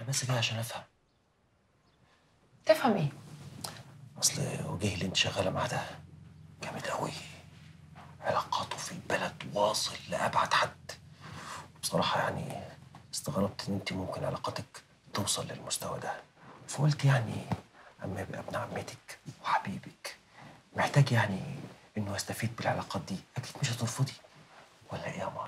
انا بس جاي عشان افهم تفهم ايه اصل وجيه اللي انت شغاله معاه ده جامد قوي علاقاته في البلد واصل لابعد حد بصراحه يعني استغربت ان انت ممكن علاقاتك توصل للمستوى ده فقلت يعني اما يبقى ابن عمتك وحبيبك محتاج يعني انه يستفيد بالعلاقات دي اكيد مش هترفضي ولا ايه يا مار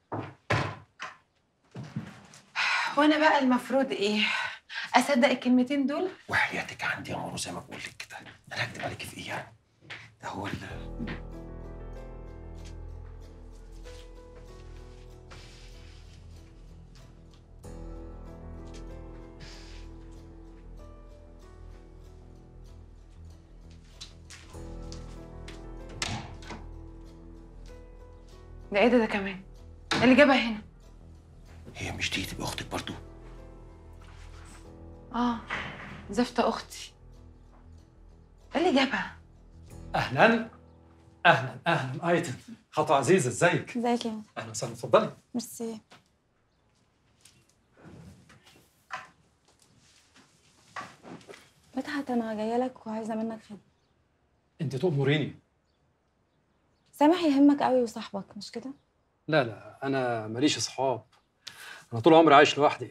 وانا بقى المفروض ايه اصدق الكلمتين دول وحياتك عندي يا مارو زي ما بقول لك كده انا هكدب عليك في ايه يعني ده هو ال ده ايه ده ده كمان إيه اللي جابها هنا هي مش دي تبقى اختك برضو اه زفته اختي ايه اللي جابها اهلا اهلا اهلا ايتن خطوه عزيزه ازيك ازيك يا اهلا وسهلا اتفضلي ميرسي مدحت انا جايه لك وعايزه منك خدمه انت تؤمريني سامح يهمك قوي وصاحبك مش كده لا لا انا ماليش اصحاب انا طول عمري عايش لوحدي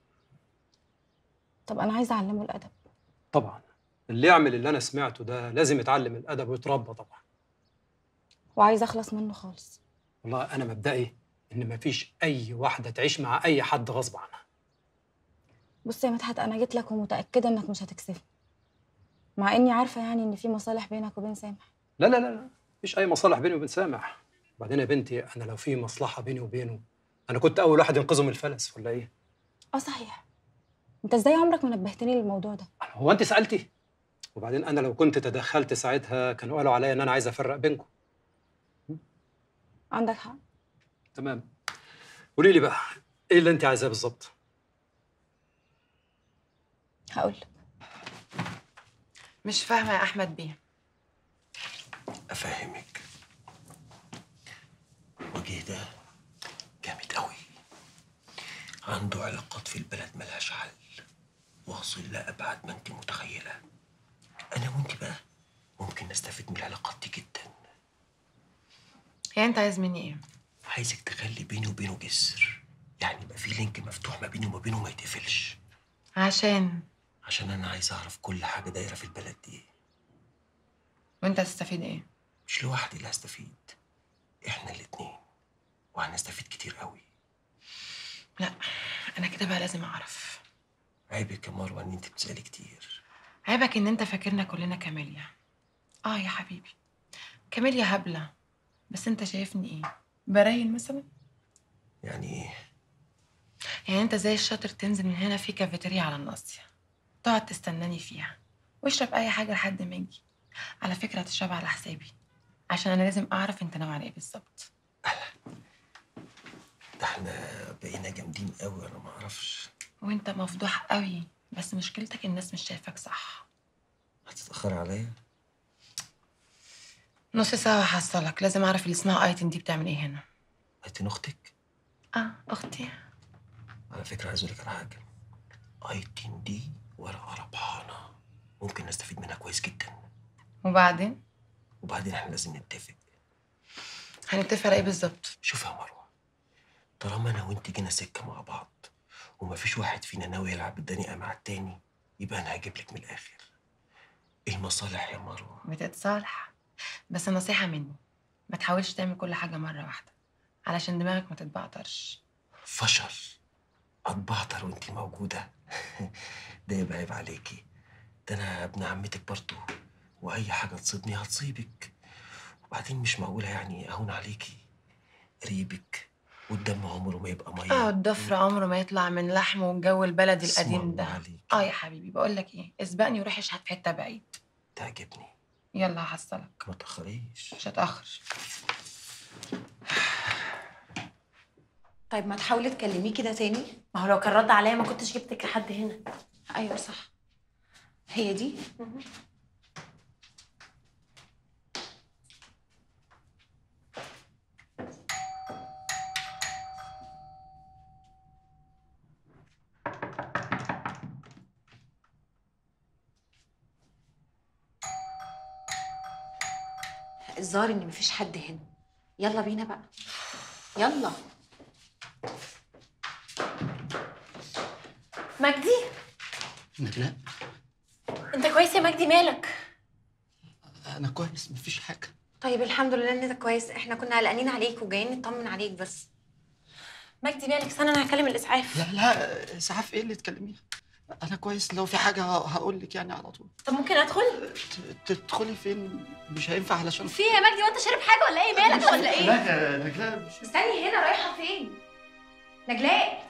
طب انا عايزه اعلمه الادب طبعا اللي يعمل اللي انا سمعته ده لازم يتعلم الادب ويتربى طبعا وعايزه اخلص منه خالص والله انا مبدئي ان مفيش اي واحده تعيش مع اي حد غصب عنها بص يا مدحت انا جيت لك ومتاكده انك مش هتكسفني مع اني عارفه يعني ان في مصالح بينك وبين سامح لا لا لا لا مفيش اي مصالح بيني وبين سامح وبعدين يا بنتي انا لو في مصلحه بيني وبينه انا كنت اول واحد ينقذه من الفلس ولا ايه اه صحيح انت ازاي عمرك ما نبهتني للموضوع ده هو انت سالتي وبعدين انا لو كنت تدخلت ساعتها كانوا قالوا عليا ان انا عايز افرق بينكم عندك حق تمام قولي لي بقى ايه اللي انت عايزاه بالظبط هقول لك مش فاهمه يا احمد بيه افهمك وجيه ده جامد قوي عنده علاقات في البلد ملهاش حل واصل لابعد ما انت متخيله انا وانت بقى ممكن نستفيد من العلاقات دي جدا يعني انت عايز مني ايه عايزك تخلي بيني وبينه جسر يعني يبقى في لينك مفتوح ما بيني وما بينه ما يتقفلش عشان عشان انا عايز اعرف كل حاجه دايره في البلد دي وانت هتستفيد ايه مش لوحدي اللي هستفيد احنا الاتنين وهنستفيد كتير قوي لا انا كده بقى لازم اعرف عيبك يا مروه ان انت بتسالي كتير عيبك ان انت فاكرنا كلنا كاميليا اه يا حبيبي كاميليا هبله بس انت شايفني ايه براين مثلا يعني ايه يعني انت زي الشاطر تنزل من هنا في كافيتيريا على الناصية تقعد تستناني فيها واشرب اي حاجه لحد ما اجي على فكره هتشرب على حسابي عشان انا لازم اعرف انت ناوي على ايه بالظبط ده احنا بقينا جامدين قوي انا ما اعرفش وانت مفضوح قوي بس مشكلتك الناس مش شايفاك صح هتتاخري عليا نص ساعه هحصلك لازم اعرف اللي اسمها ايتن دي بتعمل ايه هنا هاتين اختك اه اختي على فكره عايز اقول لك على حاجه ايتين دي ورقه ربحانه ممكن نستفيد منها كويس جدا وبعدين وبعدين احنا لازم نتفق هنتفق على ايه بالظبط شوف يا مروه طالما انا وانت جينا سكه مع بعض ومفيش واحد فينا ناوي يلعب الدنيا مع التاني يبقى انا هجيب لك من الاخر المصالح يا مروه بتتصالح بس نصيحه مني ما تحاولش تعمل كل حاجه مره واحده علشان دماغك ما تتبعترش فشل اتبعتر وانت موجوده ده يبقى عيب عليكي ده انا ابن عمتك برضه واي حاجه تصيبني هتصيبك وبعدين مش معقوله يعني اهون عليكي قريبك والدم عمره ما يبقى ميه اه الضفر عمره ما يطلع من لحمه والجو البلدي اسم القديم الله ده عليك. اه يا حبيبي بقول لك ايه اسبقني وروح اشحت في حته بعيد تعجبني يلا هحصلك ما تاخريش مش هتاخر طيب ما تحاولي تكلميه كده تاني ما هو لو كان رد عليا ما كنتش جبتك لحد هنا ايوه صح هي دي الظاهر ان مفيش حد هنا يلا بينا بقى يلا مجدي لا انت كويس يا مجدي مالك انا كويس مفيش حاجه طيب الحمد لله ان انت كويس احنا كنا قلقانين عليك وجايين نطمن عليك بس مجدي مالك استنى انا هكلم الاسعاف لا لا اسعاف ايه اللي تكلميها انا كويس لو في حاجه هقول لك يعني على طول طب ممكن ادخل ت- تدخلي فين مش هينفع علشان في إيه يا مجدي وانت شارب حاجه ولا ايه مالك ولا ايه لا لا مش استني هنا رايحه فين نجلاء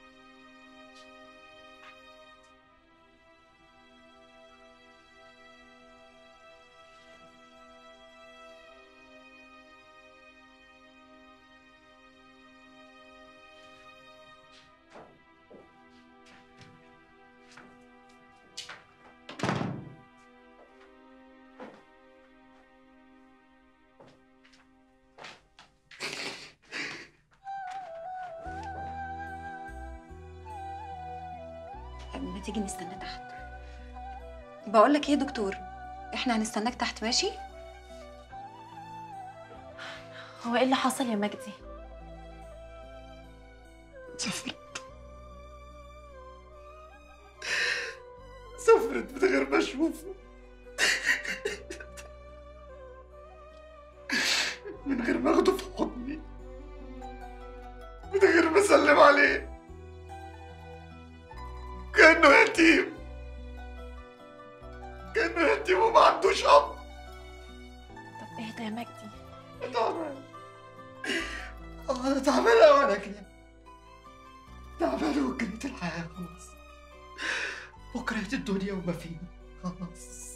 ما تيجي نستنى تحت بقول لك ايه يا دكتور احنا هنستناك تحت ماشي هو ايه اللي حصل يا مجدي سافرت سافرت من غير ما اشوفه من غير ما اخده في حضني من غير ما اسلم عليه كانه يتيم كانه يتيم وما عندوش اب طب اهدى يا مجدي تعبان انا تعبان قوي انا كده تعبان وكرهت الحياة خلاص وكرهت الدنيا وما فيها خلاص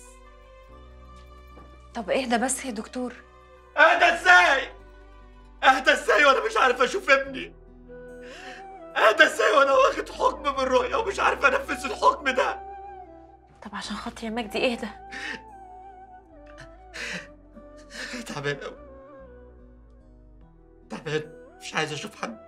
طب اهدى بس يا دكتور اهدى ازاي؟ اهدى ازاي وانا مش عارف اشوف ابني؟ اهدى ازاي وانا واخد حكم بالرؤية ومش عارف انفذ الحكم ده؟ طب عشان خاطري يا مجدي اهدى تعبان قوي تعبان مش عايز اشوف حد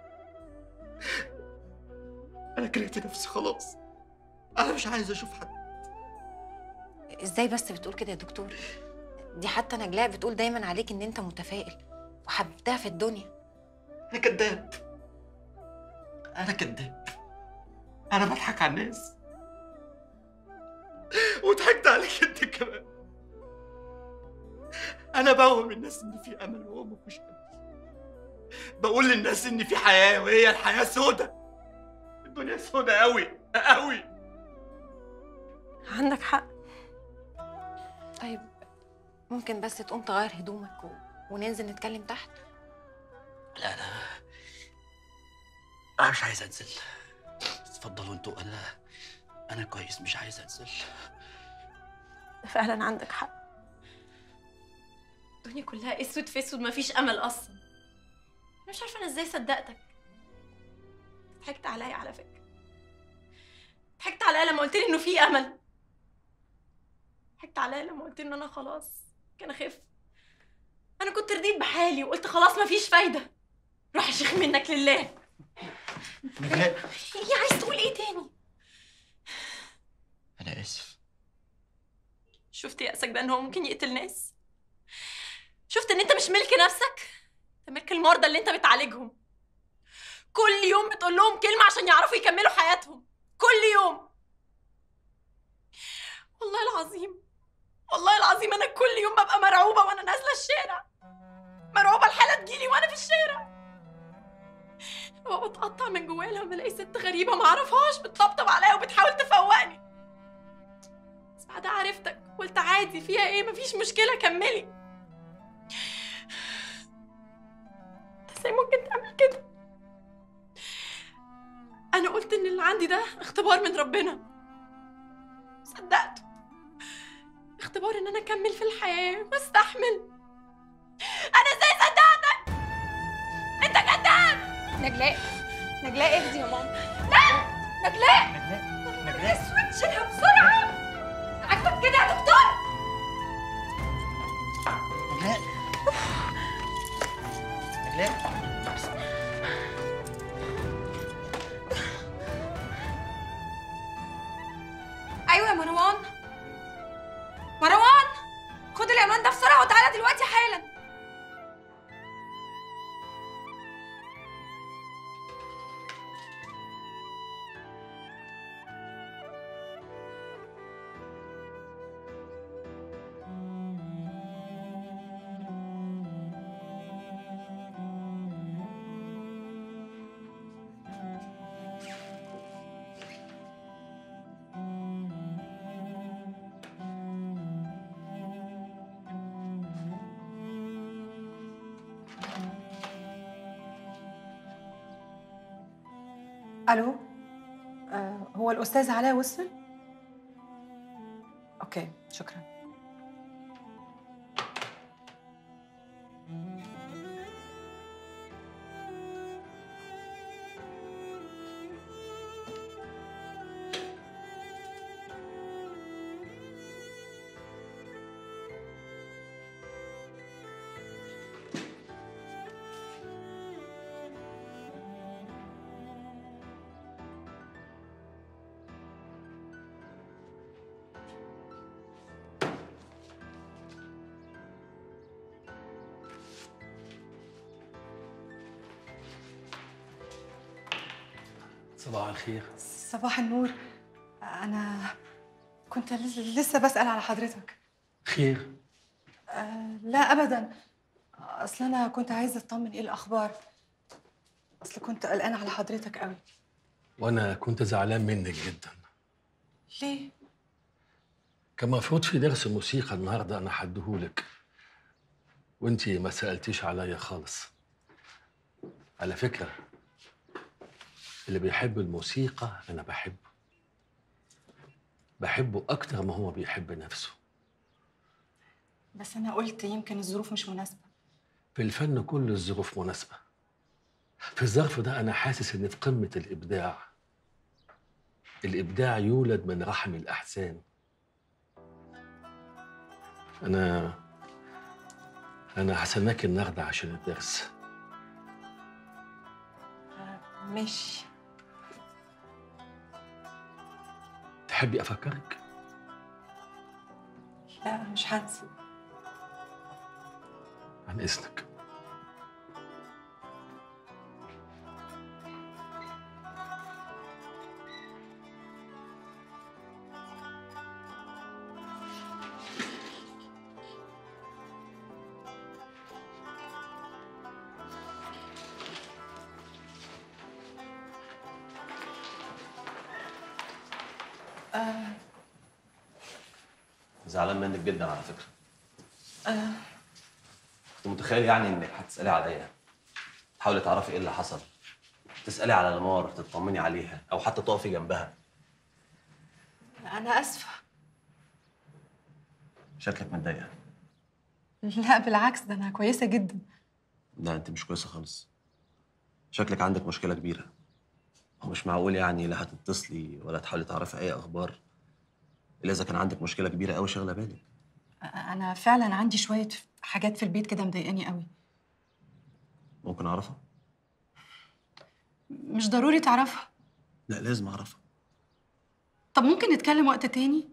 انا كرهت نفسي خلاص انا مش عايز اشوف حد ازاي بس بتقول كده يا دكتور دي حتى نجلاء بتقول دايما عليك ان انت متفائل وحبيبتها في الدنيا انا كذاب انا كذاب انا بضحك على الناس وضحكت عليك انت كمان انا بوهم الناس ان في امل وهو مفيش امل بقول للناس ان في حياه وهي الحياه سودة الدنيا سودة قوي قوي عندك حق طيب ممكن بس تقوم تغير هدومك و... وننزل نتكلم تحت لا انا انا مش عايز انزل اتفضلوا انتوا انا انا كويس مش عايز انزل فعلا عندك حق الدنيا كلها اسود في اسود مفيش امل اصلا انا مش عارفه انا ازاي صدقتك ضحكت عليا على فكره ضحكت عليا لما قلت لي انه في امل ضحكت عليا لما قلت لي ان انا خلاص كان اخف انا كنت رضيت بحالي وقلت خلاص مفيش فايده روح يا شيخ منك لله نجلاء ايه عايز تقول ايه تاني انا اسف شفت يأسك ده ان هو ممكن يقتل ناس شفت ان انت مش ملك نفسك انت ملك المرضى اللي انت بتعالجهم كل يوم بتقول لهم كلمة عشان يعرفوا يكملوا حياتهم كل يوم والله العظيم والله العظيم انا كل يوم ببقى مرعوبة وانا نازلة الشارع مرعوبة الحالة تجيلي وانا في الشارع ببقى بتقطع من جوايا لما الاقي ست غريبة معرفهاش بتطبطب عليا وبتحاول تفوقني بس بعدها عرفتك قلت عادي فيها ايه مفيش مشكلة كملي انت ازاي ممكن تعمل كده انا قلت ان اللي عندي ده اختبار من ربنا صدقته اختبار ان انا اكمل في الحياة واستحمل انا ازاي صدقتك انت كذاب نجلاء نجلاء اهدي يا ماما نجلاء نجلاء اسود شيلها بسرعة عاجبك كده يا دكتور نجلاء نجلاء ايوه يا مروان مروان خد العنوان ده بسرعه وتعالى دلوقتي حالا الو آه هو الاستاذ علاء وصل اوكي شكرا صباح الخير صباح النور انا كنت لس- لسه بسال على حضرتك خير آه لا ابدا اصل انا كنت عايزه اطمن ايه الاخبار اصل كنت قلقانه على حضرتك قوي وانا كنت زعلان منك جدا ليه كان المفروض في درس موسيقى النهارده انا هديهولك وانتي ما سالتيش عليا خالص على فكره اللي بيحب الموسيقى انا بحبه بحبه اكتر ما هو بيحب نفسه بس انا قلت يمكن الظروف مش مناسبه في الفن كل الظروف مناسبة في الظرف ده أنا حاسس إن في قمة الإبداع الإبداع يولد من رحم الأحزان أنا أنا هستناك النهاردة عشان الدرس ماشي تحبي أفكرك؟ لا مش هنسى عن إذنك آه زعلان منك جدا على فكره آه كنت متخيل يعني انك هتسالي عليا تحاولي تعرفي ايه اللي حصل تسالي على لمار تطمني عليها او حتى تقفي جنبها انا اسفه شكلك متضايقه لا بالعكس ده انا كويسه جدا لا انت مش كويسه خالص شكلك عندك مشكله كبيره هو مش معقول يعني لا هتتصلي ولا تحاولي تعرفي اي اخبار الا اذا كان عندك مشكله كبيره قوي شاغله بالك انا فعلا عندي شويه حاجات في البيت كده مضايقاني قوي ممكن اعرفها مش ضروري تعرفها لا لازم اعرفها طب ممكن نتكلم وقت تاني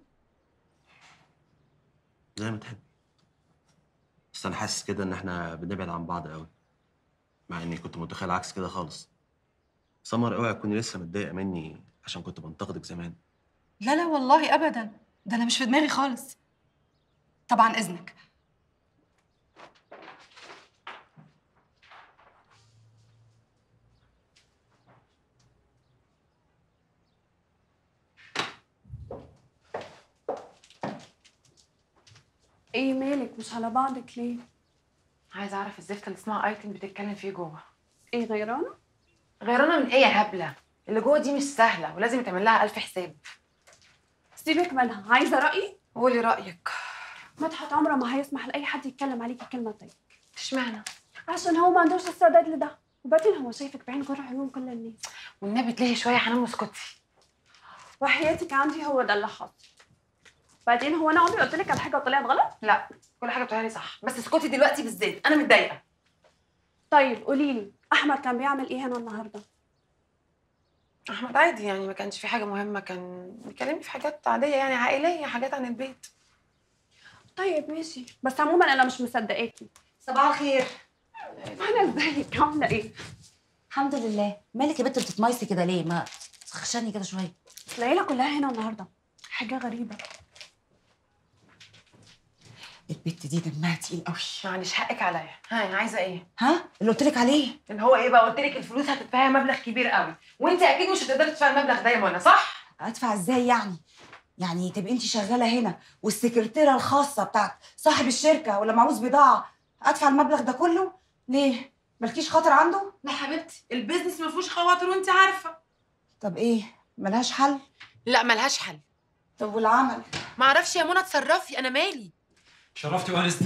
زي ما تحبي بس انا حاسس كده ان احنا بنبعد عن بعض قوي مع اني كنت متخيل عكس كده خالص سمر اوعي تكوني لسه متضايقه مني عشان كنت بنتقدك زمان لا لا والله ابدا ده انا مش في دماغي خالص طبعا اذنك ايه مالك مش على بعضك ليه؟ عايزه اعرف الزفت اللي اسمها ايتن بتتكلم فيه جوه ايه غيرانة؟ غيرنا من ايه يا هبله اللي جوه دي مش سهله ولازم يتعمل لها الف حساب سيبك منها عايزة رأيي؟ قولي رايك مدحت عمره ما هيسمح لأي حد يتكلم عليكي كلمة طيب اشمعنى عشان هو ما عندوش استعداد لده وبعدين هو شايفك بعين غير عيون كل الناس والنبي تلهي شويه حنان واسكتي وحياتك عندي هو ده اللي حصل بعدين هو انا عمري قلت لك على حاجه طلعت غلط لا كل حاجه بتقولها لي صح بس اسكتي دلوقتي بالذات انا متضايقه طيب قولي لي احمد كان بيعمل ايه هنا النهارده احمد عادي يعني ما كانش في حاجه مهمه كان بيكلمني في حاجات عاديه يعني عائليه حاجات عن البيت طيب ماشي بس عموما انا مش مصدقاكي صباح الخير انا ازيك عامله ايه الحمد لله مالك يا بنت بتتميسي كده ليه ما تخشني كده شويه العيله كلها هنا النهارده حاجه غريبه البت دي دمها تقيل قوي معلش حقك عليا ها عايزه ايه ها اللي قلت لك عليه اللي هو ايه بقى قلت لك الفلوس هتدفعي مبلغ كبير قوي وانت اكيد مش هتقدري تدفعي المبلغ ده يا منى صح ادفع ازاي يعني يعني تبقي انت شغاله هنا والسكرتيره الخاصه بتاعت صاحب الشركه ولا معوز بضاعه ادفع المبلغ ده كله ليه مالكيش خاطر عنده لا حبيبتي البيزنس ما فيهوش خواطر وانت عارفه طب ايه ملهاش حل لا ملهاش حل طب والعمل معرفش يا منى اتصرفي انا مالي شرفتي وانستي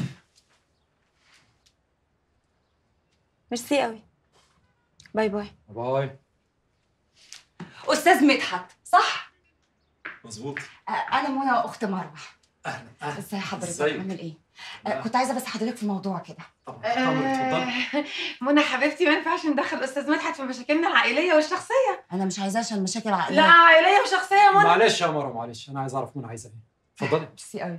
ميرسي قوي باي باي باي استاذ مدحت صح مظبوط آه، انا منى اخت مروه اهلا اهلا ازي حضرتك ازيك؟ عامل ايه آه، كنت عايزه بس حضرتك في موضوع كده منى حبيبتي ما ينفعش ندخل استاذ مدحت في مشاكلنا العائليه والشخصيه انا مش عايزاه عشان مشاكل عائليه لا عائليه وشخصيه يا منى معلش يا مروه معلش انا عايز اعرف منى عايزه ايه اتفضلي ميرسي قوي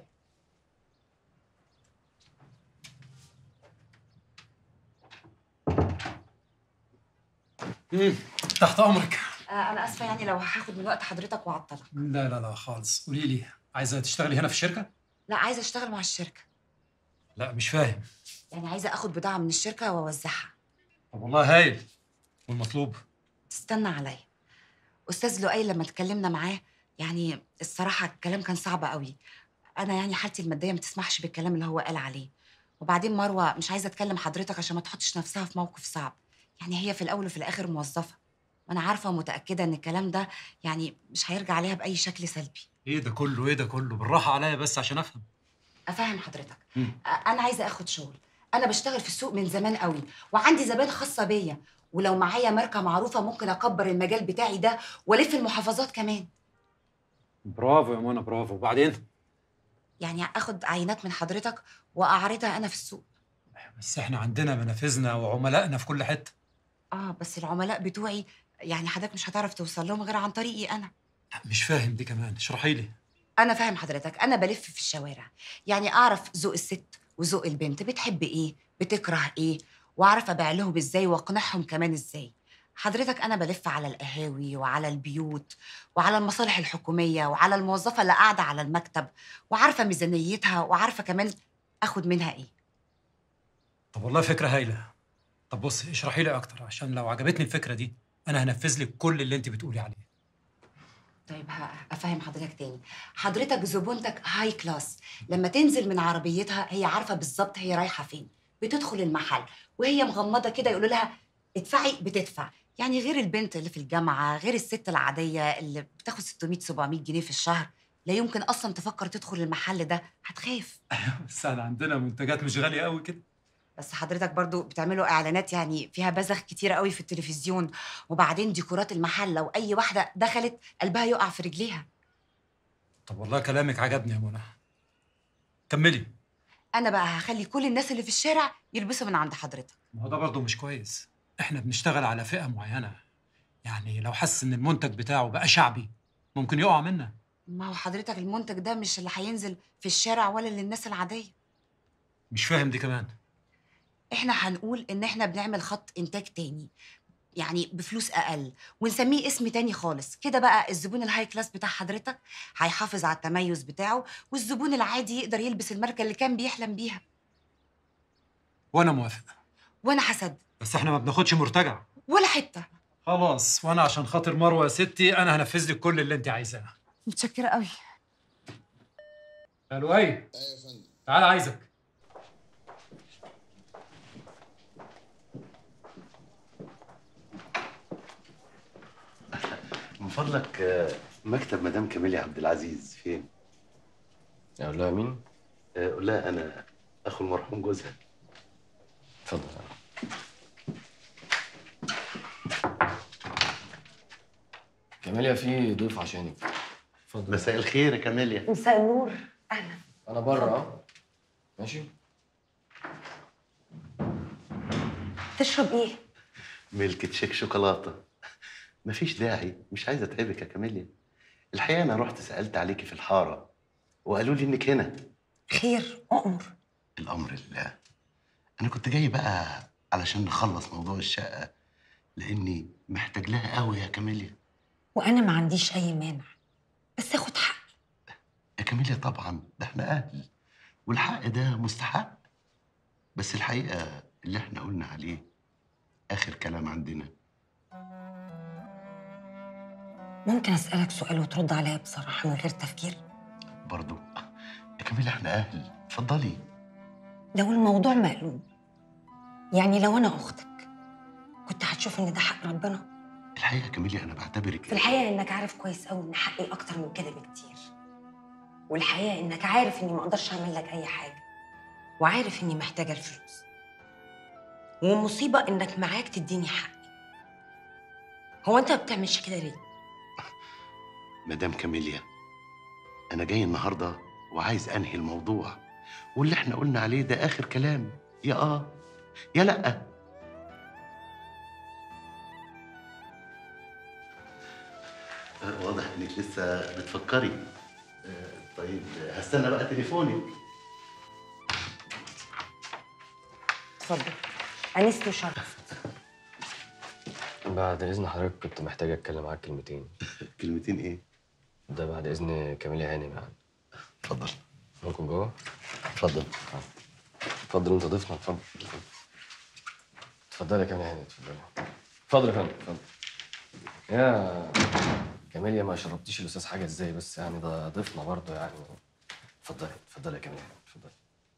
مم. تحت امرك آه، انا اسفه يعني لو هاخد من وقت حضرتك وعطلك لا لا لا خالص قولي لي عايزه تشتغلي هنا في الشركه لا عايزه اشتغل مع الشركه لا مش فاهم يعني عايزه اخد بضاعه من الشركه واوزعها طب والله هايل والمطلوب تستنى عليا استاذ لؤي لما اتكلمنا معاه يعني الصراحه الكلام كان صعب قوي انا يعني حالتي الماديه ما تسمحش بالكلام اللي هو قال عليه وبعدين مروه مش عايزه اتكلم حضرتك عشان ما تحطش نفسها في موقف صعب يعني هي في الاول وفي الاخر موظفه وانا عارفه ومتاكده ان الكلام ده يعني مش هيرجع عليها باي شكل سلبي ايه ده كله ايه ده كله بالراحه عليا بس عشان افهم افهم حضرتك مم. أ- انا عايزه اخد شغل انا بشتغل في السوق من زمان قوي وعندي زبائن خاصه بيا ولو معايا ماركه معروفه ممكن اكبر المجال بتاعي ده والف المحافظات كمان برافو يا منى برافو وبعدين يعني اخد عينات من حضرتك واعرضها انا في السوق بس احنا عندنا منافذنا وعملائنا في كل حته اه بس العملاء بتوعي يعني حضرتك مش هتعرف توصل لهم غير عن طريقي انا مش فاهم دي كمان اشرحي لي انا فاهم حضرتك انا بلف في الشوارع يعني اعرف ذوق الست وذوق البنت بتحب ايه بتكره ايه واعرف ابيع لهم ازاي واقنعهم كمان ازاي حضرتك انا بلف على القهاوي وعلى البيوت وعلى المصالح الحكوميه وعلى الموظفه اللي قاعده على المكتب وعارفه ميزانيتها وعارفه كمان اخد منها ايه طب والله فكره هايله طب بصي اشرحي لي اكتر عشان لو عجبتني الفكره دي انا هنفذ لك كل اللي انت بتقولي عليه طيب ه- افهم حضرتك تاني حضرتك زبونتك هاي كلاس لما تنزل من عربيتها هي عارفه بالظبط هي رايحه فين بتدخل المحل وهي مغمضه كده يقولوا لها ادفعي بتدفع يعني غير البنت اللي في الجامعه غير الست العاديه اللي بتاخد 600 700 جنيه في الشهر لا يمكن اصلا تفكر تدخل المحل ده هتخاف بس احنا عندنا منتجات مش غاليه قوي كده بس حضرتك برضو بتعملوا اعلانات يعني فيها بذخ كتير قوي في التلفزيون وبعدين ديكورات المحل لو اي واحده دخلت قلبها يقع في رجليها طب والله كلامك عجبني يا منى كملي انا بقى هخلي كل الناس اللي في الشارع يلبسوا من عند حضرتك ما هو ده برضه مش كويس احنا بنشتغل على فئه معينه يعني لو حس ان المنتج بتاعه بقى شعبي ممكن يقع منا ما هو حضرتك المنتج ده مش اللي هينزل في الشارع ولا للناس العاديه مش فاهم دي كمان احنا هنقول ان احنا بنعمل خط انتاج تاني يعني بفلوس اقل ونسميه اسم تاني خالص كده بقى الزبون الهاي كلاس بتاع حضرتك هيحافظ على التميز بتاعه والزبون العادي يقدر يلبس الماركه اللي كان بيحلم بيها وانا موافق وانا هصدق بس احنا ما بناخدش مرتجع ولا حته خلاص وانا عشان خاطر مروه يا ستي انا هنفذ لك كل اللي انت عايزاه متشكره قوي الو اي ايوه يا فندم تعال عايزك من فضلك آه، مكتب مدام كاميليا عبد العزيز فين؟ اقول لها مين؟ آه، قول لها انا اخو المرحوم جوزها اتفضل كاميليا في ضيف عشانك اتفضل مساء الخير يا كاميليا مساء النور اهلا انا بره اه ماشي تشرب ايه ملكة شيك شوكولاتة مفيش داعي مش عايزة اتعبك يا كاميليا الحقيقة أنا رحت سألت عليكي في الحارة وقالوا لي إنك هنا خير اؤمر الأمر لله أنا كنت جاي بقى علشان نخلص موضوع الشقة لأني محتاج لها قوي يا كاميليا وانا ما عنديش اي مانع بس اخد حقي يا كاميليا طبعا ده احنا أهل والحق ده مستحق بس الحقيقة اللي احنا قلنا عليه آخر كلام عندنا ممكن اسالك سؤال وترد عليا بصراحه من غير تفكير برضو يا كاميليا احنا أهل اتفضلي لو الموضوع مقلوب يعني لو انا اختك كنت هتشوف ان ده حق ربنا الحقيقه كاميليا انا بعتبرك في الحقيقه انك عارف كويس قوي ان حقي اكتر من كده بكتير والحقيقه انك عارف اني ما اقدرش اعمل لك اي حاجه وعارف اني محتاجه الفلوس والمصيبه انك معاك تديني حقي هو انت ما بتعملش كده ليه مدام كاميليا انا جاي النهارده وعايز انهي الموضوع واللي احنا قلنا عليه ده اخر كلام يا اه يا لا آه، واضح انك لسه بتفكري آه، طيب هستنى بقى تليفونك اتفضل انست وشرف بعد إذن حضرتك كنت محتاج أتكلم معاك كلمتين كلمتين إيه؟ ده بعد إذن كاميليا هانم يعني اتفضل ممكن جوه؟ اتفضل اتفضل أنت ضيفنا اتفضل اتفضل يا كاميليا هانم اتفضل اتفضل يا فندم اتفضل يا كاميليا ما شربتيش الأستاذ حاجة إزاي بس يعني ده ضيفنا برضه يعني اتفضلي اتفضلي يا كاميليا هانم اتفضلي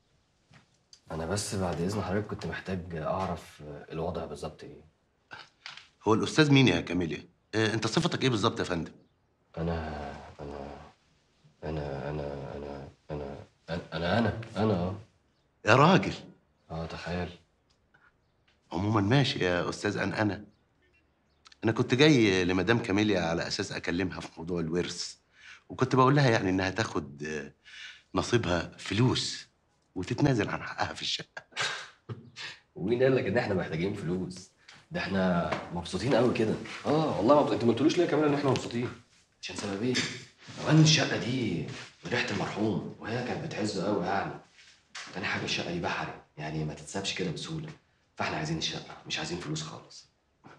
أنا بس بعد إذن حضرتك كنت محتاج أعرف الوضع بالظبط إيه هو الاستاذ مين يا كاميليا آه، انت صفتك ايه بالظبط يا فندم أنا أنا أنا أنا أنا أنا أنا أنا أنا أنا آه. يا راجل اه تخيل عموما ماشي يا استاذ ان انا انا كنت جاي لمدام كاميليا على اساس اكلمها في موضوع الورث وكنت بقول لها يعني انها تاخد آه، نصيبها فلوس وتتنازل عن حقها في الشقه ومين قال لك ان احنا محتاجين فلوس ده احنا مبسوطين قوي كده اه والله مبسوط. انت ما قلتلوش ليه كمان ان احنا مبسوطين عشان سببين اولا الشقه دي من ريحه المرحوم وهي كانت بتعزه قوي يعني تاني حاجه الشقه دي بحري يعني ما تتسابش كده بسهوله فاحنا عايزين الشقه مش عايزين فلوس خالص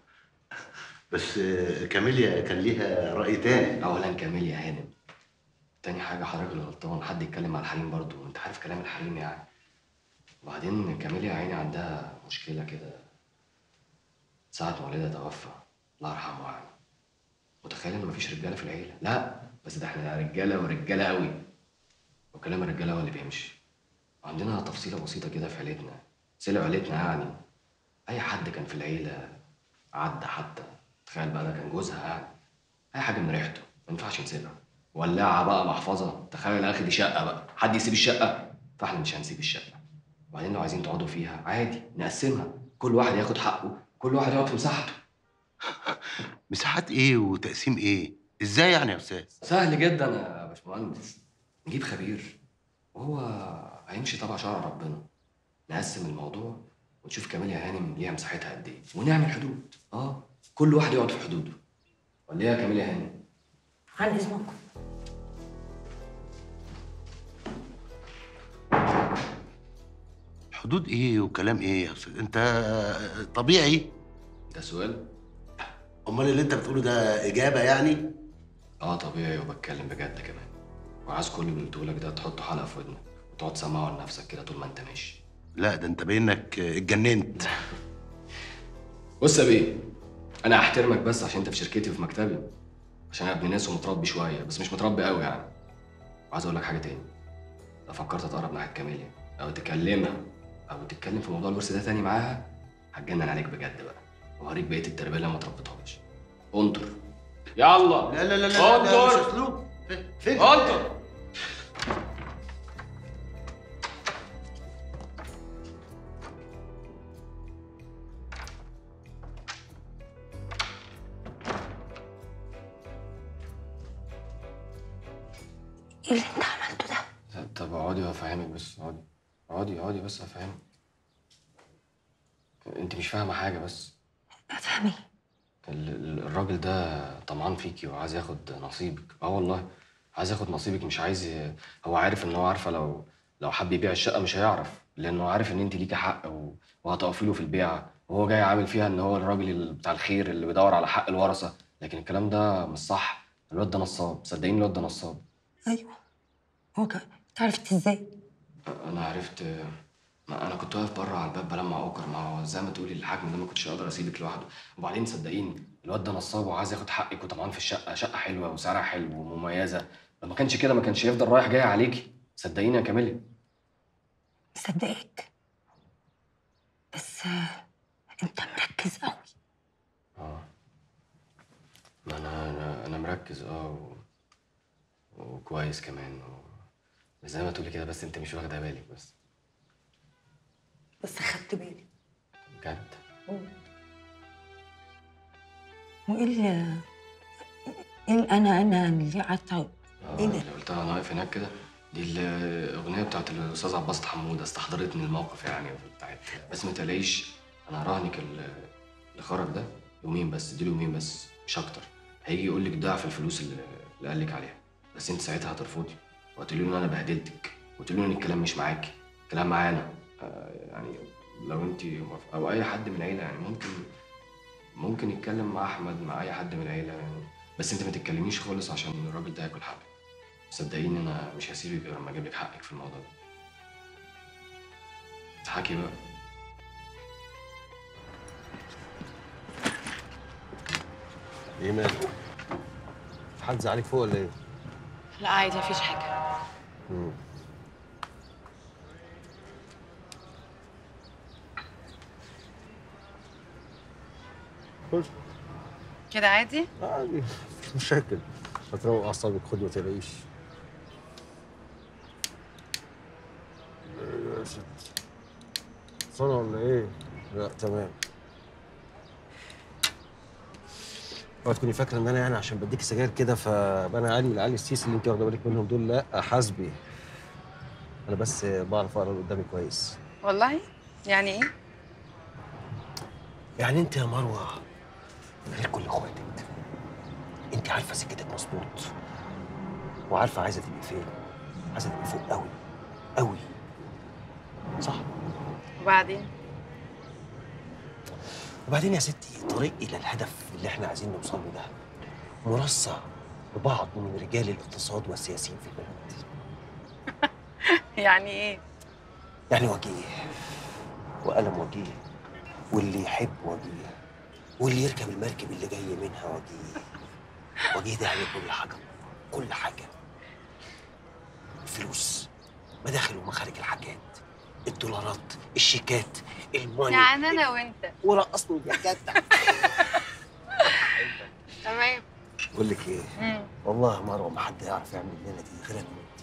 بس آه، كاميليا كان ليها راي تاني اولا كاميليا هانم تاني حاجه حضرتك اللي غلطان حد يتكلم على الحريم برضو انت عارف كلام الحريم يعني وبعدين كاميليا عيني عندها مشكله كده ساعة ما والدها توفى الله يرحمه يعني متخيل ان مفيش رجاله في العيله لا بس ده احنا رجاله ورجاله قوي وكلام الرجاله هو اللي بيمشي وعندنا تفصيله بسيطه كده في عيلتنا سلع عيلتنا يعني اي حد كان في العيله عدى حتى تخيل بقى ده كان جوزها يعني اي حاجه من ريحته ما ينفعش نسيبها ولاعه بقى محفظه تخيل يا اخي دي شقه بقى حد يسيب الشقه فاحنا مش هنسيب الشقه وبعدين لو عايزين تقعدوا فيها عادي نقسمها كل واحد ياخد حقه كل واحد يقعد في مساحته مساحات ايه وتقسيم ايه ازاي يعني يا استاذ سهل جدا يا باشمهندس نجيب خبير وهو هيمشي تبع شرع ربنا نقسم الموضوع ونشوف كاميليا هانم ليها مساحتها قد ايه ونعمل حدود اه كل واحد يقعد في حدوده ولا ايه يا كاميليا هانم عن اذنكم حدود ايه وكلام ايه يا استاذ انت طبيعي ده سؤال امال اللي انت بتقوله ده اجابه يعني اه طبيعي وبتكلم بجد كمان وعايز كل اللي قلته لك ده تحط حلقه في ودنك وتقعد تسمعه لنفسك كده طول ما انت ماشي لا ده انت باين انك اتجننت بص يا بيه انا هحترمك بس عشان انت في شركتي وفي مكتبي عشان انا ابن ناس ومتربي شويه بس مش متربي قوي يعني وعايز اقول لك حاجه تاني لو فكرت تقرب ناحيه كاميليا او تكلمها او تتكلم في موضوع الورث ده تاني معاها هتجنن عليك بجد بقى وهوريك بقيه التربيه اللي أنا ما تربيتهاش انطر يلا لا لا لا لا ده مش انطر اسلوب فين انطر ايه اللي انت عملته ده طب اقعدي وافهمك بس اقعدي اقعدي اقعدي بس افهمك انت مش فاهمه حاجه بس افهم ايه ال- ال- الراجل ده طمعان فيكي وعايز ياخد نصيبك اه والله عايز ياخد نصيبك مش عايز ي... هو عارف ان هو عارفه لو لو حب يبيع الشقه مش هيعرف لانه عارف ان انت ليكي حق و... وهتقفي له في البيع وهو جاي عامل فيها ان هو الراجل ال- بتاع الخير اللي بيدور على حق الورثه لكن الكلام ده مش صح الواد ده نصاب صدقيني الواد ده نصاب ايوه هو ك- انت عرفت ازاي انا عرفت ما انا كنت واقف بره على الباب بلمع اوكر ما هو زي ما تقولي الحاكم ده ما كنتش اقدر اسيبك لوحده وبعدين صدقيني الواد ده نصاب وعايز ياخد حقك وطبعا في الشقه شقه حلوه وسعرها حلو ومميزه لو ما كانش كده ما كانش يفضل رايح جاي عليكي صدقيني يا كاميليا مصدقك بس آه، انت مركز قوي اه ما انا انا انا مركز اه و... وكويس كمان و... بس زي ما تقولي كده بس انت مش واخده بالك بس بس خدت بالي بجد وايه اللي ايه اللي انا انا اللي قعدت اه ايه ده؟ اللي قلتها انا واقف هناك كده دي الاغنيه بتاعت الاستاذ عباس حموده استحضرتني الموقف يعني بتاعت بس ما تقلقيش انا هراهنك ال- اللي خرج ده يومين بس اديله يومين بس مش اكتر هيجي يقول لك ضعف الفلوس اللي, اللي قال لك عليها بس انت ساعتها هترفضي وهتقولي له ان انا بهدلتك وتقولي له ان الكلام مش معاكي الكلام معانا آه يعني لو انت موافقة او اي حد من العيله يعني ممكن ممكن يتكلم مع احمد مع اي حد من العيله يعني بس انت ما تتكلميش خالص عشان الراجل ده ياكل حقك صدقيني انا مش هسيبك غير لما اجيب لك حقك في الموضوع ده اضحكي بقى ايه مالك؟ في حد زعلك فوق ولا ايه؟ لا عادي مفيش حاجه مم. خش كده عادي عادي مش مشاكل هتروق اعصابك خدي ما تقلقيش ايه يا ست صنع ولا ايه؟ لا تمام اوعي تكوني فاكره ان انا يعني عشان بديك سجاير كده فانا علي العلي السيسي اللي انت واخده بالك منهم دول لا حاسبي انا بس بعرف اقرا اللي قدامي كويس والله يعني ايه يعني انت يا مروه غير كل اخواتك انت عارفه سكتك مظبوط وعارفه عايزه تبقي فين عايزه تبقي فوق قوي قوي صح وبعدين وبعدين يا ستي الطريق الى الهدف اللي احنا عايزين نوصل له ده مرصع ببعض من رجال الاقتصاد والسياسيين في البلد يعني ايه يعني وجيه وقلم وجيه واللي يحب وجيه واللي يركب المركب اللي جاي منها وجيه وجيه ده يعني كل حاجه كل حاجه الفلوس مداخل ومخارج الحاجات الدولارات الشيكات الماني يعني انا وانت ورقصني يا جدع تمام بقول لك ايه مم. والله يا مروه ما حد يعرف يعمل الليله دي غير انا وانت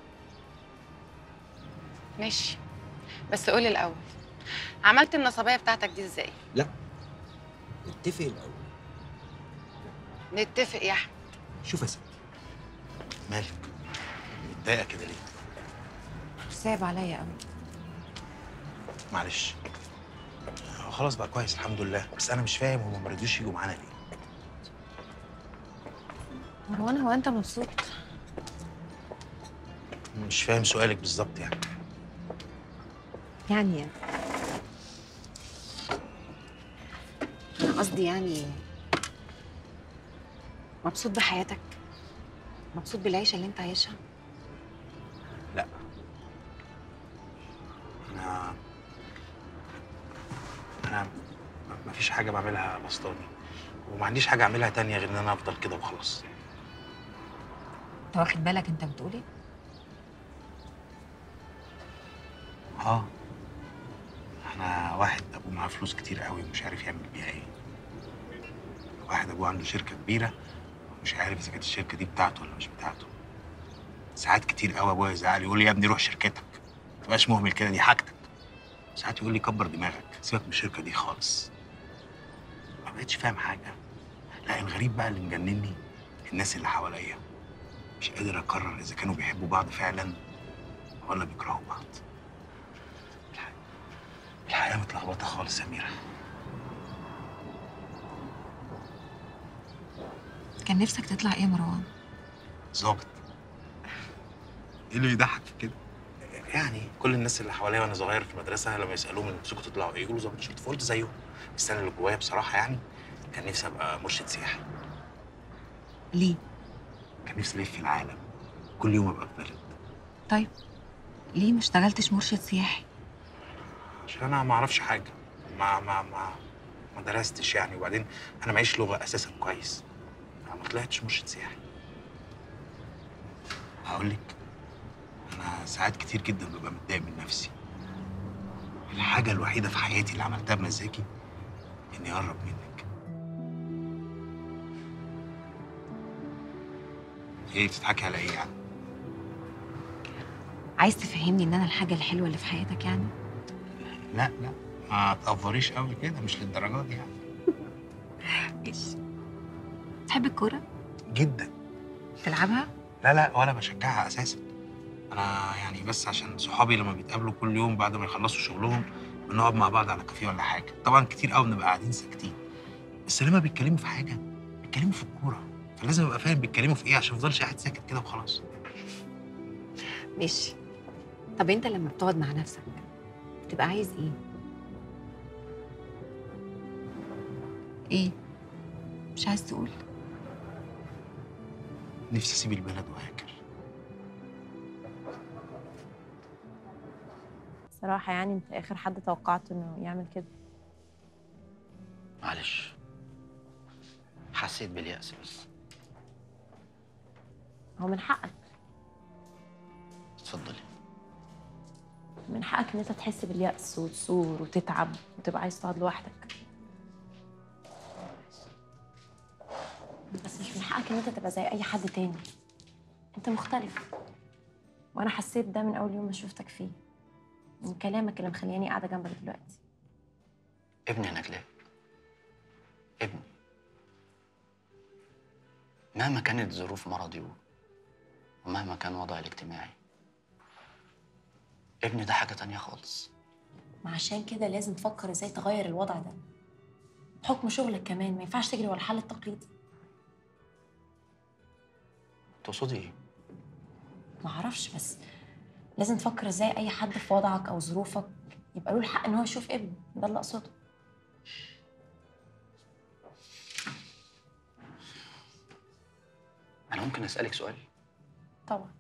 ماشي بس قولي الاول عملت النصبيه بتاعتك دي ازاي لا نتفق الاول نتفق يا احمد شوف يا ست مالك متضايقه كده ليه صعب عليا قوي معلش هو خلاص بقى كويس الحمد لله بس انا مش فاهم هما ما رضيوش يجوا معانا ليه مروان هو انت مبسوط مش فاهم سؤالك بالظبط يعني يعني انا قصدي يعني مبسوط بحياتك مبسوط بالعيشه اللي انت عايشها لا انا انا ما فيش حاجه بعملها بسطاني وما عنديش حاجه اعملها تانية غير ان انا افضل كده وخلاص انت واخد بالك انت بتقول ايه اه انا واحد ابوه معاه فلوس كتير قوي ومش عارف يعمل بيها ايه واحد ابوه عنده شركه كبيره ومش عارف اذا كانت الشركه دي بتاعته ولا مش بتاعته ساعات كتير قوي ابويا يزعق لي يقول لي يا ابني روح شركتك ما تبقاش مهمل كده دي حاجتك ساعات يقول لي كبر دماغك سيبك من الشركه دي خالص ما بقتش فاهم حاجه لا الغريب بقى اللي مجنني الناس اللي حواليا مش قادر اقرر اذا كانوا بيحبوا بعض فعلا ولا بيكرهوا بعض الحياه متلخبطه خالص يا اميره كان نفسك تطلع ايه يا مروان ظابط ايه اللي بيضحك في كده يعني كل الناس اللي حواليا وانا صغير في المدرسه لما يسالوهم انتوا نفسكم تطلعوا ايه يقولوا ظابط شرطه فقلت زيهم بس انا اللي جوايا بصراحه يعني كان نفسي ابقى مرشد سياحي ليه كان نفسي الف في العالم كل يوم ابقى في بلد طيب ليه ما اشتغلتش مرشد سياحي عشان انا ما اعرفش حاجه ما ما ما ما درستش يعني وبعدين انا معيش لغه اساسا كويس ما طلعتش مرشد سياحي هقول لك انا ساعات كتير جدا ببقى متضايق من نفسي الحاجه الوحيده في حياتي اللي عملتها بمزاجي اني اقرب منك ايه بتضحكي على ايه يعني عايز تفهمني ان انا الحاجه الحلوه اللي في حياتك يعني لا لا ما تقفريش قوي كده مش للدرجه دي يعني ماشي تحب الكوره جدا تلعبها لا لا ولا بشجعها اساسا انا يعني بس عشان صحابي لما بيتقابلوا كل يوم بعد ما يخلصوا شغلهم بنقعد مع بعض على كافيه ولا حاجه طبعا كتير قوي بنبقى قاعدين ساكتين بس لما بيتكلموا في حاجه بيتكلموا في الكوره فلازم ابقى فاهم بيتكلموا في ايه عشان ما افضلش قاعد ساكت كده وخلاص ماشي طب انت لما بتقعد مع نفسك بتبقى عايز ايه ايه مش عايز تقول نفسي اسيب البلد وهاجر صراحة يعني انت اخر حد توقعت انه يعمل كده معلش حسيت باليأس بس هو من حقك اتفضلي من حقك ان انت تحس باليأس وتصور وتتعب وتبقى عايز تقعد لوحدك بس مش من حقك ان انت تبقى زي اي حد تاني انت مختلف وانا حسيت ده من اول يوم ما شفتك فيه من كلامك اللي مخلياني قاعده جنبك دلوقتي ابني يا نجلاء ابني مهما كانت ظروف مرضي ومهما كان وضعي الاجتماعي ابني ده حاجة تانية خالص ما عشان كده لازم تفكر ازاي تغير الوضع ده بحكم شغلك كمان ما ينفعش تجري ورا الحل التقليدي تقصدي ايه؟ ما اعرفش بس لازم تفكر ازاي اي حد في وضعك او ظروفك يبقى له الحق ان هو يشوف ابنه ده اللي اقصده أنا ممكن أسألك سؤال؟ طبعا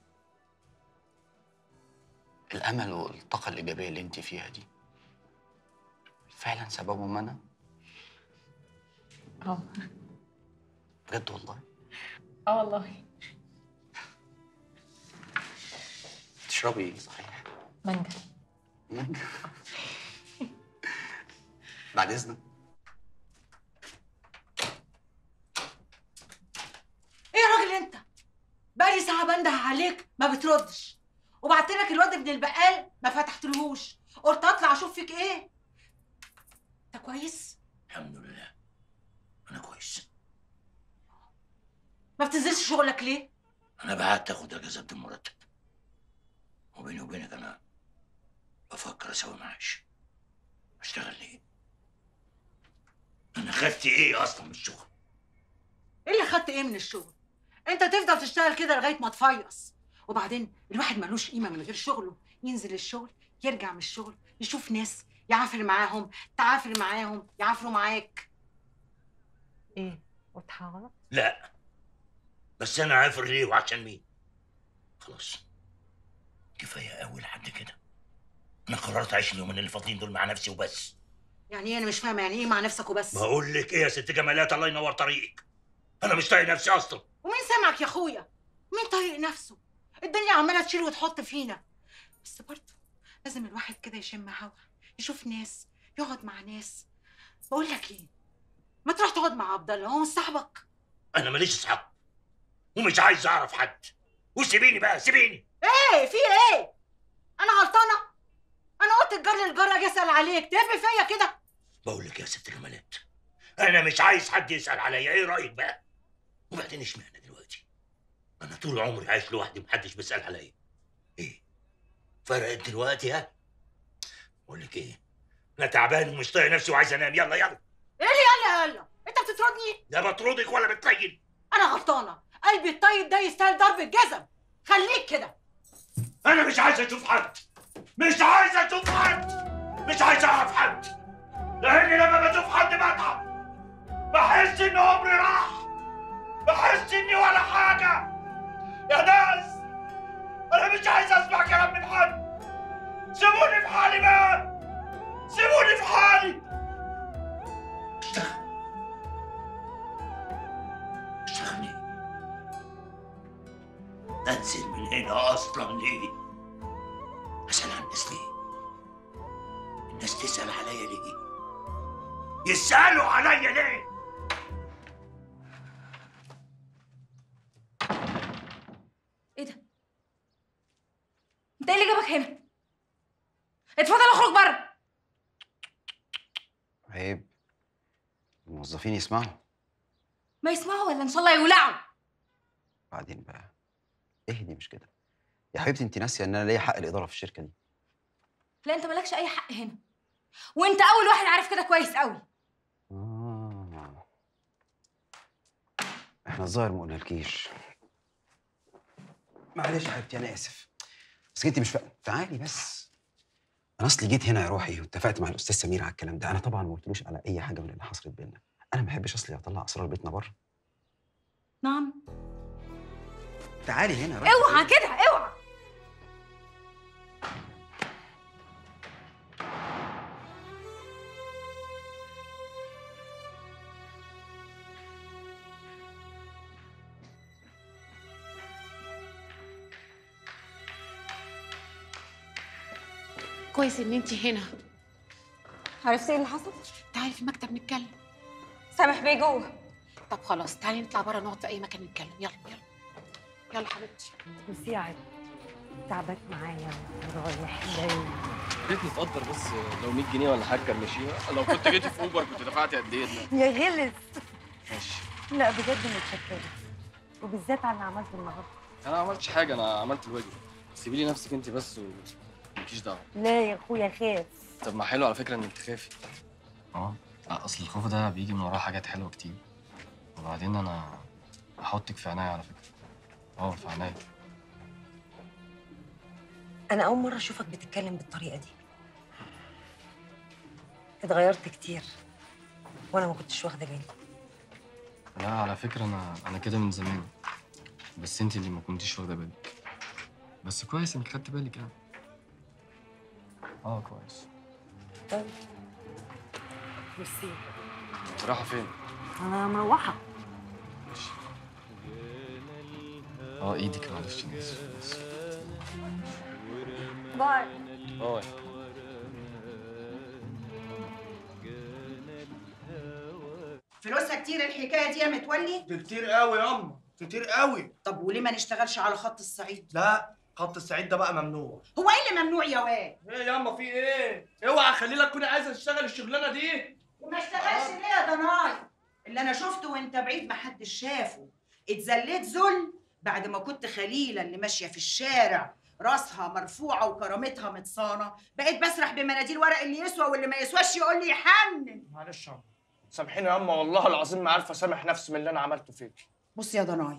الأمل والطاقة الإيجابية اللي أنت فيها دي فعلا سببهم أنا؟ اه بجد والله اه والله تشربي إيه صحيح؟ مانجا مانجا بعد إذنك ايه يا راجل انت بقالي ساعه بنده عليك ما بتردش وبعت لك الواد ابن البقال ما فتحتلهوش قلت اطلع اشوف فيك ايه انت كويس الحمد لله انا كويس ما بتنزلش شغلك ليه انا بعت اخد اجازه بدون مرتب وبيني وبينك انا بفكر اسوي معاش اشتغل ليه انا خدت ايه اصلا من الشغل ايه اللي خدت ايه من الشغل انت تفضل تشتغل كده لغايه ما تفيص وبعدين الواحد ملوش قيمه من غير شغله ينزل الشغل يرجع من الشغل يشوف ناس يعافر معاهم تعافر معاهم يعافروا معاك ايه واضحه غلط لا بس انا عافر ليه وعشان مين خلاص كفايه قوي لحد كده انا قررت اعيش اليومين اللي فاضلين دول مع نفسي وبس يعني ايه انا مش فاهمه يعني ايه مع نفسك وبس بقول لك ايه يا ست جمالات الله ينور طريقك انا مش طايق نفسي اصلا ومين سامعك يا اخويا مين طايق نفسه الدنيا عماله تشيل وتحط فينا بس برضه لازم الواحد كده يشم هوا يشوف ناس يقعد مع ناس بقول لك ايه ما تروح تقعد مع عبد الله هو مش صاحبك انا ماليش اصحاب ومش عايز اعرف حد وسيبيني بقى سيبيني ايه في ايه انا غلطانه انا قلت الجار للجار اجي اسال عليك تهب فيا كده بقول لك يا ست جمالات انا مش عايز حد يسال عليا ايه رايك بقى وبعدين اشمعنى دلوقتي انا طول عمري عايش لوحدي محدش بيسال عليا ايه فرقت دلوقتي ها بقول لك ايه انا تعبان ومش طايق نفسي وعايز انام يلا يلا ايه اللي يلا يلا انت بتطردني لا بطردك ولا بتطين انا غلطانه قلبي الطيب ده يستاهل ضرب الجزم خليك كده انا مش عايز اشوف حد مش عايز اشوف حد مش عايز اعرف حد لاني لما بشوف حد بتعب بحس ان عمري راح بحس اني ولا حاجه يا ناس انا مش عايز اسمع كلام من حد سيبوني في حالي بقى سيبوني في حالي اشتغل اشتغل ليه انزل من هنا اصلا ليه اسال عن الناس ليه الناس تسال عليا ليه يسالوا عليا ليه ايه ده انت ايه اللي جابك هنا اتفضل اخرج بره عيب الموظفين يسمعوا ما يسمعوا ولا ان شاء الله يولعوا بعدين بقى اهدي مش كده يا حبيبتي انت ناسيه ان انا ليا حق الاداره في الشركه دي لا انت مالكش اي حق هنا وانت اول واحد عارف كده كويس قوي آه. احنا الظاهر ما قلنالكيش معلش يا حبيبتي انا اسف بس انت مش فاهم تعالي بس انا اصلي جيت هنا يا روحي واتفقت مع الاستاذ سمير على الكلام ده انا طبعا ما قلتلوش على اي حاجه من اللي حصلت بينا انا ما بحبش اصلي اطلع اسرار بيتنا بره نعم تعالي هنا بقى اوعى كده اوعى كويس ان انت هنا عرفتي ايه اللي حصل تعالي في المكتب نتكلم سامح بيه جوه طب خلاص تعالي نطلع بره نقعد في اي مكان نتكلم يلا يلا يلا حبيبتي بصي يا عبد تعبك معايا ورايح جاي ريتني تقدر بس لو 100 جنيه ولا حاجه كان ماشيها لو كنت جيتي في اوبر كنت دفعت قد ايه ده يا غلس ماشي لا بجد متشكرة وبالذات على اللي عملته النهارده انا ما عملتش حاجه انا عملت الواجب سيبي لي نفسك انت بس ومالكيش دعوه لا يا اخويا خاف طب ما حلو على فكره انك تخافي اه اصل الخوف ده بيجي من وراه حاجات حلوه كتير وبعدين انا هحطك في عينيا على فكره اه في عينيا انا اول مره اشوفك بتتكلم بالطريقه دي اتغيرت كتير وانا ما كنتش واخده بالي لا على فكره انا انا كده من زمان بس انت اللي ما كنتيش واخده بالك بس كويس انك خدت بالك يعني اه كويس طيب ميرسي انت رايحه فين انا مروحه اه ايدك معلش انا اسف آسف. باي باي فلوسها كتير الحكايه دي يا متولي ده كتير قوي يا اما كتير قوي طب وليه ما نشتغلش على خط الصعيد لا خط الصعيد ده بقى ممنوع هو ايه اللي ممنوع يا واد ايه يا اما في ايه اوعى خلي لك تكوني عايزه تشتغل الشغلانه دي وما اشتغلش ليه يا ضناي اللي انا شفته وانت بعيد محدش شافه اتذليت ذل بعد ما كنت خليله اللي ماشيه في الشارع راسها مرفوعه وكرامتها متصانه بقيت بسرح بمناديل ورق اللي يسوى واللي ما يسواش يقول لي يحنن معلش يا أما. سامحيني يا اما والله العظيم ما عارفه اسامح نفسي من اللي انا عملته فيك بص يا ضناي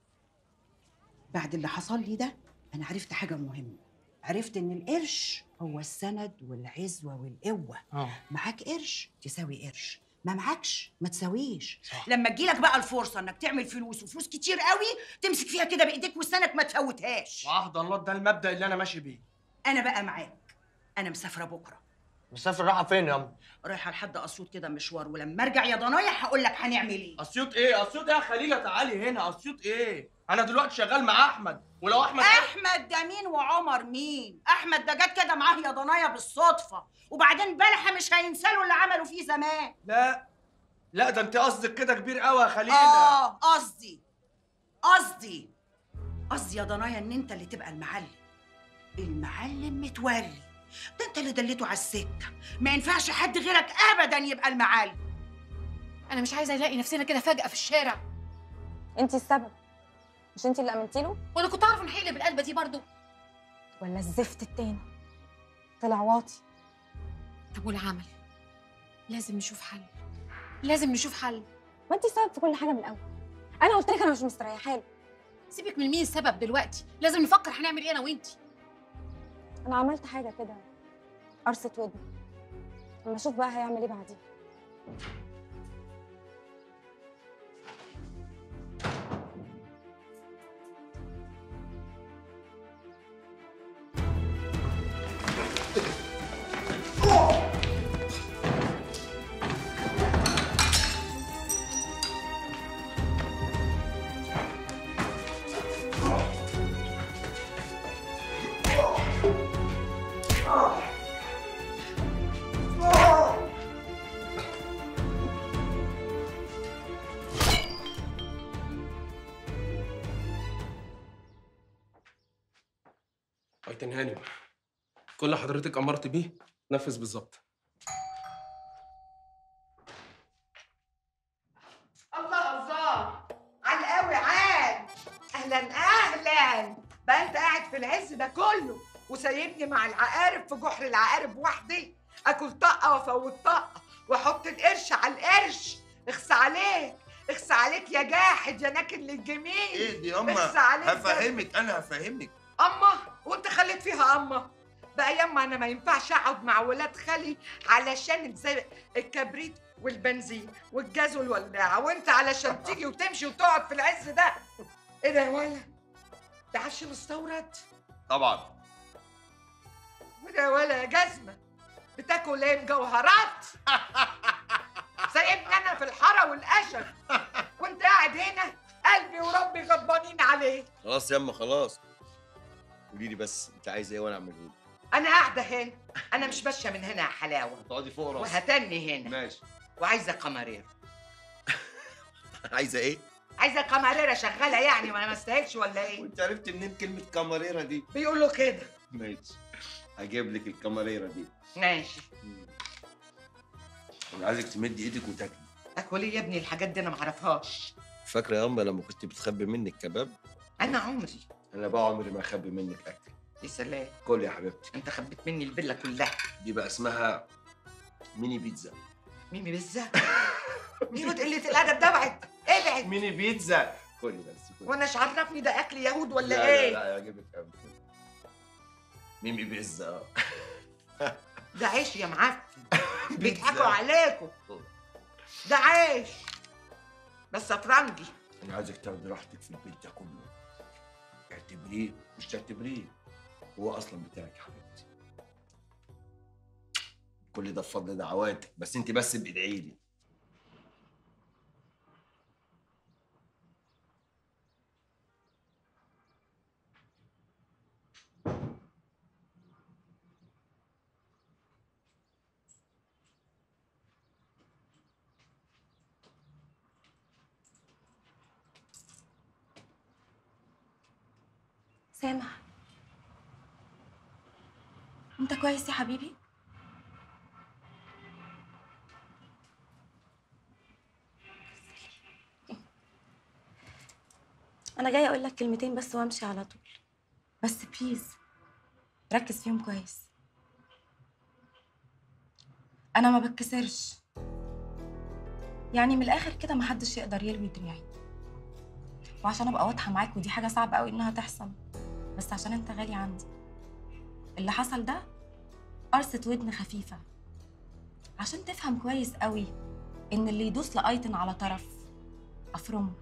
بعد اللي حصل لي ده انا عرفت حاجه مهمه عرفت ان القرش هو السند والعزوه والقوه اه معاك قرش تساوي قرش ما معكش ما تساويش لما تجيلك بقى الفرصه انك تعمل فلوس وفلوس كتير قوي تمسك فيها كده بايديك وسنك ما تفوتهاش وعهد الله ده المبدا اللي انا ماشي بيه انا بقى معاك انا مسافره بكره مسافر رايحه فين يا اما رايحه لحد اسيوط كده مشوار ولما ارجع يا ضنايا هقول لك هنعمل ايه اسيوط ايه اسيوط ايه يا خليله تعالي هنا اسيوط ايه انا دلوقتي شغال مع احمد ولو احمد احمد ده مين وعمر مين احمد ده جت كده معاه يا ضنايا بالصدفه وبعدين بلحه مش هينسالوا اللي عملوا فيه زمان لا لا ده انت قصدك كده كبير قوي يا خليله اه قصدي قصدي قصدي يا ضنايا ان انت اللي تبقى المعلم المعلم متولي ده انت اللي دليته على السكه ما ينفعش حد غيرك ابدا يبقى المعلم انا مش عايزه الاقي نفسنا كده فجاه في الشارع انت السبب مش انت اللي امنتي له وانا كنت اعرف ان هيقلب القلبه دي برضو ولا الزفت التاني طلع واطي طب والعمل لازم نشوف حل لازم نشوف حل ما انت السبب في كل حاجه من الاول انا قلت لك انا مش مستريحه له سيبك من مين السبب دلوقتي لازم نفكر هنعمل ايه انا وانتي انا عملت حاجه كده قرصه ودني اما اشوف بقى هيعمل ايه بعدين ايتن هانم كل اللي حضرتك امرت بيه نفذ بالظبط الله الله على القوي عاد اهلا اهلا بقى انت قاعد في العز ده كله وسايبني مع العقارب في جحر العقارب وحدي اكل طقه وافوت طقه واحط القرش على القرش اخس عليك اخس عليك يا جاحد يا ناكل للجميل ايه دي اخس ياما عليك ده. هفهمك انا هفهمك اما وانت خليت فيها اما بقى ياما انا ما ينفعش اقعد مع ولاد خالي علشان زي الكبريت والبنزين والجاز والولاعه وانت علشان تيجي وتمشي وتقعد في العز ده ايه ده يا ولا ده عش مستورد طبعا وده يا ولا يا جزمه بتاكل ايه مجوهرات سايبني انا في الحاره والقشر وانت قاعد هنا قلبي وربي غضبانين عليه خلاص ياما خلاص قولي لي بس انت عايزه ايه وانا اعمله لك انا قاعده هنا انا مش ماشيه من هنا يا حلاوه تقعدي فوق راسي وهتني هنا ماشي وعايزه قمرير عايزه ايه عايزه قمريره شغاله يعني وانا ما استاهلش ولا ايه انت عرفت منين كلمه كاماريرا دي بيقولوا كده ماشي هجيب لك الكاماريرا دي ماشي انا عايزك تمدي ايدك وتاكلي اكل ايه يا ابني الحاجات دي انا ما اعرفهاش فاكره يا اما لما كنت بتخبي منك كباب انا عمري انا بقى عمري ما اخبي منك اكل يا سلام كل يا حبيبتي انت خبيت مني الفيلا كلها دي بقى اسمها ميني بيتزا ميمي بزة دي قلة الادب ده ابعد ابعد ميني بيتزا كلي بس كلي وانا ايش عرفني ده اكل يهود ولا لا ايه لا لا يعجبك قوي ميمي بيتزا اه ده عيش يا معفن بيضحكوا عليكم ده عيش بس افرنجي انا عايزك تاخدي راحتك في البيت ده كله اعتبريه مش تعتبريه هو اصلا بتاعك يا حبيبتي كل ده بفضل دعواتك بس انت بس بادعي لي سامح انت كويس يا حبيبي انا جايه اقول لك كلمتين بس وامشي على طول بس بليز ركز فيهم كويس انا ما بتكسرش يعني من الاخر كده محدش يقدر يلوي دراعي وعشان ابقى واضحه معاك ودي حاجه صعبه قوي انها تحصل بس عشان انت غالي عندي اللي حصل ده قرصة ودن خفيفة عشان تفهم كويس قوي إن اللي يدوس لأيتن على طرف أفرمه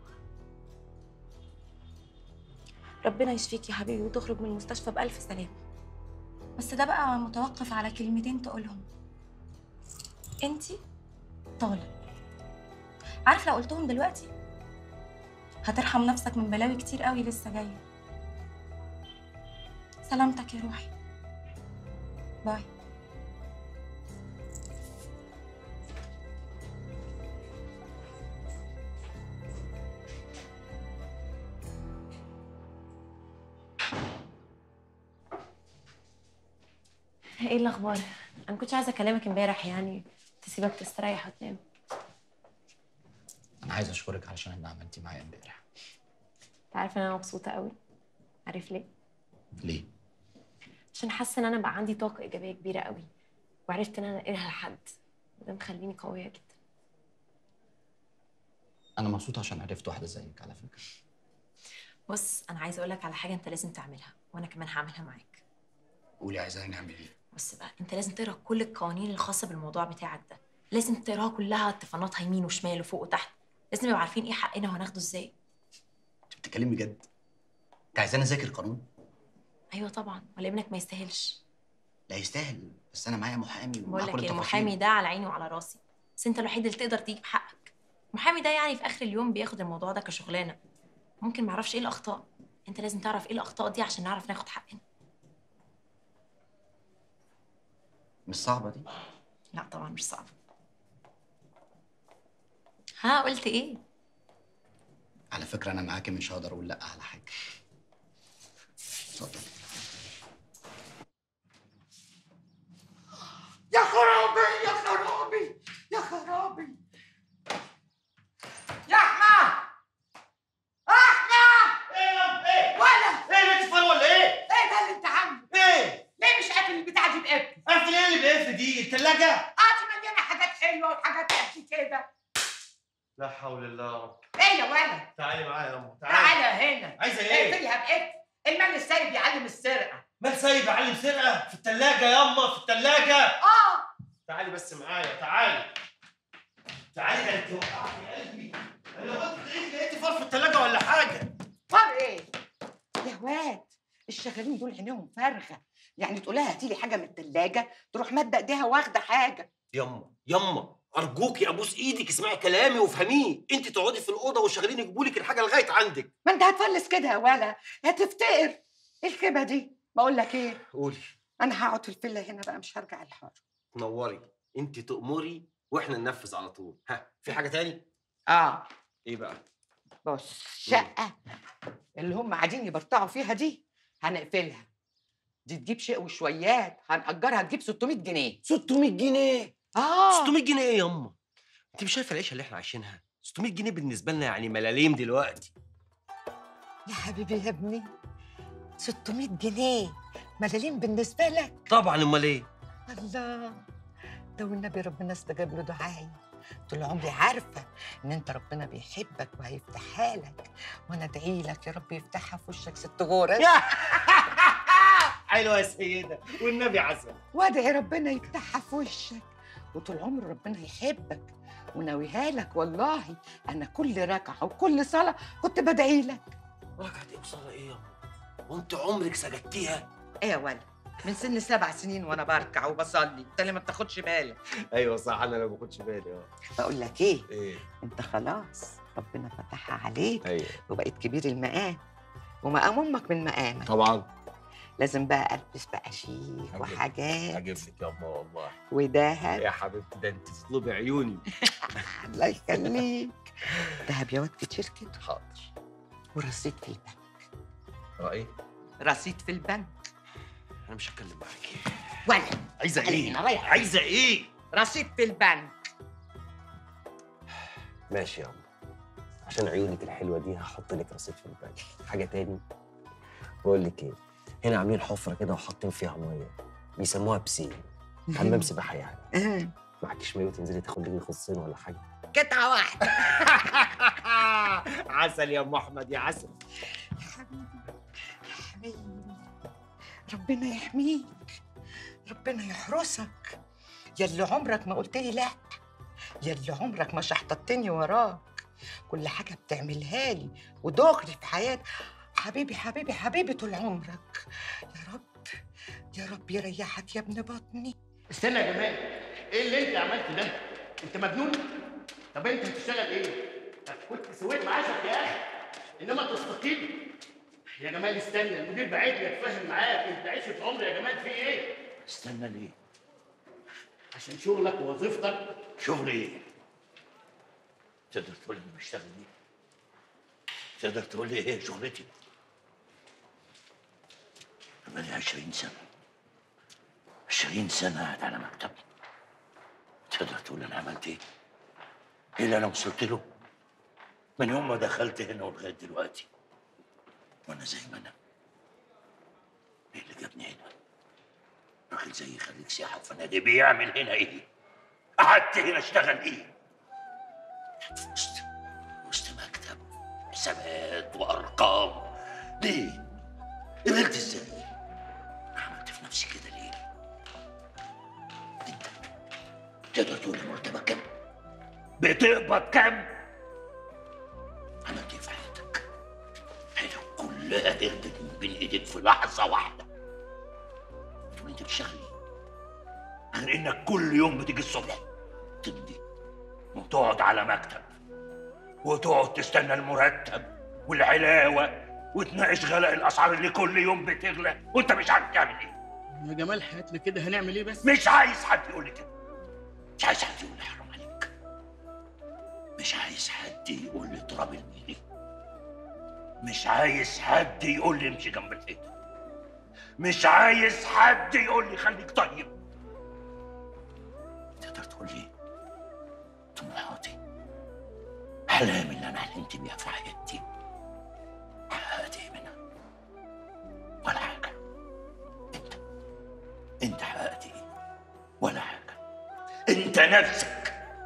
ربنا يشفيك يا حبيبي وتخرج من المستشفى بألف سلامة بس ده بقى متوقف على كلمتين تقولهم انتي طالب عارف لو قلتهم دلوقتي هترحم نفسك من بلاوي كتير قوي لسه جايه سلامتك يا روحي باي ايه الاخبار انا كنتش عايزه اكلمك امبارح يعني تسيبك تستريح وتنام انا عايز اشكرك علشان اللي عملتي معايا امبارح انت عارف ان انا مبسوطه قوي عارف ليه ليه عشان حاسه ان انا بقى عندي طاقه ايجابيه كبيره قوي وعرفت ان انا انقلها لحد وده مخليني قويه جدا انا مبسوط عشان عرفت واحده زيك على فكره بص انا عايزه اقول لك على حاجه انت لازم تعملها وانا كمان هعملها معاك قولي عايزاني نعمل ايه بص بقى انت لازم تقرا كل القوانين الخاصه بالموضوع بتاعك ده لازم تقراها كلها طفناتها يمين وشمال وفوق وتحت لازم نبقى عارفين ايه حقنا وهناخده ازاي انت بتتكلمي بجد انت عايزاني اذاكر قانون ايوه طبعا ولا ابنك ما يستاهلش لا يستاهل بس انا معايا محامي بقول ومعاه لك كل ايه التفاصيل. المحامي ده على عيني وعلى راسي بس انت الوحيد اللي تقدر تجيب حقك المحامي ده يعني في اخر اليوم بياخد الموضوع ده كشغلانه ممكن ما يعرفش ايه الاخطاء انت لازم تعرف ايه الاخطاء دي عشان نعرف ناخد حقنا مش صعبه دي لا طبعا مش صعب ها قلت ايه على فكره انا معاكي مش هقدر اقول لا على حاجه اتفضل الثلاجه اه دي مليانه حاجات حلوه وحاجات قد كده لا حول الله ايه يا ولد تعالي معايا يا امه تعالى هنا عايزه ايه؟ اقفلها بقفل المال السايب يعلم السرقه مال سايب علم سرقه في الثلاجه ياما في الثلاجه اه تعالي بس معايا تعالي تعالي ده انت وقعتي قلبي انا قلت ايه لقيتي فار في الثلاجه ولا حاجه فار ايه يا واد الشغالين دول عينيهم فارغه يعني تقول لها هاتي لي حاجه من الثلاجه تروح مادة ايديها واخده حاجه يما يما ارجوكي ابوس ايدك اسمعي كلامي وافهميه انت تقعدي في الاوضه والشغالين يجيبوا لك الحاجه لغايه عندك ما انت هتفلس كده يا ولا هتفتقر ايه الخيبه دي بقول لك ايه قولي انا هقعد في الفيلا هنا بقى مش هرجع الحار نوري انت تأمري واحنا ننفذ على طول ها في حاجه تاني اه ايه بقى بص شقه اللي هم قاعدين يبرطعوا فيها دي هنقفلها دي تجيب شيء وشويات هنأجرها تجيب 600 جنيه 600 جنيه اه 600 جنيه ايه يما انت مش شايفه العيشه اللي احنا عايشينها 600 جنيه بالنسبه لنا يعني ملاليم دلوقتي يا حبيبي يا ابني 600 جنيه ملاليم بالنسبه لك طبعا امال ايه الله ده والنبي ربنا استجاب له دعائي طول عمري عارفه ان انت ربنا بيحبك وهيفتحها لك وانا ادعي لك يا رب يفتحها في وشك ست غورة حلوه يا سيده والنبي عسل وادعي ربنا يفتحها في وشك وطول عمر ربنا يحبك وناويها لك والله انا كل ركعه وكل صلاه كنت بدعي لك ركعه ايه وصلاه ايه يا وانت عمرك سجدتيها ايه يا ولد من سن سبع سنين وانا بركع وبصلي انت اللي ما بتاخدش بالك ايوه صح انا ما باخدش بالي اه بقول لك ايه ايه انت خلاص ربنا فتحها عليك ايوه وبقيت كبير المقام ومقام امك من مقامك طبعا لازم بقى البس بقى شيك وحاجات هجيب لك يا والله ودهب يا حبيبتي ده انت تطلبي عيوني الله يخليك دهب يا واد كتير كده حاضر ورصيد في البنك رايي رصيد في البنك انا مش هتكلم معاكي ولا عايزه خلينا ايه رايح. عايزه ايه رصيد في البنك ماشي يا عم عشان عيونك الحلوه دي هحط لك رصيد في البنك حاجه تاني بقول لك ايه هنا عاملين حفره كده وحاطين فيها ميه بيسموها بسين حمام سباحه يعني معكيش مايو تنزلي تاخدي لي خصين ولا حاجه قطعه واحده عسل يا ام احمد يا عسل حبيبي ربنا يحميك ربنا يحرسك يلي عمرك ما قلت لي لا يلي عمرك ما شحططتني وراك كل حاجة بتعملها لي ودغري في حياتي حبيبي حبيبي حبيبي طول عمرك يا رب يا رب يريحك يا ابن بطني استنى يا جمال ايه اللي انت عملته ده؟ انت مجنون؟ طب انت هتشتغل ايه؟ كنت سويت معاشك يا اخي انما تستقيل يا جمال استنى المدير بعتني اتفاهم معاك انت عشت عمر يا جمال في ايه؟ استنى ليه؟ عشان شغلك ووظيفتك شغل ايه؟ تقدر تقول لي بشتغل ايه؟ تقدر تقول لي ايه شغلتي؟ أنا لي 20 سنة 20 سنة قاعد على مكتب تقدر تقول أنا عملت إيه؟ إيه اللي أنا وصلت له؟ من يوم ما دخلت هنا ولغاية دلوقتي وأنا زي ما أنا إيه اللي جابني هنا؟ راجل زي خريج سياحة وفنادق بيعمل هنا إيه؟ قعدت هنا أشتغل إيه؟ في وسط وسط مكتب حسابات وأرقام ليه؟ قدرت إزاي؟ أنا عملت في نفسي كده ليه؟ أنت تقدر تقول لي مرتبك كام؟ بتقبض كام؟ عملت إيه في حياتك؟ حياتك كلها هربت من بين إيديك في لحظة واحدة تقول أنت بتشتغل إيه؟ غير إنك كل يوم بتيجي الصبح تمضي وتقعد على مكتب وتقعد تستنى المرتب والعلاوة وتناقش غلاء الأسعار اللي كل يوم بتغلى وأنت مش عارف تعمل إيه يا جمال حياتنا كده هنعمل ايه بس؟ مش عايز حد يقول لي كده مش عايز حد يقول لي حرام عليك مش عايز حد يقول لي اضرب الميري مش عايز حد يقول لي امشي جنب الحيطه مش عايز حد يقول لي خليك طيب تقدر تقول لي طموحاتي احلامي اللي انا حلمت بيها في حياتي حققت ايه منها ولا حاجه انت انت حققت ايه ولا حاجه انت نفسك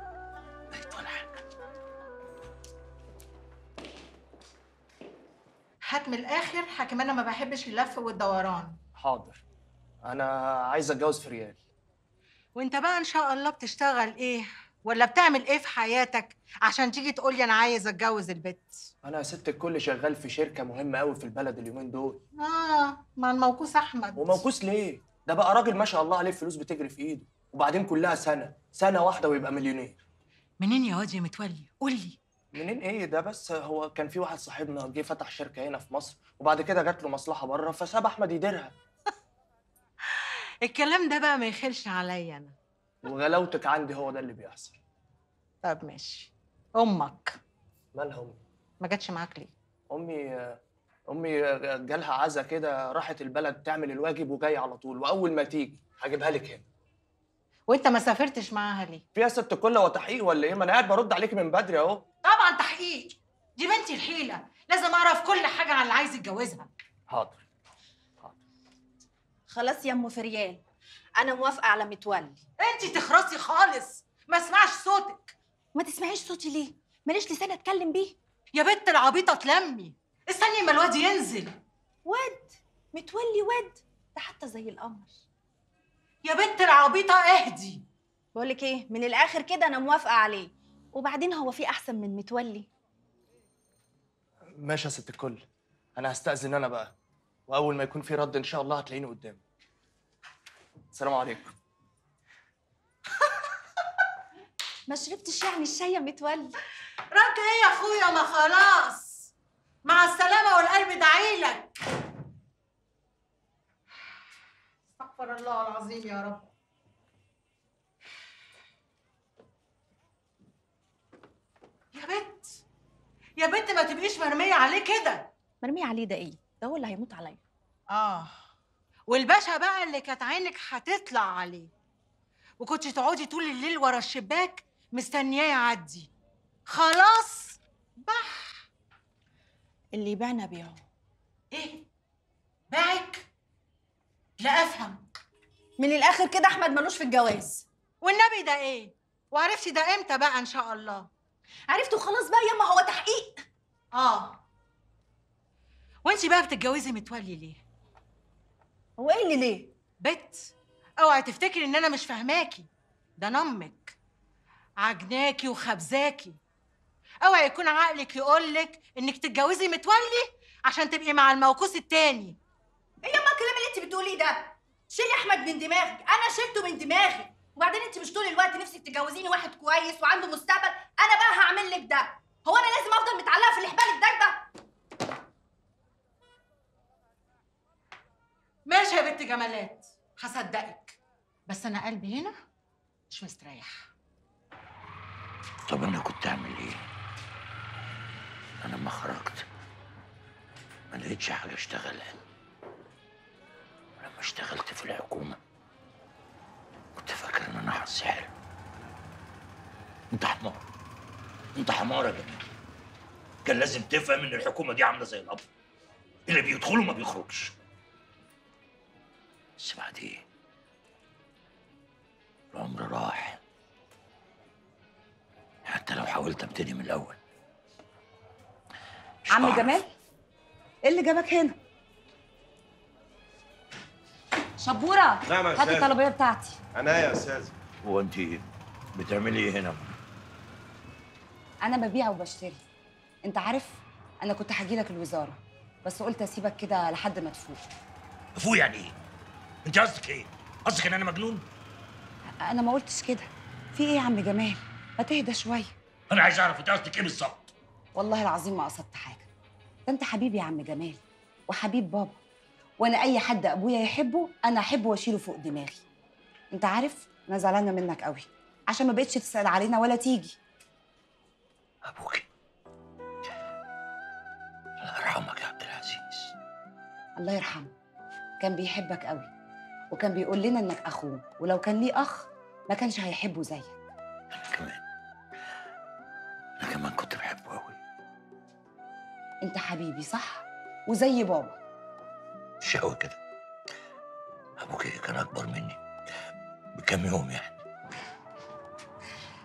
هات من الاخر حكم انا ما بحبش اللف والدوران حاضر انا عايز اتجوز في ريال وانت بقى ان شاء الله بتشتغل ايه ولا بتعمل ايه في حياتك عشان تيجي تقول لي انا عايز اتجوز البت انا يا ست الكل شغال في شركه مهمه قوي في البلد اليومين دول اه مع الموكوس احمد وموكوس ليه ده بقى راجل ما شاء الله عليه الفلوس بتجري في ايده وبعدين كلها سنه سنه واحده ويبقى مليونير منين يا واد يا متولي قول لي منين ايه ده بس هو كان في واحد صاحبنا جه فتح شركه هنا في مصر وبعد كده جات له مصلحه بره فساب احمد يديرها الكلام ده بقى ما يخلش عليا انا وغلاوتك عندي هو ده اللي بيحصل طب ماشي امك مالها امي ما جاتش معاك ليه امي امي جالها عزا كده راحت البلد تعمل الواجب وجايه على طول واول ما تيجي هجيبها لك هنا وانت ما سافرتش معاها ليه فيها ست كل هو تحقيق ولا ايه ما انا قاعد برد عليك من بدري اهو طبعا تحقيق دي بنتي الحيله لازم اعرف كل حاجه عن اللي عايز يتجوزها حاضر خلاص يا ام فريال انا موافقه على متولي انت تخرسي خالص ما اسمعش صوتك ما تسمعيش صوتي ليه ماليش لسان اتكلم بيه يا بنت العبيطه تلمي استني اما الواد ينزل واد متولي واد ده حتى زي القمر يا بنت العبيطه اهدي بقولك ايه من الاخر كده انا موافقه عليه وبعدين هو في احسن من متولي ماشي يا ست الكل انا هستأذن انا بقى واول ما يكون في رد ان شاء الله هتلاقيني قدام السلام عليكم ما شربتش يعني الشاي يا متولي رد ايه يا اخويا ما خلاص مع السلامه والقلب دعيلك استغفر الله العظيم يا رب يا بنت يا بنت ما تبقيش مرميه عليه كده مرمية عليه ده ايه ده هو اللي هيموت عليا اه والباشا بقى اللي كانت عينك هتطلع عليه وكنت تقعدي طول الليل ورا الشباك مستنياه يعدي خلاص بح اللي يبيعنا بيعه ايه باعك لا افهم من الاخر كده احمد ملوش في الجواز والنبي ده ايه وعرفتي ده امتى بقى ان شاء الله عرفته خلاص بقى ياما هو تحقيق اه وانت بقى بتتجوزي متولي ليه هو ايه اللي ليه بت اوعي تفتكري ان انا مش فاهماكي ده انا امك عجناكي وخبزاكي اوعي يكون عقلك يقولك انك تتجوزي متولي عشان تبقي مع الموكوس التاني ايه ياما الكلام اللي انت بتقوليه ده شيلي احمد من دماغك انا شلته من دماغي وبعدين انت مش طول الوقت نفسك تتجوزيني واحد كويس وعنده مستقبل انا بقى هعمل لك ده هو انا لازم افضل متعلقه في الحبال الدايبه ماشي يا بنت جمالات هصدقك بس انا قلبي هنا مش مستريح طب انا كنت اعمل ايه انا لما خرجت ما لقيتش حاجه اشتغلها لما اشتغلت في الحكومه كنت فاكر ان انا حظي حلو انت حمار انت حمار يا جميل كان لازم تفهم ان الحكومه دي عامله زي الاب اللي بيدخل وما بيخرجش بس بعدين العمر راح حتى لو حاولت ابتدي من الاول عم جمال ايه اللي جابك هنا شبوره نعم يا هات أستاذ. الطلبيه بتاعتي انا يا استاذ هو انت بتعملي ايه هنا انا ببيع وبشتري انت عارف انا كنت هاجي لك الوزاره بس قلت اسيبك كده لحد ما تفوق فوق يعني ايه انت قصدك ايه قصدك ان انا مجنون انا ما قلتش كده في ايه يا عم جمال ما تهدى شويه انا عايز اعرف انت قصدك ايه بالظبط والله العظيم ما قصدت حاجه ده انت حبيبي يا عم جمال وحبيب بابا وانا اي حد ابويا يحبه انا احبه واشيله فوق دماغي انت عارف انا زعلانه منك قوي عشان ما بقتش تسال علينا ولا تيجي الله يرحمك يا عبد العزيز الله يرحمه كان بيحبك قوي وكان بيقول لنا انك اخوه ولو كان ليه اخ ما كانش هيحبه زيك انا كمان كنت بحبه قوي انت حبيبي صح وزي بابا مش قوي كده ابوك كان اكبر مني بكام يوم يعني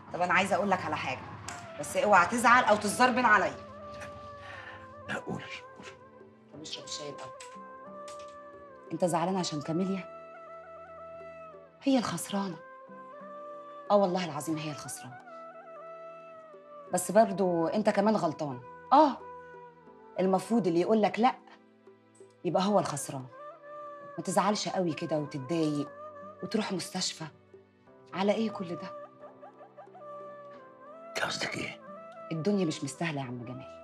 طب انا عايزه اقول لك على حاجه بس اوعى تزعل او تزربن عليا لا قول طب اشرب الشاي الاول انت زعلان عشان كاميليا هي الخسرانه اه والله العظيم هي الخسرانه بس برضو انت كمان غلطان اه المفروض اللي يقول لك لا يبقى هو الخسران ما تزعلش قوي كده وتتضايق وتروح مستشفى على ايه كل ده قصدك ايه الدنيا مش مستاهله يا عم جمال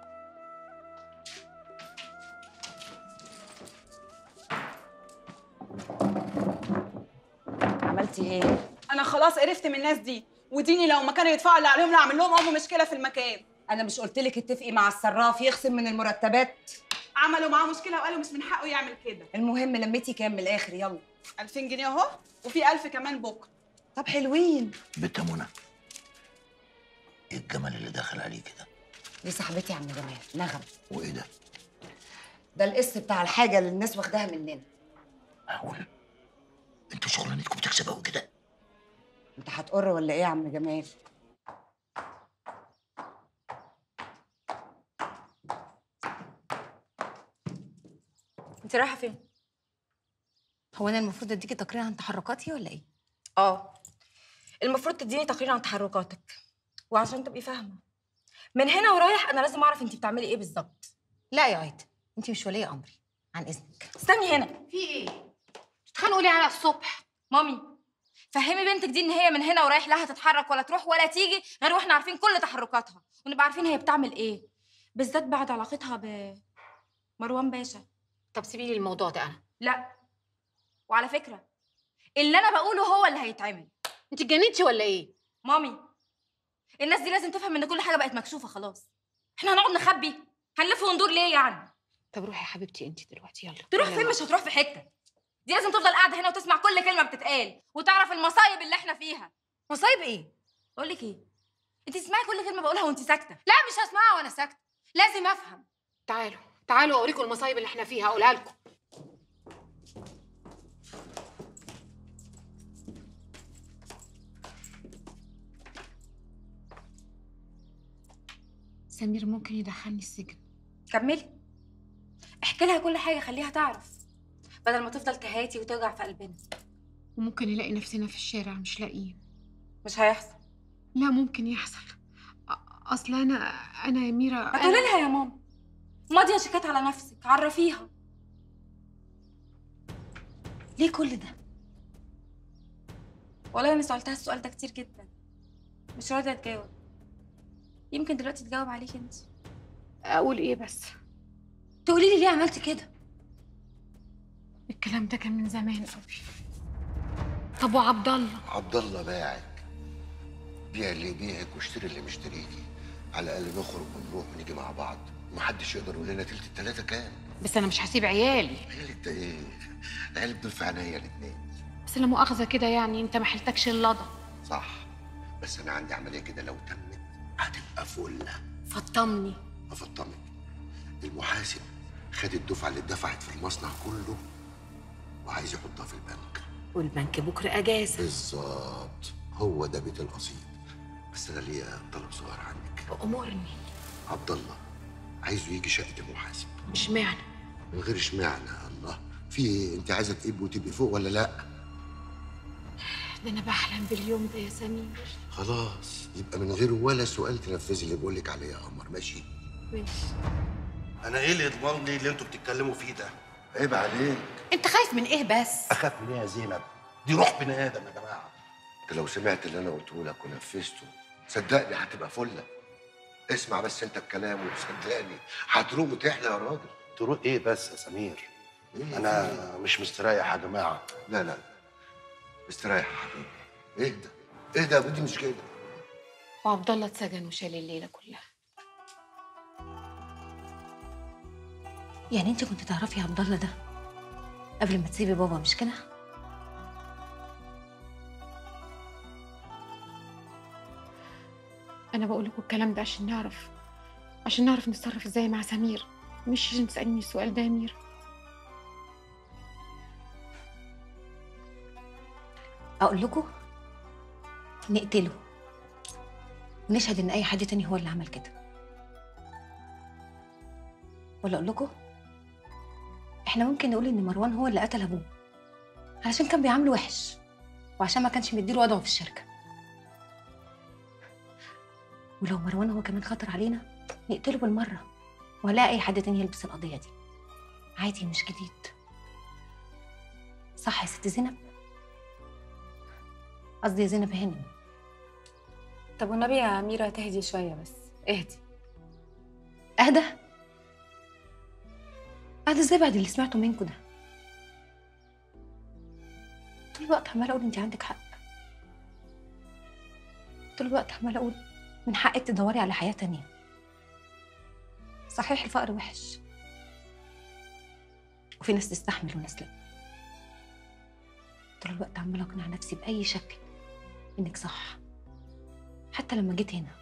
عملتي ايه انا خلاص قرفت من الناس دي وديني لو ما كانوا يدفعوا اللي عليهم لا اعمل لهم ام مشكله في المكان انا مش قلت لك اتفقي مع الصراف يخصم من المرتبات عملوا معاه مشكله وقالوا مش من حقه يعمل كده المهم لميتي كام من الاخر يلا 2000 جنيه اهو وفي 1000 كمان بكره طب حلوين بنت منى ايه الجمال اللي داخل عليه كده دي صاحبتي يا عم جمال نغم وايه ده ده القسط بتاع الحاجه اللي الناس واخداها مننا معقول انتوا شغلانتكم بتكسب قوي كده انت هتقر ولا ايه يا عم جمال انت رايحه فين هو انا المفروض اديكي تقرير عن تحركاتي ولا ايه اه المفروض تديني تقرير عن تحركاتك وعشان تبقي فاهمه من هنا ورايح انا لازم اعرف انت بتعملي ايه بالظبط لا يا عيد انت مش وليه امري عن اذنك استني هنا في ايه تتخانقوا ليه على الصبح مامي فهمي بنتك دي ان هي من هنا ورايح لا هتتحرك ولا تروح ولا تيجي غير واحنا عارفين كل تحركاتها ونبقى عارفين هي بتعمل ايه بالذات بعد علاقتها بمروان باشا طب سيبي لي الموضوع ده انا لا وعلى فكره اللي انا بقوله هو اللي هيتعمل انت اتجننتي ولا ايه مامي الناس دي لازم تفهم ان كل حاجه بقت مكشوفه خلاص احنا هنقعد نخبي هنلف وندور ليه يعني طب روحي يا حبيبتي انت دلوقتي يلا تروح يلا فين يلا. مش هتروح في حته دي لازم تفضل قاعده هنا وتسمع كل كلمه بتتقال وتعرف المصايب اللي احنا فيها مصايب ايه اقول لك ايه انت تسمعي كل كلمه بقولها وانت ساكته لا مش هسمعها وانا ساكته لازم افهم تعالوا تعالوا اوريكم المصايب اللي احنا فيها اقولها لكم سمير ممكن يدخلني السجن كملي احكي لها كل حاجه خليها تعرف بدل ما تفضل تهاتي وتوجع في قلبنا وممكن نلاقي نفسنا في الشارع مش لاقيين مش هيحصل لا ممكن يحصل أ- اصل انا انا يا ميرا ما تقولي لها يا ماما ماضيه شيكات على نفسك عرفيها ليه كل ده والله انا سالتها السؤال ده كتير جدا مش راضيه تجاوب يمكن دلوقتي تجاوب عليك انت اقول ايه بس تقولي لي ليه عملتي كده الكلام ده كان من زمان قوي طب وعبد الله عبد الله باعك بيع اللي يبيعك واشتري اللي مشتريكي على الاقل نخرج ونروح ونيجي مع بعض ومحدش يقدر يقول لنا تلت التلاته كام بس انا مش هسيب عيالي عيالك ده ايه العيال دول في عينيا الاتنين بس لا مؤاخذه كده يعني انت ما حيلتكش اللضا صح بس انا عندي عمليه كده لو تمت هتبقى فله فطمني افطمك المحاسب خد الدفعه اللي اتدفعت في المصنع كله وعايز يحطها في البنك والبنك بكره اجازه بالظبط هو ده بيت القصيد بس انا ليا طلب صغير عنك امرني عبد الله عايزه يجي شقه المحاسب مش معنى من غير اشمعنى الله في ايه انت عايزه تقب وتبقي فوق ولا لا ده انا بحلم باليوم ده يا سمير خلاص يبقى من غير ولا سؤال تنفذي اللي بقول لك عليه يا قمر ماشي ماشي انا ايه اللي يضمن لي اللي انتوا بتتكلموا فيه ده عيب عليك انت خايف من ايه بس اخاف من ايه يا زينب دي روح بني ادم يا جماعه انت لو سمعت اللي انا قلته لك ونفذته صدقني هتبقى فله اسمع بس انت الكلام وصدقني هتروق وتحلى يا راجل تروق ايه بس يا سمير إيه انا في مش مستريح يا جماعه لا لا استريح يا حبيبي اهدى اهدى يا بودي مش كده وعبد الله اتسجن وشال الليله كلها يعني انت كنت تعرفي عبد الله ده قبل ما تسيبي بابا مش كده انا بقول لكم الكلام ده عشان نعرف عشان نعرف نتصرف ازاي مع سمير مش عشان تسالني السؤال ده يا ميرا اقول لكم نقتله ونشهد ان اي حد تاني هو اللي عمل كده ولا اقول لكم احنا ممكن نقول ان مروان هو اللي قتل ابوه علشان كان بيعامله وحش وعشان ما كانش مديله وضعه في الشركه ولو مروان هو كمان خطر علينا نقتله بالمره ولا اي حد تاني يلبس القضيه دي عادي مش جديد صح يا ست زينب قصدي يا زينب هانم طب والنبي يا أميرة تهدي شوية بس اهدي اهدى اهدى ازاي بعد اللي سمعته منكم ده طول الوقت عماله اقول انت عندك حق طول الوقت عماله اقول من حقك تدوري على حياه تانية صحيح الفقر وحش وفي ناس تستحمل وناس لا طول الوقت عماله اقنع نفسي باي شكل انك صح حتى لما جيت هنا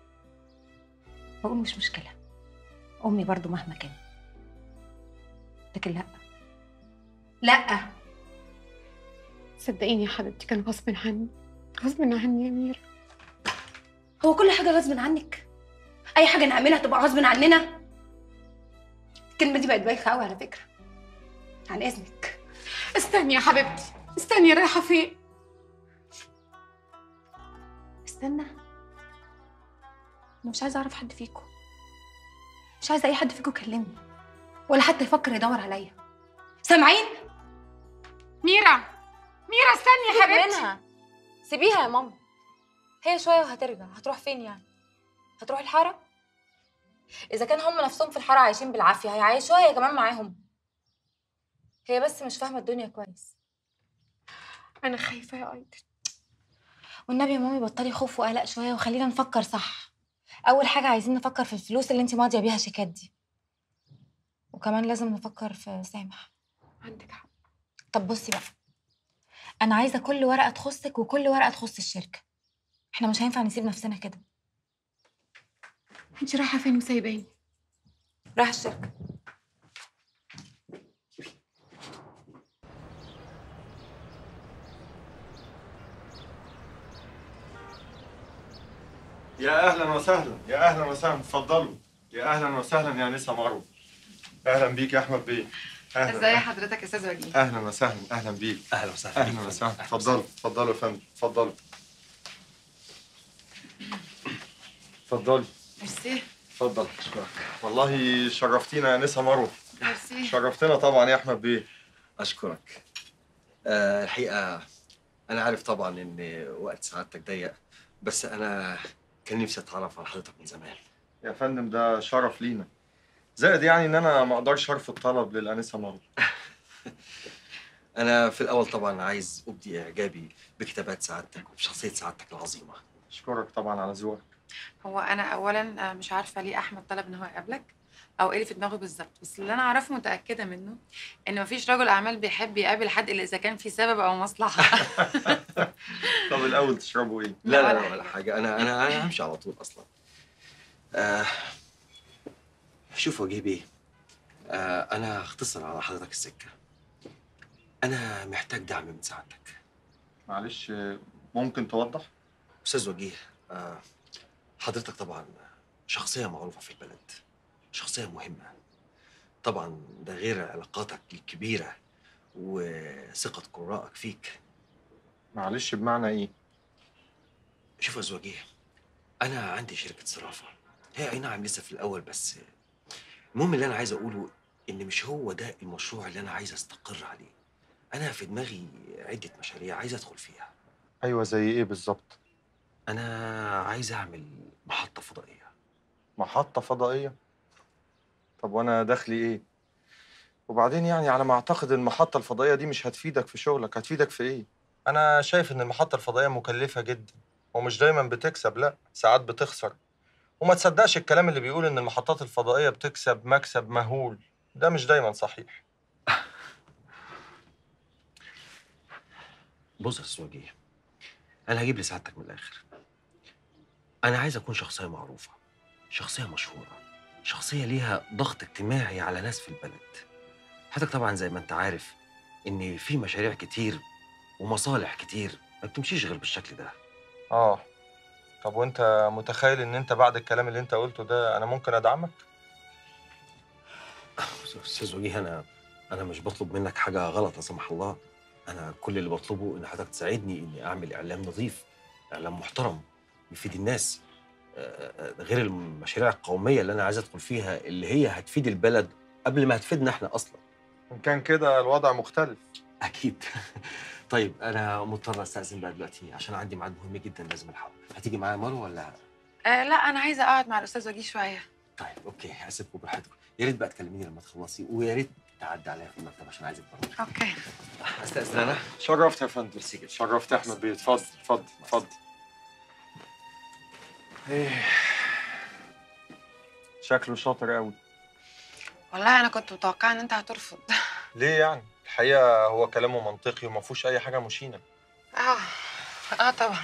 بقول مش مشكله امي برضو مهما كان لكن لا لا صدقيني يا حبيبتي كان غصب عني غصب عني يا أميرة هو كل حاجه غصب عنك اي حاجه نعملها تبقى غصب عننا الكلمه دي بقت بايخه قوي على فكره عن اذنك استني يا حبيبتي استني رايحة فين استنى انا مش عايزه اعرف حد فيكم مش عايزه اي حد فيكم يكلمني ولا حتى يفكر يدور عليا سامعين ميرا ميرا استني يا سيبك حبيبتي منها سيبيها يا ماما هي شوية وهترجع هتروح فين يعني هتروح الحارة إذا كان هم نفسهم في الحارة عايشين بالعافية هيعيشوها هي كمان معاهم هي بس مش فاهمة الدنيا كويس أنا خايفة يا أيضا والنبي يا مامي بطلي خوف وقلق شويه وخلينا نفكر صح اول حاجه عايزين نفكر في الفلوس اللي انت ماضيه بيها شيكات دي وكمان لازم نفكر في سامح عندك حق طب بصي بقى انا عايزه كل ورقه تخصك وكل ورقه تخص الشركه احنا مش هينفع نسيب نفسنا كده انت رايحة فين وسايباني راح الشركه يا اهلا وسهلا يا اهلا وسهلا اتفضلوا يا اهلا وسهلا يا نسا مروه اهلا بيك يا احمد بيه اهلا ازاي حضرتك يا استاذ وجيه اهلا وسهلا اهلا بيك اهلا وسهلا اهلا وسهلا اتفضلوا اتفضلوا يا فندم اتفضلوا اتفضلي ميرسي اتفضل والله شرفتينا يا نسا مروه ميرسي شرفتنا طبعا يا احمد بيه اشكرك آه الحقيقه انا عارف طبعا ان وقت سعادتك ضيق بس انا كان نفسي اتعرف على حضرتك من زمان يا فندم ده شرف لينا زائد يعني ان انا ما اقدرش ارفض طلب للانسه مروه انا في الاول طبعا عايز ابدي اعجابي بكتابات سعادتك وبشخصيه سعادتك العظيمه اشكرك طبعا على ذوقك هو انا اولا آه، مش عارفه ليه احمد طلب ان هو يقابلك او ايه اللي في دماغه بالظبط بس اللي انا اعرفه متاكده منه ان مفيش رجل اعمال بيحب يقابل حد الا اذا كان في سبب او مصلحه طب الاول تشربوا ايه لا لا لا ولا حاجه انا انا انا همشي على طول اصلا آه شوف وجيه بيه آه انا هختصر على حضرتك السكه انا محتاج دعم من سعادتك معلش ممكن توضح استاذ وجيه آه حضرتك طبعا شخصيه معروفه في البلد شخصيه مهمه طبعا ده غير علاقاتك الكبيره وثقه قرائك فيك معلش بمعنى ايه شوف يا زوجيه انا عندي شركه صرافه هي اي نعم لسه في الاول بس المهم اللي انا عايز اقوله ان مش هو ده المشروع اللي انا عايز استقر عليه انا في دماغي عده مشاريع عايز ادخل فيها ايوه زي ايه بالظبط انا عايز اعمل محطه فضائيه محطه فضائيه طب وانا دخلي ايه وبعدين يعني على ما اعتقد المحطه الفضائيه دي مش هتفيدك في شغلك هتفيدك في ايه انا شايف ان المحطه الفضائيه مكلفه جدا ومش دايما بتكسب لا ساعات بتخسر وما تصدقش الكلام اللي بيقول ان المحطات الفضائيه بتكسب مكسب مهول ده مش دايما صحيح بص يا استاذ وجيه انا هجيب لسعادتك من الاخر انا عايز اكون شخصيه معروفه شخصيه مشهوره شخصيه ليها ضغط اجتماعي على ناس في البلد حضرتك طبعا زي ما انت عارف ان في مشاريع كتير ومصالح كتير ما بتمشيش غير بالشكل ده اه طب وانت متخيل ان انت بعد الكلام اللي انت قلته ده انا ممكن ادعمك استاذ وجيه انا انا مش بطلب منك حاجه غلط لا سمح الله انا كل اللي بطلبه ان حضرتك تساعدني اني اعمل اعلام نظيف اعلام محترم يفيد الناس آه، آه، غير المشاريع القوميه اللي انا عايز ادخل فيها اللي هي هتفيد البلد قبل ما هتفيدنا احنا اصلا ان كان كده الوضع مختلف اكيد طيب انا مضطر استاذن بقى دلوقتي عشان عندي ميعاد مهم جدا لازم الحقه هتيجي معايا مروه ولا آه لا انا عايزه اقعد مع الاستاذ وجيه شويه طيب اوكي هسيبكم براحتكم يا ريت بقى تكلميني لما تخلصي ويا ريت تعدي عليا في المكتب عشان عايزك ضروري اوكي استاذن انا شرفت يا فندم شرفت يا احمد بيه اتفضل اتفضل اتفضل ايه شكله شاطر قوي والله انا كنت متوقعه ان انت هترفض ليه يعني الحقيقه هو كلامه منطقي وما فيهوش اي حاجه مشينه اه اه طبعا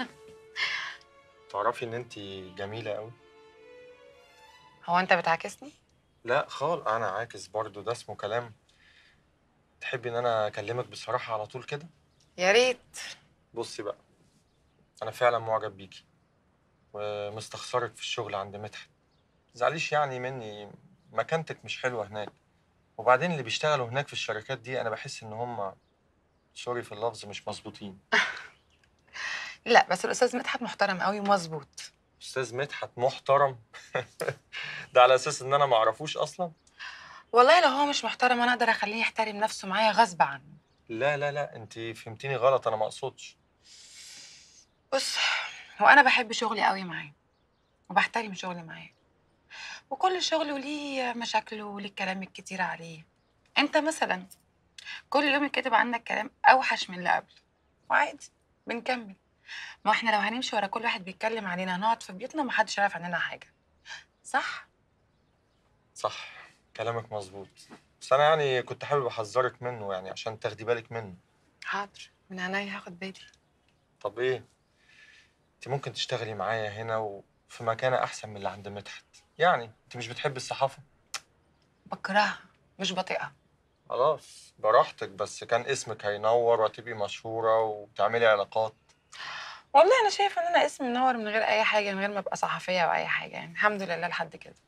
تعرفي ان انت جميله قوي هو انت بتعاكسني لا خال انا عاكس برضو ده اسمه كلام تحبي ان انا اكلمك بصراحه على طول كده يا ريت بصي بقى انا فعلا معجب بيكي ومستخسرك في الشغل عند مدحت تزعليش يعني مني مكانتك مش حلوه هناك وبعدين اللي بيشتغلوا هناك في الشركات دي انا بحس ان هم سوري في اللفظ مش مظبوطين لا بس الاستاذ مدحت محترم قوي ومظبوط استاذ مدحت محترم ده على اساس ان انا ما اعرفوش اصلا والله لو هو مش محترم انا اقدر اخليه يحترم نفسه معايا غصب عنه لا لا لا انت فهمتيني غلط انا ما اقصدش بص هو انا بحب شغلي قوي معاه وبحترم شغلي معاه وكل شغل وليه مشاكله وليه الكلام الكتير عليه انت مثلا كل يوم يتكتب عنك كلام اوحش من اللي قبله وعادي بنكمل ما احنا لو هنمشي ورا كل واحد بيتكلم علينا هنقعد في بيوتنا ومحدش يعرف عننا حاجه صح صح كلامك مظبوط بس انا يعني كنت حابب احذرك منه يعني عشان تاخدي بالك منه حاضر من عينيا هاخد بالي طب ايه انت ممكن تشتغلي معايا هنا وفي مكانه احسن من اللي عند مدحت يعني انت مش بتحبي الصحافه بكرهها مش بطيئه خلاص براحتك بس كان اسمك هينور وهتبقي مشهوره وتعملي علاقات والله انا شايفه ان انا اسمي منور من غير اي حاجه من غير ما ابقى صحفيه او اي حاجه يعني الحمد لله لحد كده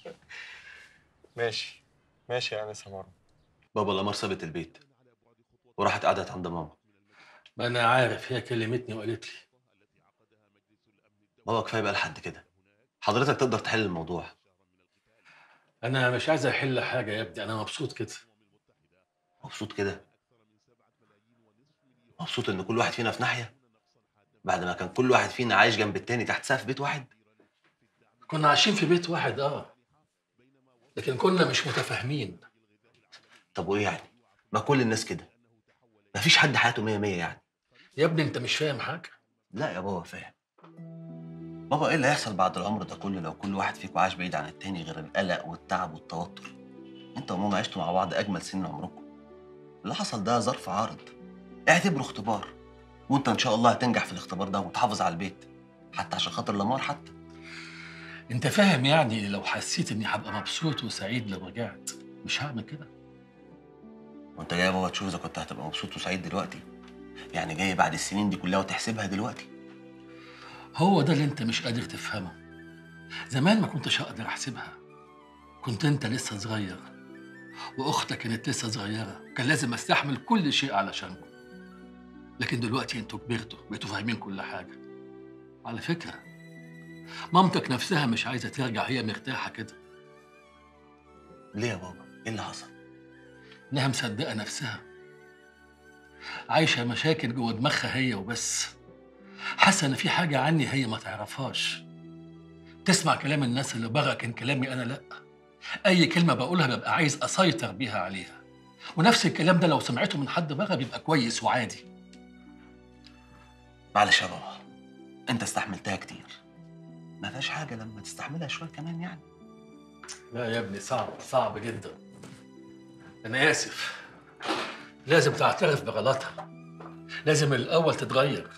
ماشي ماشي يا انسه مروه بابا القمر سابت البيت وراحت قعدت عند ماما ما انا عارف هي كلمتني وقالت لي بابا كفايه بقى لحد كده حضرتك تقدر تحل الموضوع انا مش عايز احل حاجه يا ابني انا مبسوط كده مبسوط كده مبسوط ان كل واحد فينا في ناحيه بعد ما كان كل واحد فينا عايش جنب التاني تحت سقف بيت واحد كنا عايشين في بيت واحد اه لكن كنا مش متفاهمين طب وايه يعني ما كل الناس كده مفيش حد حياته مية مية يعني يا ابني انت مش فاهم حاجه لا يا بابا فاهم بابا ايه اللي هيحصل بعد العمر ده كله لو كل واحد فيكم عاش بعيد عن التاني غير القلق والتعب والتوتر انت وماما عشتوا مع بعض اجمل سنين عمركم اللي حصل ده ظرف عارض اعتبره اختبار وانت ان شاء الله هتنجح في الاختبار ده وتحافظ على البيت حتى عشان خاطر لمار حتى انت فاهم يعني لو حسيت اني هبقى مبسوط وسعيد لو رجعت مش هعمل كده وانت جاي يا بابا تشوف اذا كنت هتبقى مبسوط وسعيد دلوقتي يعني جاي بعد السنين دي كلها وتحسبها دلوقتي هو ده اللي انت مش قادر تفهمه زمان ما كنتش هقدر احسبها كنت انت لسه صغير واختك كانت لسه صغيره كان لازم استحمل كل شيء علشانكم لكن دلوقتي انتوا كبرتوا بقيتوا فاهمين كل حاجه على فكره مامتك نفسها مش عايزه ترجع هي مرتاحه كده ليه يا بابا ايه اللي حصل انها مصدقه نفسها عايشه مشاكل جوه دماغها هي وبس حاسه ان في حاجه عني هي ما تعرفهاش تسمع كلام الناس اللي بره كان كلامي انا لا اي كلمه بقولها ببقى عايز اسيطر بيها عليها ونفس الكلام ده لو سمعته من حد بره بيبقى كويس وعادي معلش يا بابا انت استحملتها كتير ما فيهاش حاجه لما تستحملها شويه كمان يعني لا يا ابني صعب صعب جدا انا اسف لازم تعترف بغلطها لازم الاول تتغير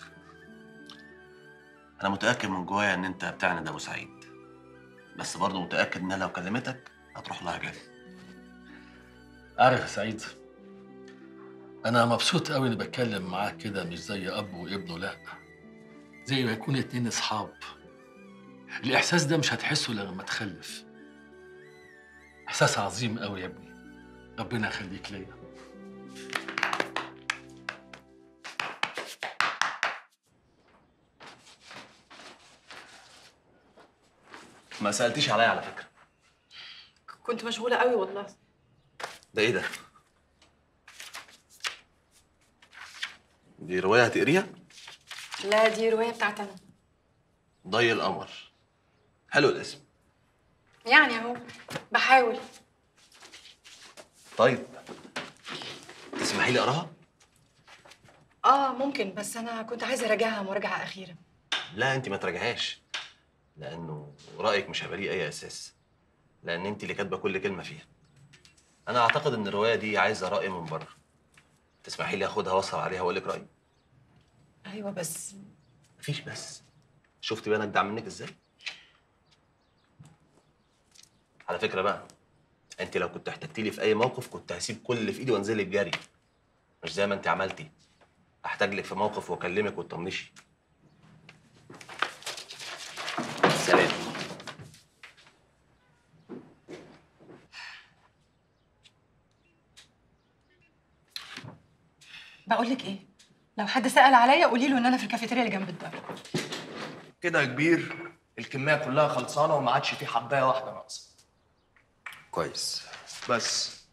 انا متاكد من جوايا ان انت بتعند ابو سعيد بس برضه متاكد انها لو كلمتك هتروح لها جري عارف يا سعيد انا مبسوط قوي اني بتكلم معاك كده مش زي اب وابنه لا زي ما يكون اتنين اصحاب الإحساس ده مش هتحسه إلا لما تخلف إحساس عظيم قوي يا ابني ربنا يخليك ليا ما سالتيش عليا على فكره كنت مشغوله قوي والله ده ايه ده دي روايه هتقريها لا دي روايه بتاعتي انا ضي القمر حلو الاسم يعني اهو بحاول طيب تسمحي لي اقراها اه ممكن بس انا كنت عايزه اراجعها مراجعه اخيره لا انت ما تراجعهاش لانه رايك مش هيبقى ليه اي اساس لان انت اللي كاتبه كل كلمه فيها انا اعتقد ان الروايه دي عايزه راي من بره تسمحي لي اخدها واسهر عليها واقول لك رايي ايوه بس مفيش بس شفتي بقى انا اجدع منك ازاي على فكره بقى انت لو كنت احتجتي لي في اي موقف كنت هسيب كل اللي في ايدي وانزل لك جري مش زي ما انت عملتي احتاج لك في موقف واكلمك وتطنشي سلام بقول لك ايه لو حد سال عليا قولي له ان انا في الكافيتيريا اللي جنب الدار كده يا كبير الكميه كلها خلصانه وما عادش في حبايه واحده ناقصه كويس بس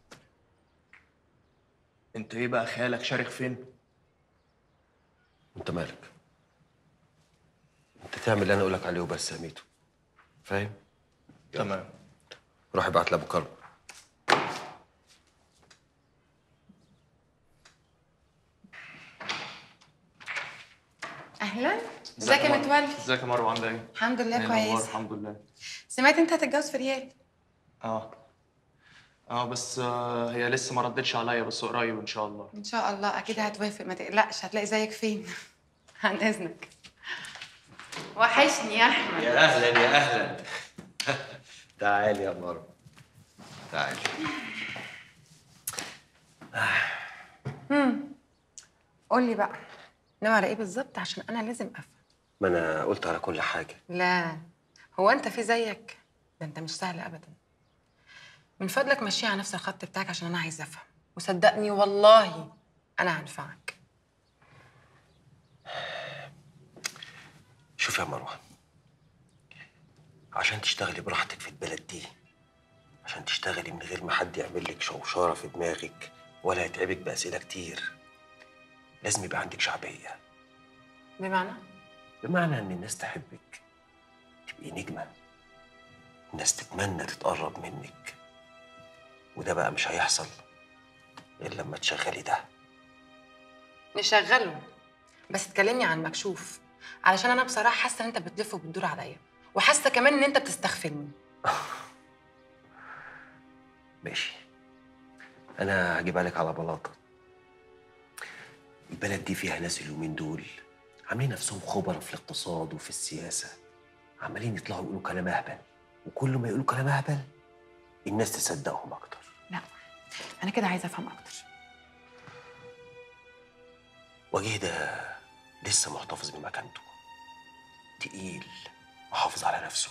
انت ايه بقى خيالك شارك فين انت مالك انت تعمل اللي انا اقول لك عليه وبس يا ميتو فاهم تمام روح ابعت لابو كرم اهلا ازيك يا متولي ازيك يا مروه عامله ايه الحمد لله إيه الأخبار؟ كويس الحمد لله سمعت انت هتتجوز في ريال اه اه بس آه هي لسه ما ردتش عليا بس قريب ان شاء الله ان شاء الله اكيد هتوافق ما تقلقش هتلاقي زيك فين عن اذنك وحشني يا احمد يا اهلا يا اهلا تعالي يا مروه تعالي امم قول لي بقى ناوي على ايه بالظبط عشان انا لازم افهم ما انا قلت على كل حاجه لا هو انت في زيك ده انت مش سهل ابدا من فضلك مشي على نفس الخط بتاعك عشان انا عايزه افهم وصدقني والله انا هنفعك شوف يا مروه عشان تشتغلي براحتك في البلد دي عشان تشتغلي من غير ما حد يعمل لك شوشره في دماغك ولا يتعبك باسئله كتير لازم يبقى عندك شعبيه بمعنى بمعنى ان الناس تحبك تبقي نجمه الناس تتمنى تتقرب منك وده بقى مش هيحصل غير لما تشغلي ده نشغله بس تكلمني عن مكشوف علشان انا بصراحه حاسه ان انت بتلف وبتدور عليا وحاسه كمان ان انت بتستغفلني ماشي انا هجيبها لك على بلاطه البلد دي فيها ناس اليومين دول عاملين نفسهم خبراء في الاقتصاد وفي السياسه عمالين يطلعوا يقولوا كلام اهبل وكل ما يقولوا كلام اهبل الناس تصدقهم اكتر لا انا كده عايزه افهم اكتر وجيه ده لسه محتفظ بمكانته تقيل محافظ على نفسه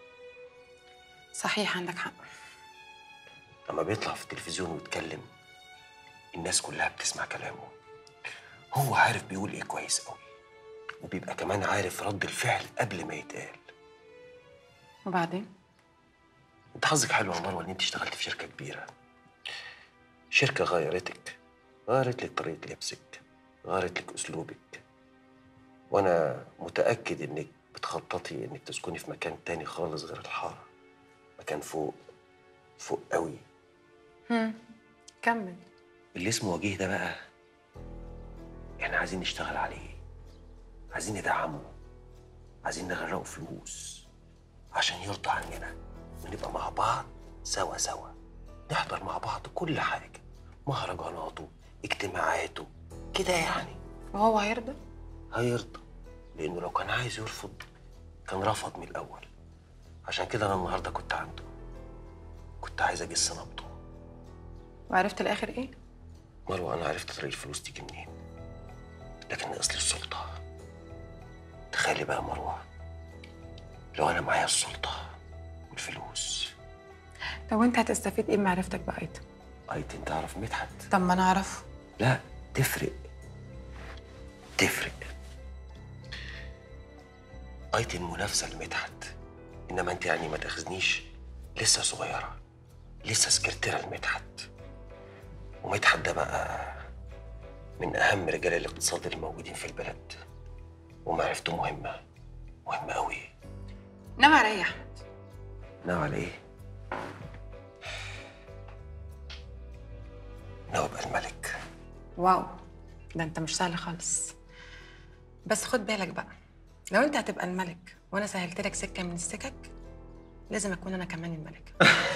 صحيح عندك حق لما بيطلع في التلفزيون ويتكلم الناس كلها بتسمع كلامه هو عارف بيقول ايه كويس قوي وبيبقى كمان عارف رد الفعل قبل ما يتقال وبعدين انت حظك حلو يا مروه ان انت اشتغلت في شركه كبيره شركه غيرتك غيرت لك طريقه لبسك غيرت لك اسلوبك وانا متاكد انك بتخططي انك تسكني في مكان تاني خالص غير الحاره مكان فوق فوق قوي هم. كمل اللي اسمه وجيه ده بقى احنا عايزين نشتغل عليه عايزين ندعمه عايزين نغرقه فلوس عشان يرضى عننا ونبقى مع بعض سوا سوا نحضر مع بعض كل حاجة مهرجاناته اجتماعاته كده يعني وهو هيرضى هيرضى لأنه لو كان عايز يرفض كان رفض من الأول عشان كده أنا النهاردة كنت عنده كنت عايز أجس نبضه وعرفت الاخر ايه مروة أنا عرفت طريق الفلوس تيجي منين لكن ناقص لي السلطة تخيلي بقى يا مروة لو انا معايا السلطه والفلوس طب وانت هتستفيد ايه بمعرفتك بايتن ايتن تعرف مدحت طب ما انا اعرفه لا تفرق تفرق ايتن منافسه لمدحت انما انت يعني ما تاخذنيش لسه صغيره لسه سكرتيره لمدحت ومدحت ده بقى من اهم رجال الاقتصاد الموجودين في البلد ومعرفته مهمه مهمه قوي ناوي على ايه يا احمد ناوي على ايه ناوي ابقى الملك واو ده انت مش سهل خالص بس خد بالك بقى لو انت هتبقى الملك وانا سهلت لك سكه من السكك لازم اكون انا كمان الملك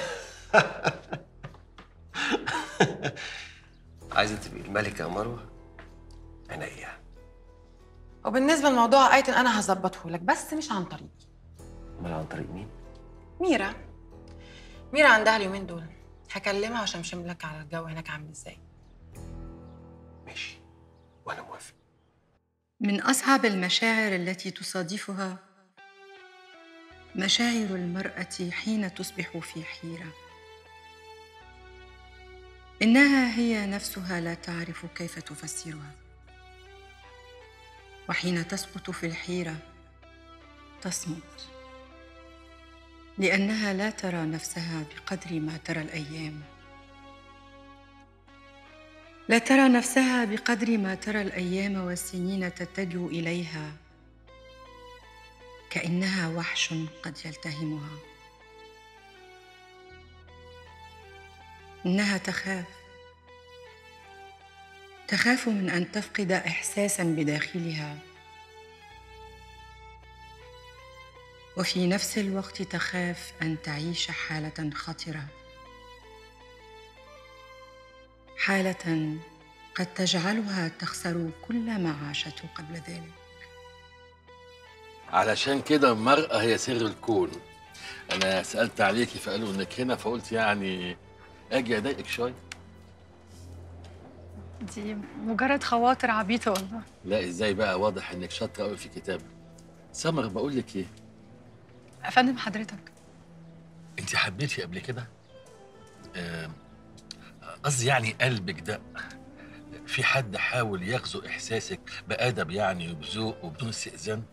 عايزه تبقي الملكه يا مروه عينيا وبالنسبه لموضوع ايتن انا هظبطه لك بس مش عن طريقي امال عن طريق مين ميرا ميرا عندها اليومين دول هكلمها واشمشم لك على الجو هناك عامل ازاي وانا موافق من اصعب المشاعر التي تصادفها مشاعر المراه حين تصبح في حيره انها هي نفسها لا تعرف كيف تفسرها وحين تسقط في الحيره تصمت لانها لا ترى نفسها بقدر ما ترى الايام لا ترى نفسها بقدر ما ترى الايام والسنين تتجه اليها كانها وحش قد يلتهمها انها تخاف تخاف من ان تفقد احساسا بداخلها وفي نفس الوقت تخاف ان تعيش حاله خطره حاله قد تجعلها تخسر كل ما عاشته قبل ذلك علشان كده المرأة هي سر الكون أنا سألت عليكي فقالوا إنك هنا فقلت يعني أجي أضايقك شوية دي مجرد خواطر عبيطه والله لا إزاي بقى واضح إنك شاطرة أوي في كتابة سمر بقول لك إيه افندم حضرتك أنت حبيتي قبل كده؟ آم، قصدي يعني قلبك ده في حد حاول يغزو إحساسك بأدب يعني وبذوق وبدون استئذان؟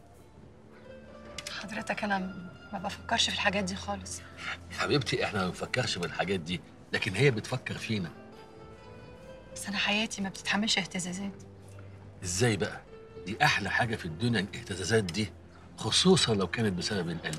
حضرتك انا ما بفكرش في الحاجات دي خالص حبيبتي إحنا ما بنفكرش بالحاجات دي لكن هي بتفكر فينا بس انا حياتي ما بتتحملش اهتزازات ازاي بقى؟ دي احلى حاجه في الدنيا الاهتزازات دي خصوصا لو كانت بسبب القلب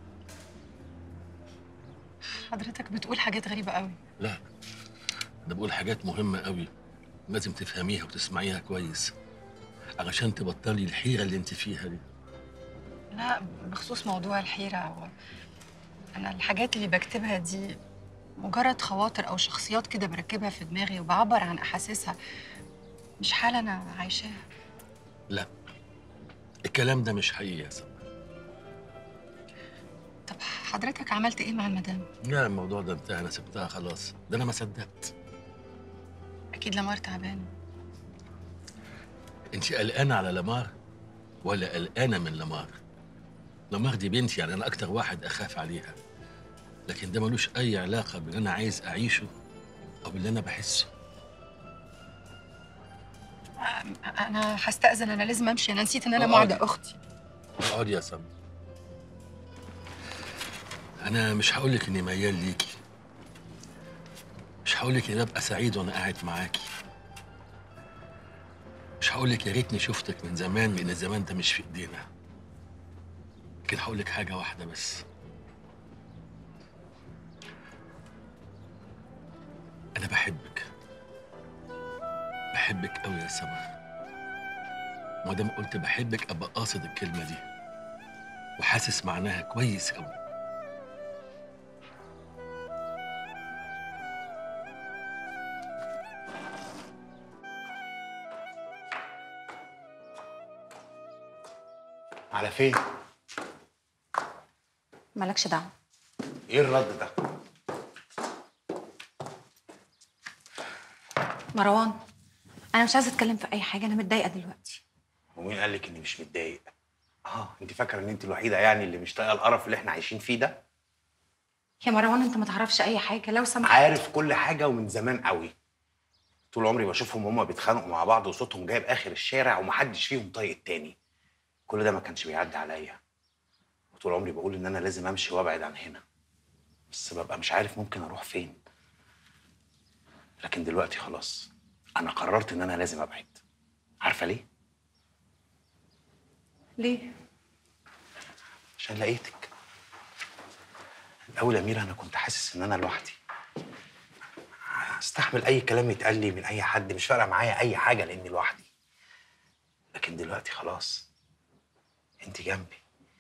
حضرتك بتقول حاجات غريبه قوي لا انا بقول حاجات مهمه قوي لازم تفهميها وتسمعيها كويس علشان تبطلي الحيره اللي انت فيها دي لا بخصوص موضوع الحيره هو انا الحاجات اللي بكتبها دي مجرد خواطر او شخصيات كده بركبها في دماغي وبعبر عن احاسيسها مش حاله انا عايشاها لا الكلام ده مش حقيقي يا سما طب حضرتك عملت ايه مع المدام لا الموضوع ده انتهى انا سبتها خلاص ده انا ما صدقت اكيد لمار تعبان انت قلقانه على لمار ولا قلقانه من لمار لمار دي بنتي يعني انا اكتر واحد اخاف عليها لكن ده ملوش اي علاقه باللي انا عايز اعيشه او باللي انا بحسه انا هستاذن انا لازم امشي انا نسيت ان انا اقعدي. معده اختي اقعدي يا سما انا مش هقول لك اني ميال ليكي مش هقول لك اني ببقى سعيد وانا قاعد معاكي مش هقول لك يا ريتني شفتك من زمان لان الزمان ده مش في ايدينا لكن هقول لك حاجه واحده بس انا بحبك بحبك قوي يا سما ما دام قلت بحبك ابقى قاصد الكلمه دي وحاسس معناها كويس قوي على فين؟ مالكش دعوه ايه الرد ده؟ مروان انا مش عايزه اتكلم في اي حاجه انا متضايقه دلوقتي ومين قال لك اني مش متضايق؟ اه انت فاكره ان انت الوحيده يعني اللي مش طايقه القرف اللي احنا عايشين فيه ده يا مروان انت ما تعرفش اي حاجه لو سمحت عارف كل حاجه ومن زمان قوي طول عمري بشوفهم هما بيتخانقوا مع بعض وصوتهم جايب اخر الشارع ومحدش فيهم طايق التاني كل ده ما كانش بيعدي عليا وطول عمري بقول ان انا لازم امشي وابعد عن هنا بس ببقى مش عارف ممكن اروح فين لكن دلوقتي خلاص انا قررت ان انا لازم ابعد عارفه ليه ليه عشان لقيتك الاول يا ميرا انا كنت حاسس ان انا لوحدي استحمل اي كلام يتقال لي من اي حد مش فارقه معايا اي حاجه لاني لوحدي لكن دلوقتي خلاص انت جنبي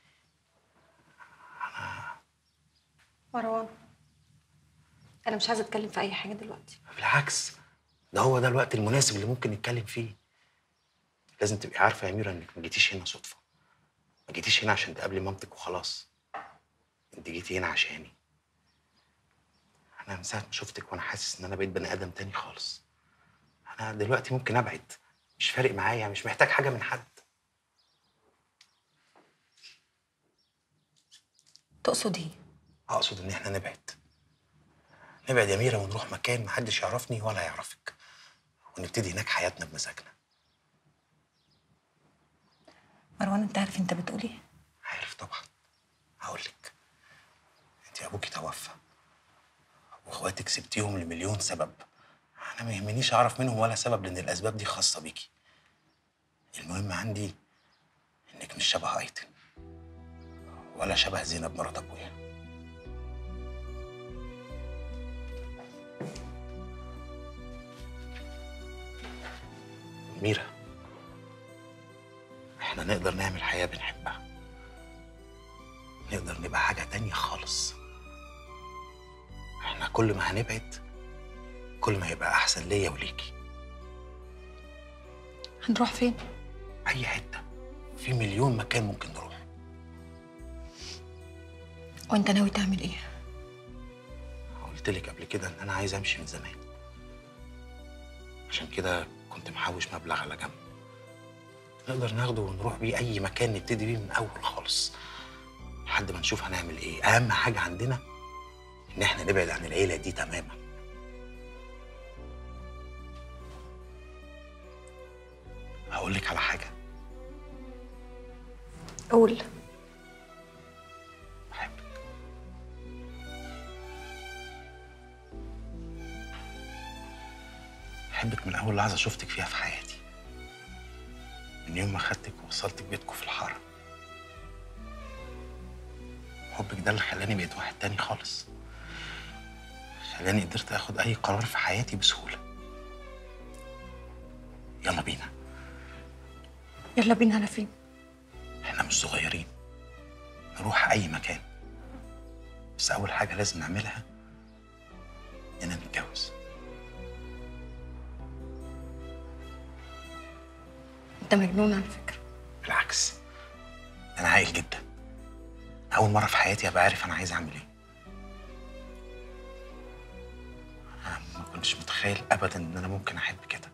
مروان انا مش عايزه اتكلم في اي حاجه دلوقتي بالعكس ده هو ده الوقت المناسب اللي ممكن نتكلم فيه لازم تبقي عارفه يا ميرا انك ما جيتيش هنا صدفه ما جيتيش هنا عشان تقابلي مامتك وخلاص انت جيتي هنا عشاني انا من ساعه ما شفتك وانا حاسس ان انا بقيت بني ادم تاني خالص انا دلوقتي ممكن ابعد مش فارق معايا مش محتاج حاجه من حد تقصد ايه اقصد ان احنا نبعد نبعد يا ميرا ونروح مكان محدش يعرفني ولا يعرفك ونبتدي هناك حياتنا بمزاجنا مروان انت عارف انت بتقول ايه عارف طبعا هقول لك انت ابوكي توفى واخواتك سبتيهم لمليون سبب انا ما يهمنيش اعرف منهم ولا سبب لان الاسباب دي خاصه بيكي المهم عندي انك مش شبه ايتن ولا شبه زينب مرات ابويا ميرا احنا نقدر نعمل حياه بنحبها نقدر نبقى حاجه تانية خالص احنا كل ما هنبعد كل ما يبقى احسن ليا وليكي هنروح فين اي حته في مليون مكان ممكن نروح وانت ناوي تعمل ايه قلت لك قبل كده ان انا عايز امشي من زمان عشان كده كنت محوش مبلغ على جنب نقدر ناخده ونروح بيه اي مكان نبتدي بيه من اول خالص لحد ما نشوف هنعمل ايه اهم حاجه عندنا ان احنا نبعد عن العيله دي تماما هقول لك على حاجه قول بحبك من اول لحظه شفتك فيها في حياتي من يوم ما خدتك ووصلتك بيتكم في الحاره حبك ده اللي خلاني بقيت واحد تاني خالص خلاني قدرت اخد اي قرار في حياتي بسهوله يلا بينا يلا بينا على فين احنا مش صغيرين نروح اي مكان بس اول حاجه لازم نعملها اننا نتجوز انت مجنون على فكره بالعكس انا عاقل جدا اول مره في حياتي ابقى عارف انا عايز اعمل ايه انا ما كنتش متخيل ابدا ان انا ممكن احب كده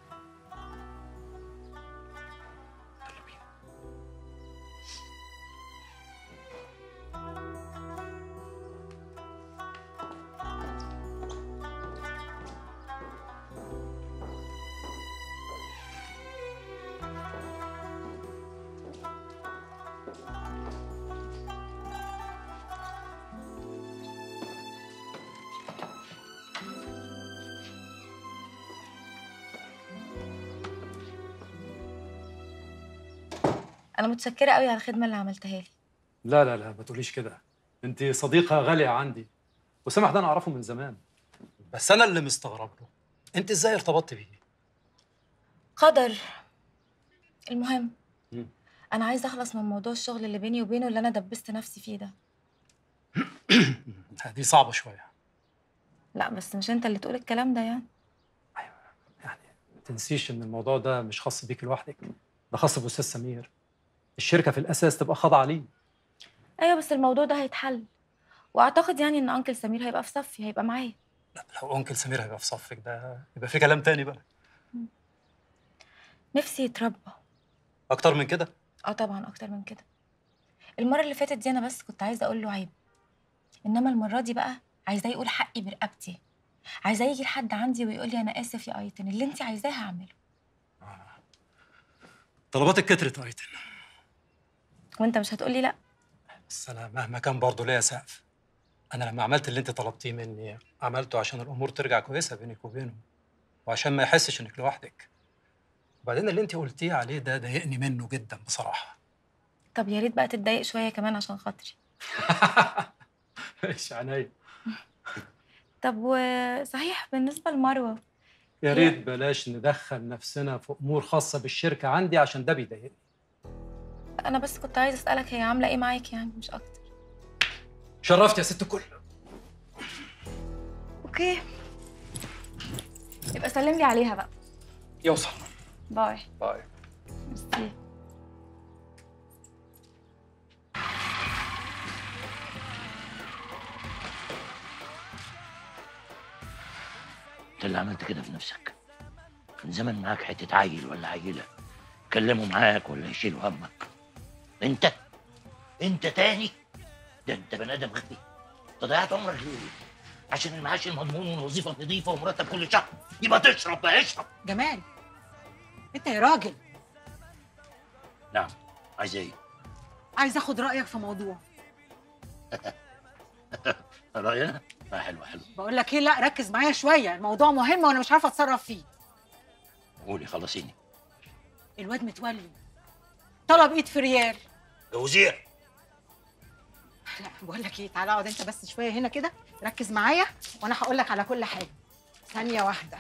انا متشكره قوي على الخدمه اللي عملتها لي لا لا لا ما تقوليش كده انت صديقه غاليه عندي وسامح ده انا اعرفه من زمان بس انا اللي مستغرب له انت ازاي ارتبطت بيه قدر المهم مم. انا عايزه اخلص من موضوع الشغل اللي بيني وبينه اللي انا دبست نفسي فيه ده دي صعبه شويه لا بس مش انت اللي تقول الكلام ده يعني ما تنسيش ان الموضوع ده مش خاص بيك لوحدك ده خاص باستاذ سمير الشركه في الاساس تبقى خاضعه ليه ايوه بس الموضوع ده هيتحل واعتقد يعني ان انكل سمير هيبقى في صفي هيبقى معايا لو انكل سمير هيبقى في صفك ده يبقى في كلام تاني بقى نفسي يتربى اكتر من كده اه طبعا اكتر من كده المره اللي فاتت دي انا بس كنت عايزه اقول له عيب انما المره دي بقى عايزاه يقول حقي برقبتي عايزاه يجي لحد عندي ويقول لي انا اسف يا ايتن اللي انت عايزاه هعمله طلباتك كترت يا ايتن وانت مش هتقولي لا بس انا مهما كان برضه ليا سقف انا لما عملت اللي انت طلبتيه مني عملته عشان الامور ترجع كويسه بينك وبينه وعشان ما يحسش انك لوحدك وبعدين اللي انت قلتيه عليه ده ضايقني منه جدا بصراحه طب يا ريت بقى تتضايق شويه كمان عشان خاطري ايش عينيا طب وصحيح بالنسبه لمروه يا ريت بلاش ندخل نفسنا في امور خاصه بالشركه عندي عشان ده بيضايقني انا بس كنت عايزه اسالك هي عامله ايه معاك يعني مش اكتر شرفت يا ست الكل اوكي يبقى سلم لي عليها بقى يوصل باي باي ميرسي انت اللي عملت كده في نفسك كان زمان معاك حته عيل ولا عيله يتكلموا معاك ولا يشيلوا همك انت انت تاني ده انت بني ادم غبي انت ضيعت عمرك ليه عشان المعاش المضمون والوظيفه النظيفه ومرتب كل شهر يبقى تشرب بقى اشرب جمال انت يا راجل نعم عايز ايه عايز اخد رايك في موضوع راينا لا حلوه حلوه بقول لك ايه لا ركز معايا شويه الموضوع مهم وانا مش عارفه اتصرف فيه قولي خلصيني الواد متولي طلب ايد في ريال جوزيه لا بقول لك ايه تعالى اقعد انت بس شويه هنا كده ركز معايا وانا هقول لك على كل حاجه ثانيه واحده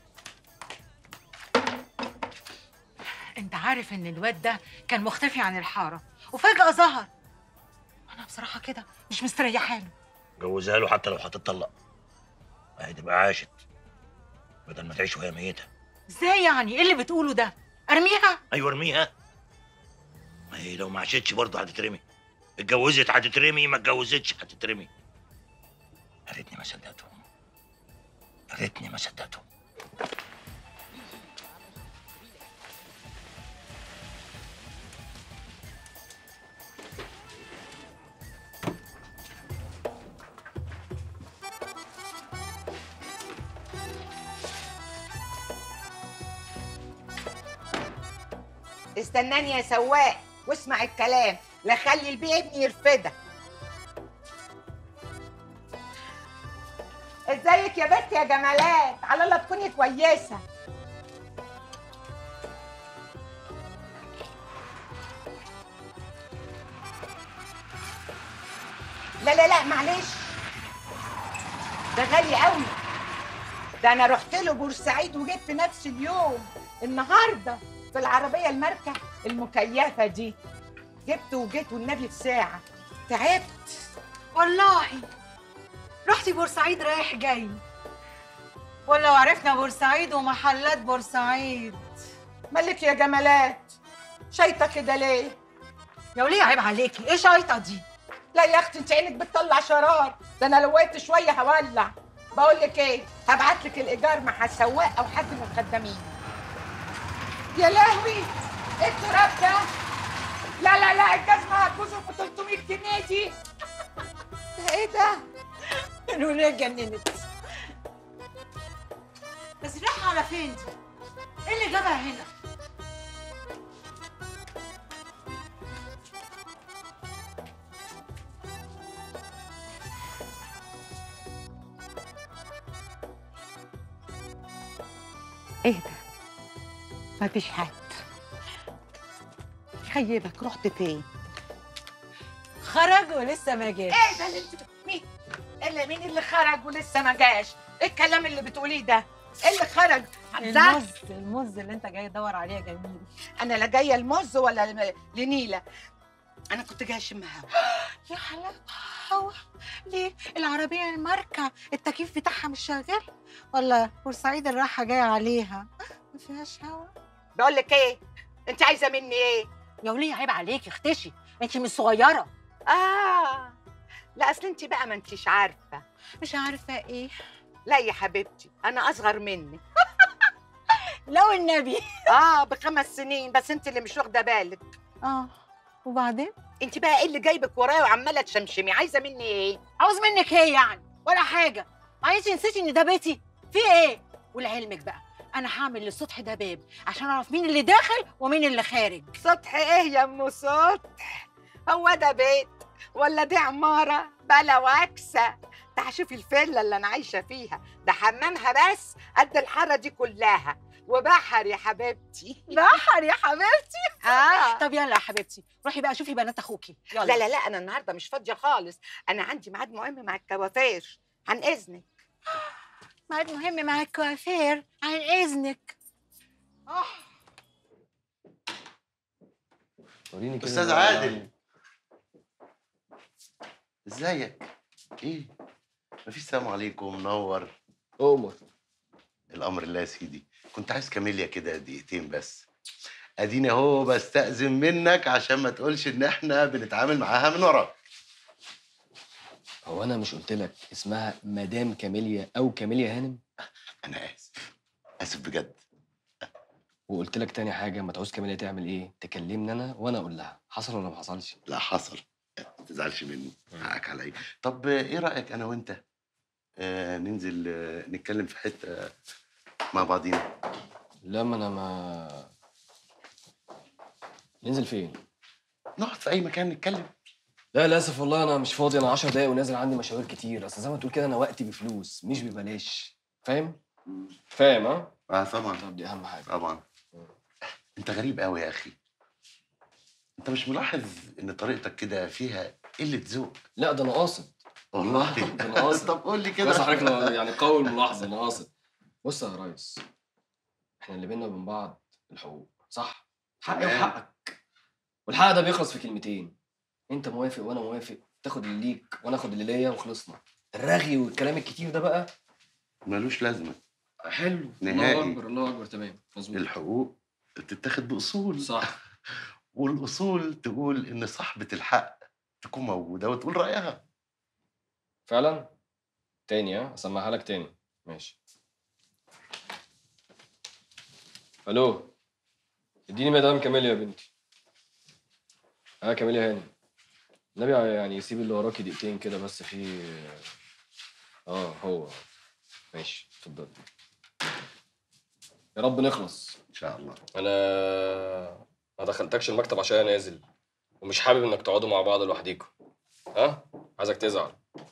انت عارف ان الواد ده كان مختفي عن الحاره وفجاه ظهر انا بصراحه كده مش مستريحه له جوزها له حتى لو هتطلق ما هي تبقى عاشت بدل ما تعيش وهي ميته ازاي يعني ايه اللي بتقوله ده ارميها ايوه ارميها ما هي لو ما عاشتش برضه هتترمي اتجوزت هتترمي ما اتجوزتش هتترمي يا ريتني ما صدقتهم يا ريتني ما صدقتهم استناني يا سواق واسمع الكلام لا خلي البيه ابني يرفدك ازيك يا بنت يا جمالات على الله تكوني كويسه لا لا لا معلش ده غالي قوي ده انا رحت له بورسعيد وجيت في نفس اليوم النهارده في العربيه الماركه المكيفه دي جبت وجيت والنبي في ساعه تعبت والله رحتي بورسعيد رايح جاي ولو عرفنا بورسعيد ومحلات بورسعيد مالك يا جمالات شايطه كده ليه يا وليه عيب عليكي ايه شايطه دي لا يا اختي انت عينك بتطلع شرار ده انا لو وقت شويه هولع بقول لك ايه هبعت لك الايجار مع السواق او حد من الخدامين يا لهوي ايه التراب ده لا لا لا الجزمه هتبوظ ب 300 جنيه دي ده ايه ده الوليه اتجننت بس رايحه على فين دي ايه اللي جابها هنا ايه ده مفيش حد خيبك رحت فين خرج ولسه ما جاش ايه ده اللي انت مين اللي مين اللي خرج ولسه ما جاش ايه الكلام اللي بتقوليه ده ايه اللي خرج حمزه المز المز اللي انت جاي تدور عليه يا جميل انا لا جايه المز ولا الم- لنيله انا كنت جايه اشم هوا يا حلاوه هوا ليه العربيه الماركه التكييف بتاعها مش شغال ولا بورسعيد الراحه جايه عليها ما فيهاش هوا بقول لك ايه انت عايزه مني ايه يا وليه عيب عليكي اختشي انت مش صغيره اه لا اصل انت بقى ما انتش عارفه مش عارفه ايه لا يا حبيبتي انا اصغر منك لو النبي اه بخمس سنين بس انت اللي مش واخده بالك اه وبعدين انت بقى ايه اللي جايبك ورايا وعماله تشمشمي عايزه مني ايه عاوز منك ايه يعني ولا حاجه معلش نسيتي ان ده بيتي في ايه ولعلمك بقى انا هعمل للسطح ده باب عشان اعرف مين اللي داخل ومين اللي خارج سطح ايه يا ام سطح هو ده بيت ولا دي عماره بلا واكسه ده شوفي الفيلا اللي انا عايشه فيها ده حمامها بس قد الحاره دي كلها وبحر يا حبيبتي بحر يا حبيبتي اه طب يلا يا حبيبتي روحي بقى شوفي بنات اخوكي يلا لا لا لا انا النهارده مش فاضيه خالص انا عندي ميعاد مهم مع الكوافير عن اذنك ميعاد مهم مع الكوافير عن اذنك وريني كده استاذ بقى عادل ازيك ايه مفيش سلام عليكم منور أؤمر الامر الله يا سيدي كنت عايز كاميليا كده دقيقتين بس اديني اهو بستأذن منك عشان ما تقولش ان احنا بنتعامل معاها من وراك هو انا مش قلت لك اسمها مدام كاميليا او كاميليا هانم انا اسف اسف بجد وقلت لك تاني حاجه ما تعوز كاميليا تعمل ايه تكلمني انا وانا اقول لها حصل ولا ما حصلش لا حصل ما تزعلش مني حقك عليا طب ايه رايك انا وانت آه ننزل آه نتكلم في حته مع بعضينا لا ما انا ما ننزل فين نقعد في اي مكان نتكلم لا للاسف والله انا مش فاضي انا 10 دقايق ونازل عندي مشاوير كتير اصل زي ما تقول كده انا وقتي بفلوس مش ببلاش فاهم فاهم ها اه طبعا طب دي اهم حاجه طبعا انت غريب قوي يا اخي انت مش ملاحظ ان طريقتك كده فيها قله ذوق لا ده انا قاصد والله ده انا قاصد طب قول لي كده بس حضرتك لو- يعني قوي الملاحظه انا قاصد بص يا ريس احنا اللي بينا وبين بعض الحقوق صح حقي تمام. وحقك والحق ده بيخلص في كلمتين انت موافق وانا موافق تاخد اللي ليك وانا اخد اللي ليا وخلصنا الرغي والكلام الكتير ده بقى ملوش لازمه حلو نهائي. الله اكبر الله اكبر تمام مظبوط الحقوق تتاخد باصول صح والاصول تقول ان صاحبه الحق تكون موجوده وتقول رايها فعلا تاني ها اسمعها لك تاني ماشي الو اديني مدام كاميليا يا بنتي اه كاميليا هاني النبي يعني يسيب اللي وراكي دقيقتين كده بس في اه هو ماشي اتفضل يا رب نخلص ان شاء الله انا ما دخلتكش المكتب عشان أنا نازل ومش حابب انك تقعدوا مع بعض لوحديكم ها عايزك تزعل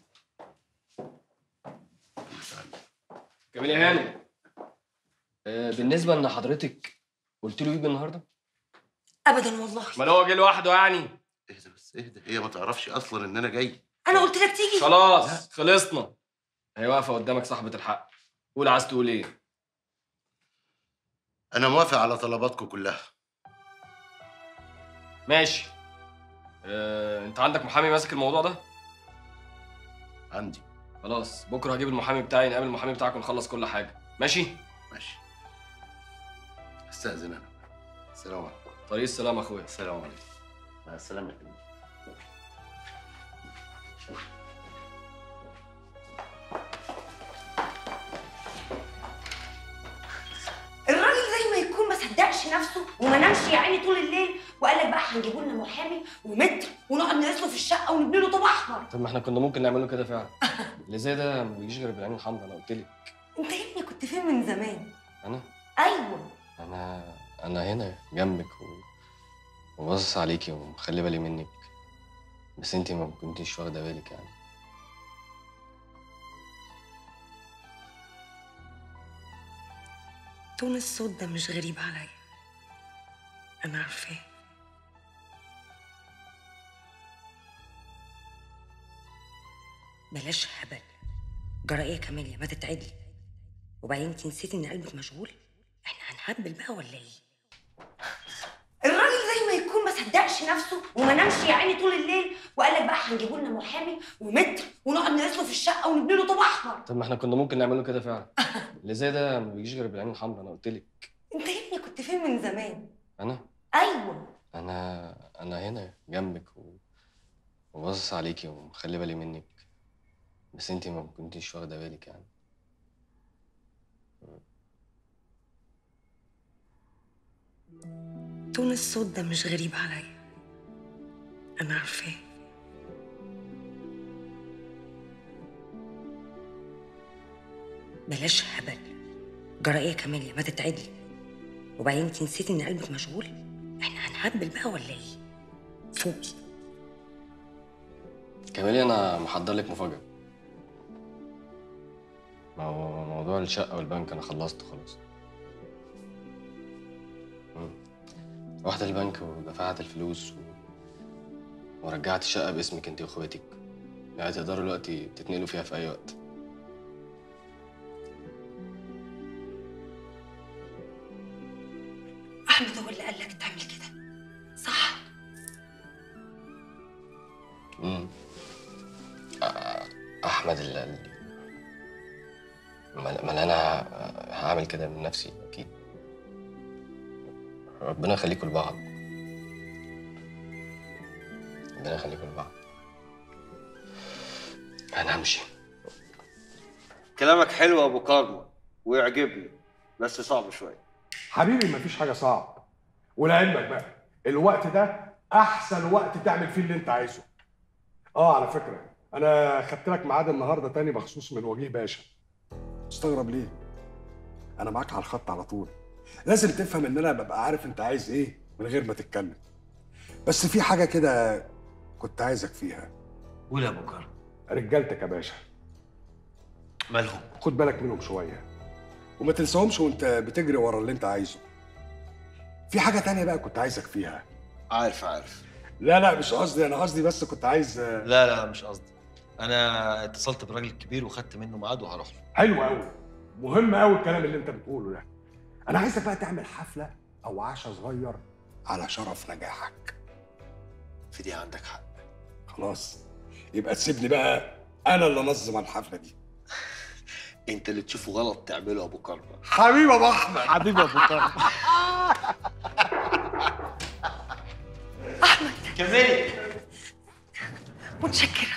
جميل يا هاني آه، بالنسبه ان حضرتك قلت له يجي النهارده ابدا والله ما هو جه لوحده يعني اهدى بس اهدى هي ما تعرفش اصلا ان انا جاي انا قلت لك تيجي خلاص خلصنا هي واقفه قدامك صاحبه الحق قول عايز تقول ايه انا موافق على طلباتكم كلها ماشي آه، انت عندك محامي ماسك الموضوع ده عندي خلاص بكره هجيب المحامي بتاعي نقابل المحامي بتاعك ونخلص كل حاجه ماشي ماشي استاذن انا السلام عليكم طريق السلام اخويا السلام عليكم مع السلامه يا فندم. الراجل زي ما يكون ما صدقش نفسه وما نامش يا عيني طول الليل وقال لك بقى هنجيبوا لنا محامي ومتر ونقعد نرسله في الشقه ونبني له طوب احمر طب ما احنا كنا ممكن نعمله كده فعلا اللي زي ده ما بيجيش غير بالعين الحمراء انا قلت لك انت يا ابني كنت فين من زمان انا ايوه انا انا هنا جنبك و... وباصص عليكي ومخلي بالي منك بس انتي ما كنتيش واخده بالك يعني تون الصوت ده مش غريب عليا انا عارفاه بلاش هبل جرى ايه يا كاميليا ما تتعدلي وبعدين انت نسيتي ان قلبك مشغول احنا هنهبل بقى ولا ايه الراجل زي ما يكون ما صدقش نفسه وما نامش يا عيني طول الليل وقال لك بقى هنجيبوا لنا محامي ومتر ونقعد نرسله في الشقه ونبني له طوب احمر طب ما احنا كنا ممكن نعمله كده فعلا اللي زي ده ما بيجيش غير بالعين الحمراء انا قلت لك انت يا ابني كنت فين من زمان انا ايوه انا انا هنا جنبك و... وباصص عليكي ومخلي بالي منك بس انتي ما كنتيش واخده بالك يعني تون الصوت ده مش غريب عليا انا عارفاه بلاش هبل جرى ايه يا كاميليا ما تتعدي وبعدين انت نسيتي ان قلبك مشغول احنا هنهبل بقى ولا ايه فوقي كمالي انا محضر لك مفاجأة ما هو موضوع الشقة والبنك انا خلصت خلاص مم. رحت البنك ودفعت الفلوس و... ورجعت الشقة باسمك انت واخواتك يعني تقدروا دلوقتي تتنقلوا فيها في اي وقت احمد هو اللي قال لك تعمل كده صح مم. أ- احمد اللي قال لي ما ما انا هعمل كده من نفسي اكيد ربنا يخليكم لبعض ربنا يخليكم لبعض انا همشي كلامك حلو يا ابو كارما ويعجبني بس صعب شويه حبيبي مفيش حاجه صعب ولعلمك بقى الوقت ده احسن وقت تعمل فيه اللي انت عايزه اه على فكره انا خدت لك ميعاد النهارده تاني مخصوص من وجيه باشا استغرب ليه انا معاك على الخط على طول لازم تفهم ان انا ببقى عارف انت عايز ايه من غير ما تتكلم بس في حاجه كده كنت عايزك فيها قول يا ابو كارما رجالتك يا باشا مالهم خد بالك منهم شويه وما تنساهمش وانت بتجري ورا اللي انت عايزه في حاجه تانية بقى كنت عايزك فيها عارف عارف لا لا مش قصدي انا قصدي بس كنت عايز لا لا مش قصدي انا اتصلت بالراجل الكبير وخدت منه ميعاد وهروح له حلو قوي مهم قوي الكلام اللي انت بتقوله ده انا عايزك بقى تعمل حفله او عشاء صغير على شرف نجاحك في دي عندك حق خلاص يبقى تسيبني بقى انا اللي انظم الحفله دي انت اللي تشوفه غلط تعمله يا ابو كارما حبيبي يا ابو احمد حبيبي يا ابو كارما كملي متشكره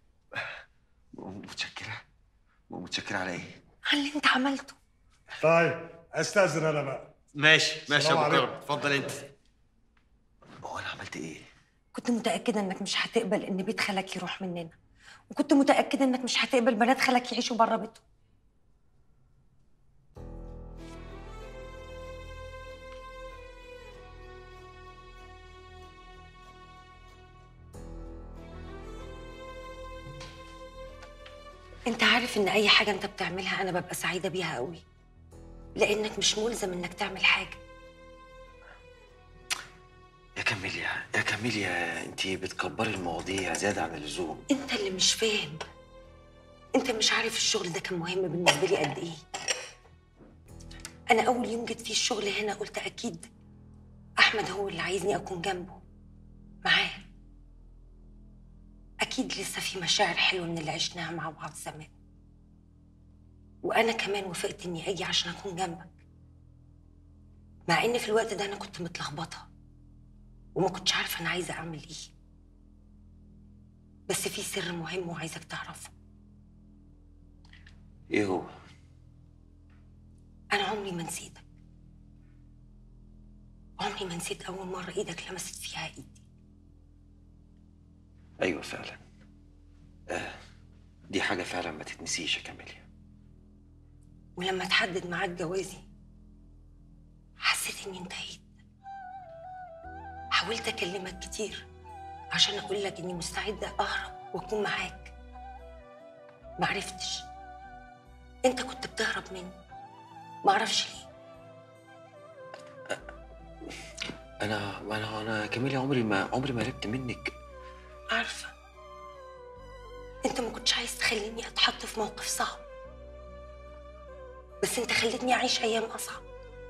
متشكره متشكره على ايه على اللي انت عملته طيب استاذن انا بقى ماشي ماشي يا السلام ابو عليكم. كارما اتفضل انت هو انا عملت ايه كنت متاكده انك مش هتقبل ان بيت خالك يروح مننا وكنت متاكده انك مش هتقبل بنات خالك يعيشوا بره بيتهم انت عارف ان اي حاجه انت بتعملها انا ببقى سعيده بيها قوي لانك مش ملزم انك تعمل حاجه يا كاميليا يا كاميليا انت بتكبري المواضيع زياده عن اللزوم انت اللي مش فاهم انت مش عارف الشغل ده كان مهم بالنسبه لي قد ايه انا اول يوم جيت فيه الشغل هنا قلت اكيد احمد هو اللي عايزني اكون جنبه معاه اكيد لسه في مشاعر حلوه من اللي عشناها مع بعض زمان وانا كمان وافقت اني اجي عشان اكون جنبك مع ان في الوقت ده انا كنت متلخبطه وما كنتش عارفه انا عايزه اعمل ايه بس في سر مهم وعايزك تعرفه ايه هو انا عمري ما نسيتك عمري ما نسيت اول مره ايدك لمست فيها ايدي ايوه فعلا آه دي حاجه فعلا ما تتنسيش يا كاميليا ولما تحدد ميعاد جوازي حسيت اني انتهيت حاولت اكلمك كتير عشان اقول لك اني مستعده اهرب واكون معاك معرفتش انت كنت بتهرب مني معرفش ليه انا انا انا كاميليا عمري ما عمري ما هربت منك عارفه انت ما كنتش عايز تخليني اتحط في موقف صعب بس انت خلتني اعيش ايام اصعب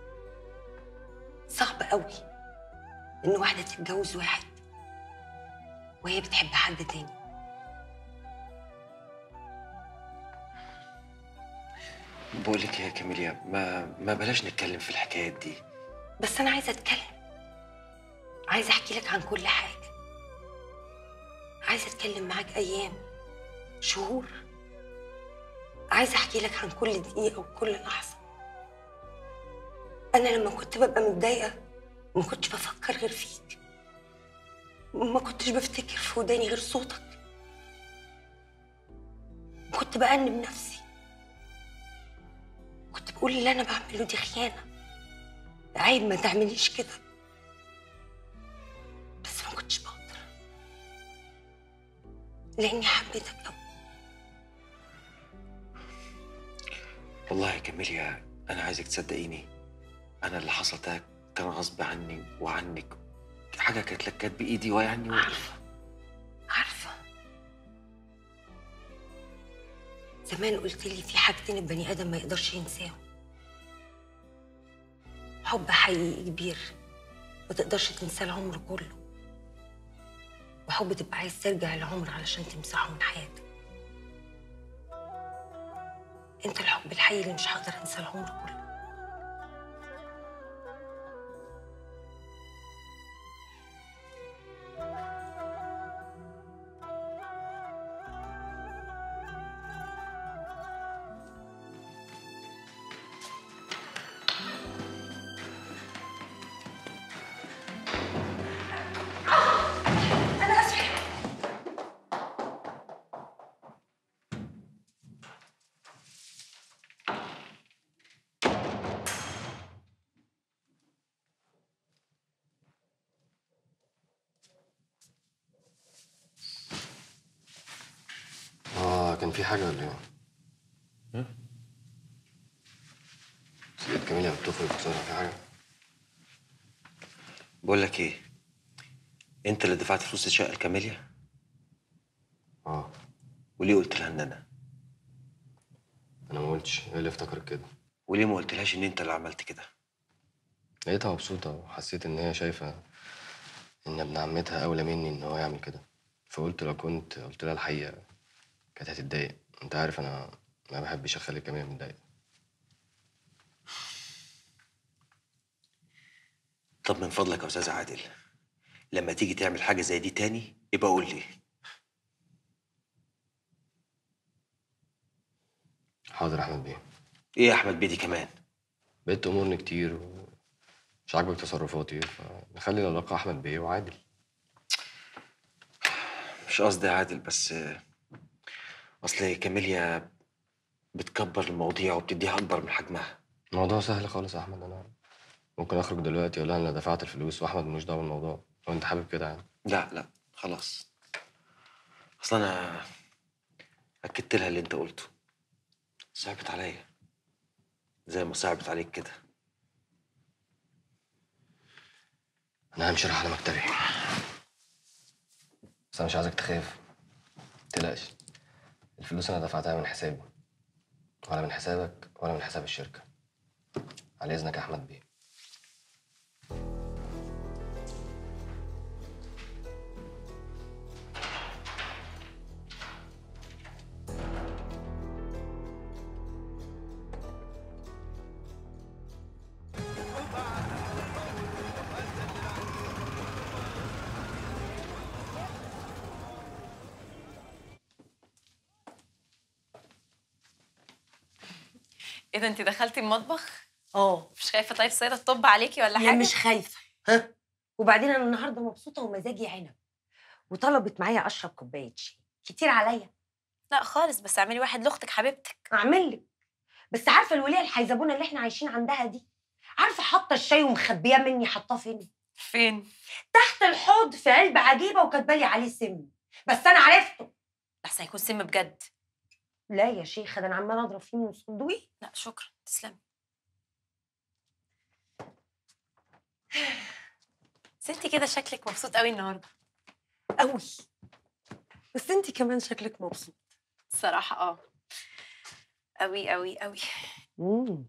صعب قوي ان واحده تتجوز واحد وهي بتحب حد تاني بقول لك يا كاميليا ما ما بلاش نتكلم في الحكايات دي بس انا عايزه اتكلم عايزه احكي لك عن كل حاجه عايزه اتكلم معاك ايام شهور عايزه احكي لك عن كل دقيقه وكل لحظه انا لما كنت ببقى متضايقه ما كنتش بفكر غير فيك ما كنتش بفتكر في وداني غير صوتك كنت بأنب نفسي كنت بقول اللي أنا بعمله دي خيانة عيب ما تعمليش كده بس ما كنتش بقدر لأني حبيتك أوي والله يا كاميليا انا عايزك تصدقيني انا اللي حصل ده كان غصب عني وعنك حاجه كانت لك كانت بايدي ويعني عارفه عارفه زمان قلت لي في حاجتين البني آدم ما يقدرش ينساهم حب حقيقي كبير ما تقدرش تنساه العمر كله وحب تبقى عايز ترجع العمر علشان تمسحه من حياتك انت الحب الحقيقي اللي مش هقدر انسى العمر كله انا اسفه اه كان في حاجة ولا ايه؟ سيدة كاميليا بتخرج بسرعة في حاجة؟ بقول لك ايه انت اللي دفعت فلوس الشقه لكاميليا اه وليه قلت لها ان انا انا ما قلتش هي اللي افتكرت كده وليه ما قلتلهاش ان انت اللي عملت كده لقيتها مبسوطة وحسيت إن هي شايفة إن ابن عمتها أولى مني إن هو يعمل كده فقلت لو كنت قلت لها الحقيقة كانت هتتضايق أنت عارف أنا ما بحبش أخلي كاميرا متضايقة طب من فضلك يا استاذ عادل لما تيجي تعمل حاجه زي دي تاني يبقى قول لي حاضر يا أحمد بيه ايه يا احمد بيدي كمان بقيت تأمرني كتير ومش عاجبك تصرفاتي فنخلي العلاقة أحمد بيه وعادل مش قصدي يا عادل بس آه، اصل كاميليا بتكبر المواضيع وبتديها اكبر من حجمها الموضوع سهل خالص يا أحمد أنا ممكن أخرج دلوقتي أقول لها أنا دفعت الفلوس وأحمد ملوش دعوة بالموضوع لو أنت حابب كده يعني لا لا خلاص اصل انا اكدت لها اللي انت قلته صعبت عليا زي ما صعبت عليك كده أنا همشي راح على مكتبي بس أنا مش عايزك تخاف متقلقش الفلوس أنا دفعتها من حسابي ولا من حسابك ولا من حساب الشركة على إذنك يا أحمد بيه ايه ده انت دخلتي المطبخ؟ اه مش خايفه طيب السيده تطب عليكي ولا لا حاجه؟ مش خايفه ها وبعدين انا النهارده مبسوطه ومزاجي عنب وطلبت معايا اشرب كوبايه شاي كتير عليا لا خالص بس اعملي واحد لاختك حبيبتك اعمل لك بس عارفه الوليه الحيزبونه اللي احنا عايشين عندها دي عارفه حاطه الشاي ومخبياه مني حاطاه فين فين؟ تحت الحوض في علبه عجيبه وكاتبالي عليه سم بس انا عرفته احسن يكون سم بجد لا يا شيخه ده انا عماله اضرب فيه من الصندوق لا شكرا تسلمي ستي كده شكلك مبسوط قوي النهارده قوي بس انت كمان شكلك مبسوط الصراحه اه قوي قوي قوي مم.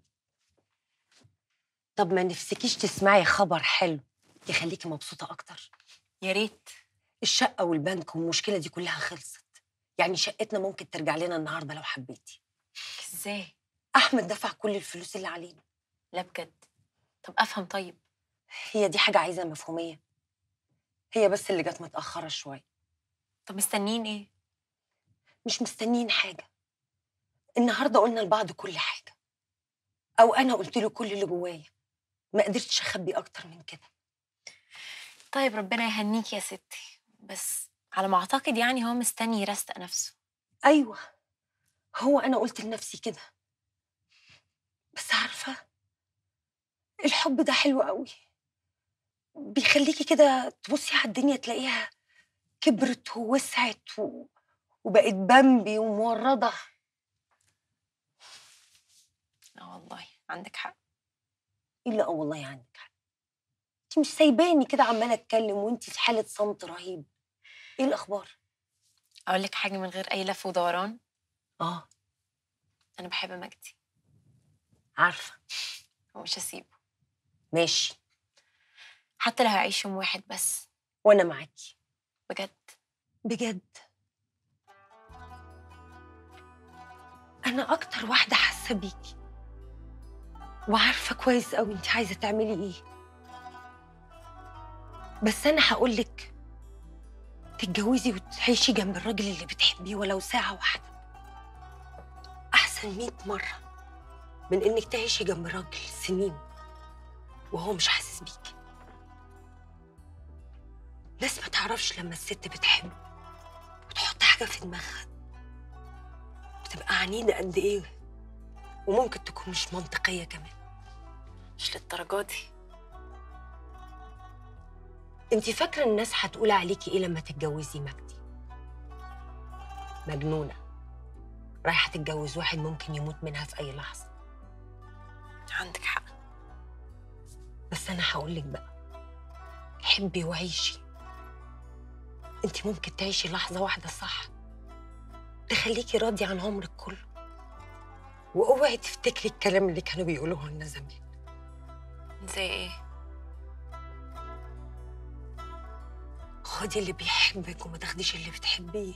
طب ما نفسكيش تسمعي خبر حلو يخليكي مبسوطه اكتر يا ريت الشقه والبنك والمشكله دي كلها خلصت يعني شقتنا ممكن ترجع لنا النهارده لو حبيتي ازاي احمد دفع كل الفلوس اللي علينا لا بجد طب افهم طيب هي دي حاجه عايزه مفهوميه هي بس اللي جت متاخره شويه طب مستنيين ايه مش مستنيين حاجه النهارده قلنا لبعض كل حاجه او انا قلت له كل اللي جوايا ما قدرتش اخبي اكتر من كده طيب ربنا يهنيك يا ستي بس على ما اعتقد يعني هو مستني يرستق نفسه ايوه هو انا قلت لنفسي كده بس عارفه الحب ده حلو قوي بيخليكي كده تبصي على الدنيا تلاقيها كبرت ووسعت و... وبقت بامبي ومورده اه والله عندك حق الا اه والله عندك حق انت مش سايباني كده عماله اتكلم وانت في حاله صمت رهيب ايه الاخبار اقول لك حاجه من غير اي لف ودوران اه انا بحب مجدي عارفه ومش هسيبه ماشي حتى لو هعيش يوم واحد بس وانا معاكي بجد بجد انا اكتر واحده حاسه بيكي وعارفه كويس قوي انت عايزه تعملي ايه بس انا هقولك تتجوزي وتعيشي جنب الراجل اللي بتحبيه ولو ساعه واحده احسن مئة مره من انك تعيشي جنب راجل سنين وهو مش حاسس بيكي ناس ما تعرفش لما الست بتحب وتحط حاجه في دماغها بتبقى عنيده قد ايه وممكن تكون مش منطقيه كمان مش للدرجه دي انت فاكره الناس هتقول عليكي ايه لما تتجوزي مجدي مجنونه رايحه تتجوز واحد ممكن يموت منها في اي لحظه عندك حق بس انا هقولك بقى حبي وعيشي انت ممكن تعيشي لحظه واحده صح تخليكي راضيه عن عمرك كله واوعي تفتكري الكلام اللي كانوا بيقولوه لنا زمان زي ايه خدي اللي بيحبك وما تاخديش اللي بتحبيه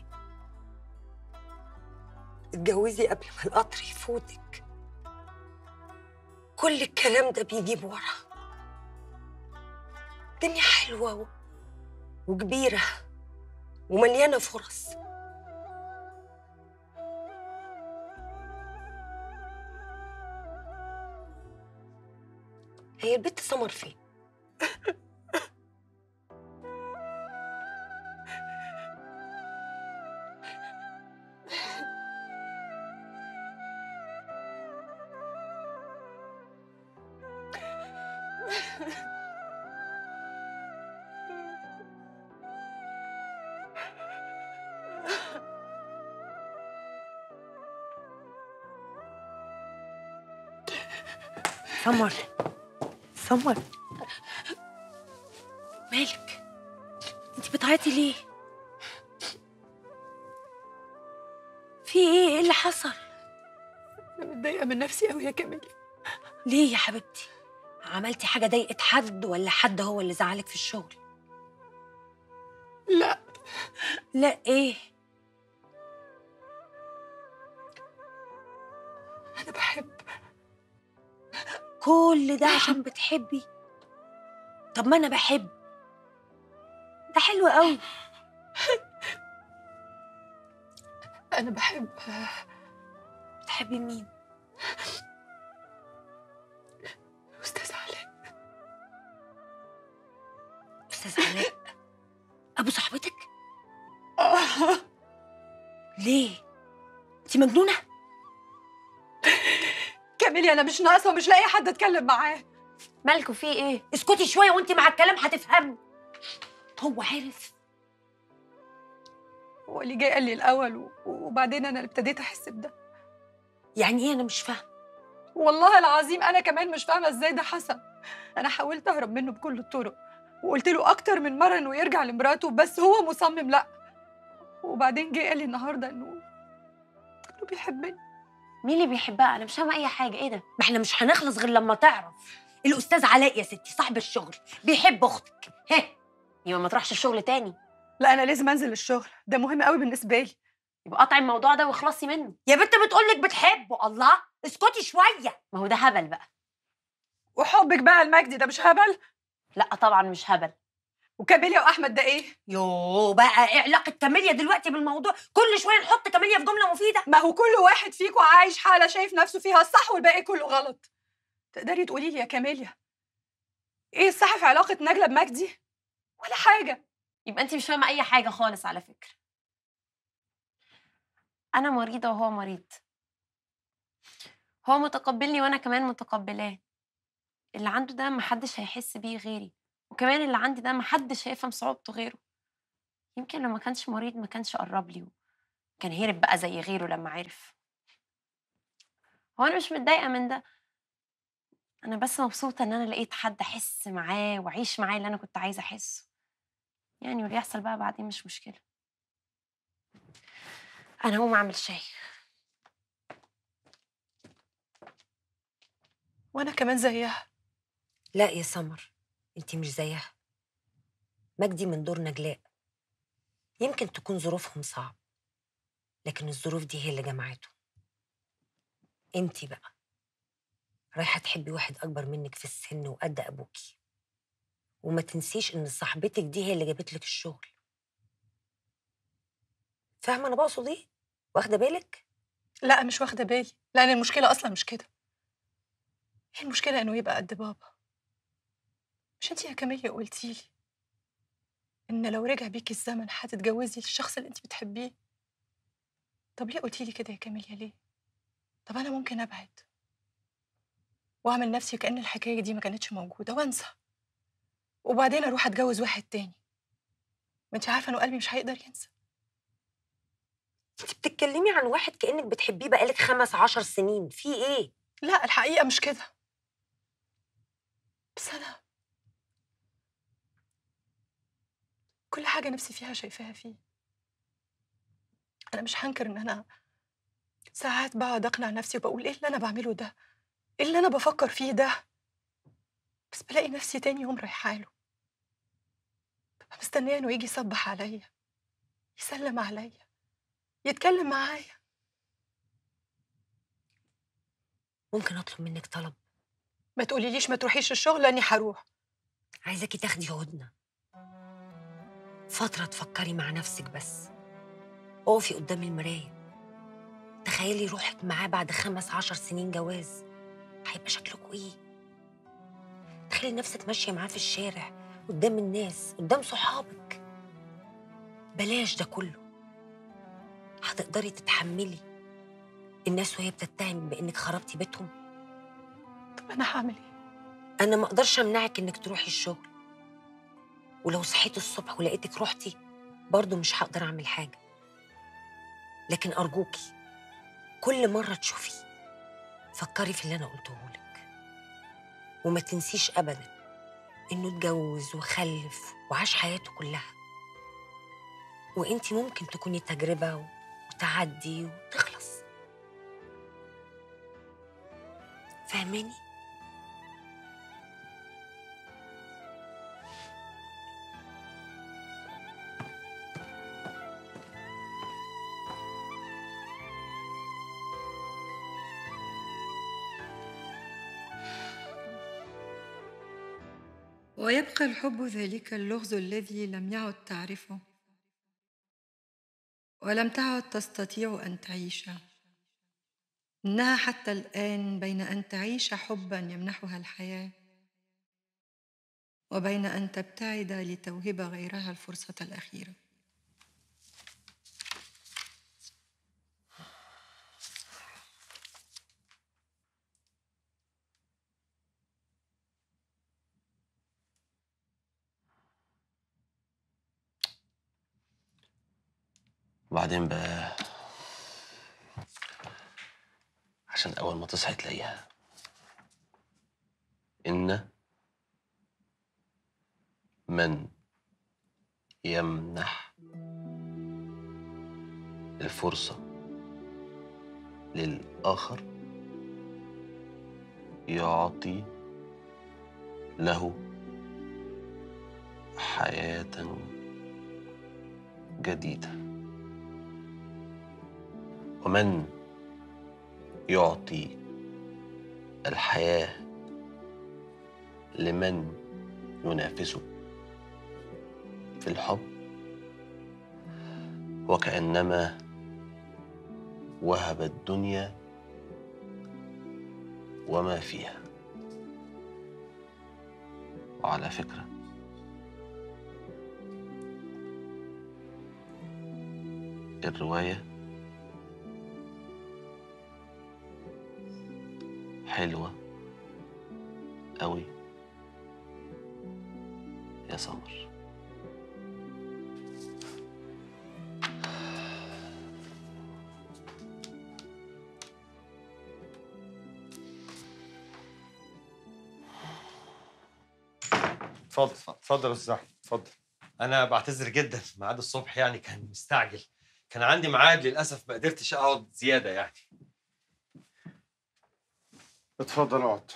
اتجوزي قبل ما القطر يفوتك كل الكلام ده بيجيب ورا الدنيا حلوة و- وكبيرة ومليانة فرص هي البت سمر فين؟ سمر سمر مالك انت بتعيطي ليه في ايه ايه اللي حصل انا متضايقه من نفسي قوي يا كاميليا ليه يا حبيبتي عملتي حاجه ضايقت حد ولا حد هو اللي زعلك في الشغل لا لا ايه انا بحب كل ده عشان بتحبي طب ما انا بحب ده حلو قوي انا بحب بتحبي مين استاذ علاء استاذ علاء ابو صاحبتك ليه انت مجنونه كاميليا انا مش ناقصه ومش لاقي حد اتكلم معاه مالكوا في ايه اسكتي شويه وانت مع الكلام هتفهمي هو عارف هو اللي جاي قال لي الاول و- وبعدين انا اللي ابتديت احس بده يعني ايه انا مش فاهمه والله العظيم انا كمان مش فاهمه ازاي ده حصل انا حاولت اهرب منه بكل الطرق وقلت له اكتر من مره انه يرجع لمراته بس هو مصمم لا وبعدين جه قال لي النهارده انه انه بيحبني مين اللي بيحبها انا مش فاهمه اي حاجه ايه ده ما احنا مش هنخلص غير لما تعرف الاستاذ علاء يا ستي صاحب الشغل بيحب اختك ها يبقى ما تروحش الشغل تاني لا انا لازم انزل الشغل ده مهم قوي بالنسبه لي يبقى قطعي الموضوع ده واخلصي منه يا بنت بتقولك بتحبه الله اسكتي شويه ما هو ده هبل بقى وحبك بقى لمجدي ده مش هبل لا طبعا مش هبل وكاميليا واحمد ده ايه يوه بقى ايه علاقه كاميليا دلوقتي بالموضوع كل شويه نحط كاميليا في جمله مفيده ما هو كل واحد فيكم عايش حاله شايف نفسه فيها الصح والباقي كله غلط تقدري تقولي لي يا كاميليا ايه الصح في علاقه نجله بمجدي ولا حاجه يبقى انت مش فاهمه اي حاجه خالص على فكره انا مريضه وهو مريض هو متقبلني وانا كمان متقبلاه اللي عنده ده محدش هيحس بيه غيري وكمان اللي عندي ده محدش هيفهم صعوبته غيره يمكن لو ما كانش مريض ما كانش قرب لي كان هرب بقى زي غيره لما عرف هو انا مش متضايقه من ده انا بس مبسوطه ان انا لقيت حد احس معاه واعيش معاه اللي انا كنت عايزه احسه يعني واللي يحصل بقى بعدين مش مشكله انا هقوم اعمل شاي وانا كمان زيها لا يا سمر انت مش زيها مجدي من دور نجلاء يمكن تكون ظروفهم صعب لكن الظروف دي هي اللي جمعته انت بقى رايحه تحبي واحد اكبر منك في السن وقد ابوكي وما تنسيش ان صاحبتك دي هي اللي جابت لك الشغل فاهمه انا بقصد ايه واخده بالك لا مش واخده بالي لان المشكله اصلا مش كده هي المشكله انه يبقى قد بابا مش انت يا كاميليا قلتي لي ان لو رجع بيكي الزمن هتتجوزي الشخص اللي انت بتحبيه طب ليه قلتي لي كده يا كاميليا ليه طب انا ممكن ابعد واعمل نفسي كأن الحكايه دي ما كانتش موجوده وانسى وبعدين اروح اتجوز واحد تاني ما انت عارفه انه قلبي مش هيقدر ينسى انت بتتكلمي عن واحد كانك بتحبيه بقالك خمس عشر سنين في ايه لا الحقيقه مش كده بس انا كل حاجه نفسي فيها شايفاها فيه انا مش هنكر ان انا ساعات بقعد اقنع نفسي وبقول ايه اللي انا بعمله ده ايه اللي انا بفكر فيه ده بس بلاقي نفسي تاني يوم رايحه له ببقى مستنيه انه يجي يصبح عليا يسلم عليا يتكلم معايا ممكن اطلب منك طلب ما تقوليليش ما تروحيش الشغل لاني هروح عايزاكي تاخدي هدنه فتره تفكري مع نفسك بس اقفي قدام المرايه تخيلي روحك معاه بعد خمس عشر سنين جواز هيبقى شكلكوا ايه تخيلي نفسك ماشيه معاه في الشارع قدام الناس قدام صحابك بلاش ده كله هتقدري تتحملي الناس وهي بتتهم بانك خربتي بيتهم طب انا هعمل ايه انا ما اقدرش امنعك انك تروحي الشغل ولو صحيت الصبح ولقيتك روحتي برضه مش هقدر اعمل حاجه لكن ارجوكي كل مره تشوفي فكري في اللي انا قلته لك وما تنسيش ابدا انه اتجوز وخلف وعاش حياته كلها وانتي ممكن تكوني تجربه وتعدي وتخلص فاهماني ويبقى الحب ذلك اللغز الذي لم يعد تعرفه ولم تعد تستطيع ان تعيش انها حتى الان بين ان تعيش حبا يمنحها الحياه وبين ان تبتعد لتوهب غيرها الفرصه الاخيره وبعدين بقى عشان أول ما تصحي تلاقيها إن من يمنح الفرصة للآخر يعطي له حياة جديدة ومن يعطي الحياة لمن ينافسه في الحب وكأنما وهب الدنيا وما فيها وعلى فكرة الرواية حلوة أوي يا سمر اتفضل اتفضل يا استاذ احمد اتفضل انا بعتذر جدا ميعاد الصبح يعني كان مستعجل كان عندي ميعاد للاسف ما قدرتش اقعد زياده يعني اتفضل اقعد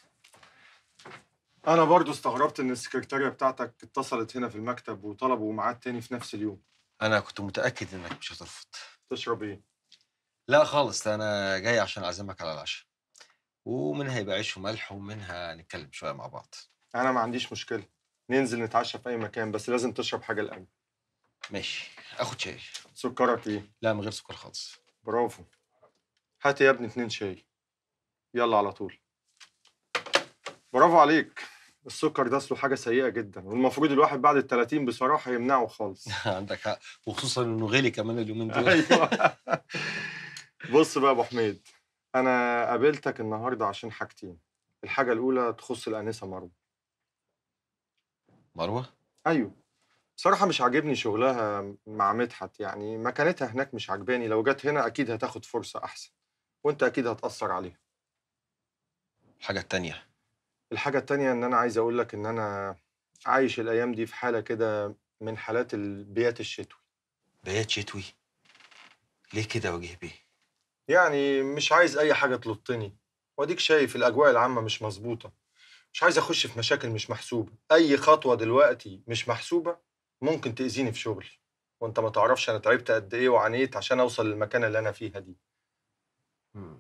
انا برضو استغربت ان السكرتاريه بتاعتك اتصلت هنا في المكتب وطلبوا ميعاد تاني في نفس اليوم انا كنت متاكد انك مش هترفض تشرب ايه لا خالص انا جاي عشان اعزمك على العشاء ومنها يبقى عيش وملح ومنها نتكلم شويه مع بعض انا ما عنديش مشكله ننزل نتعشى في اي مكان بس لازم تشرب حاجه الاول ماشي اخد شاي سكرك ايه لا من غير سكر خالص برافو هات يا ابني اتنين شاي يلا على طول برافو عليك السكر ده اصله حاجه سيئه جدا والمفروض الواحد بعد ال 30 بصراحه يمنعه خالص عندك حق وخصوصا انه غالي كمان اليومين دول ايوه بص بقى يا ابو حميد انا قابلتك النهارده عشان حاجتين الحاجه الاولى تخص الانسه مروه مروه ايوه بصراحه مش عاجبني شغلها مع مدحت يعني مكانتها هناك مش عجباني لو جت هنا اكيد هتاخد فرصه احسن وانت اكيد هتاثر عليها الحاجه التانيه الحاجه التانيه ان انا عايز اقول لك ان انا عايش الايام دي في حاله كده من حالات البيات الشتوي بيات شتوي ليه كده وجه بيه يعني مش عايز اي حاجه تلطني واديك شايف الاجواء العامه مش مظبوطه مش عايز اخش في مشاكل مش محسوبه اي خطوه دلوقتي مش محسوبه ممكن تاذيني في شغلي وانت ما تعرفش انا تعبت قد ايه وعانيت عشان اوصل للمكانه اللي انا فيها دي مم.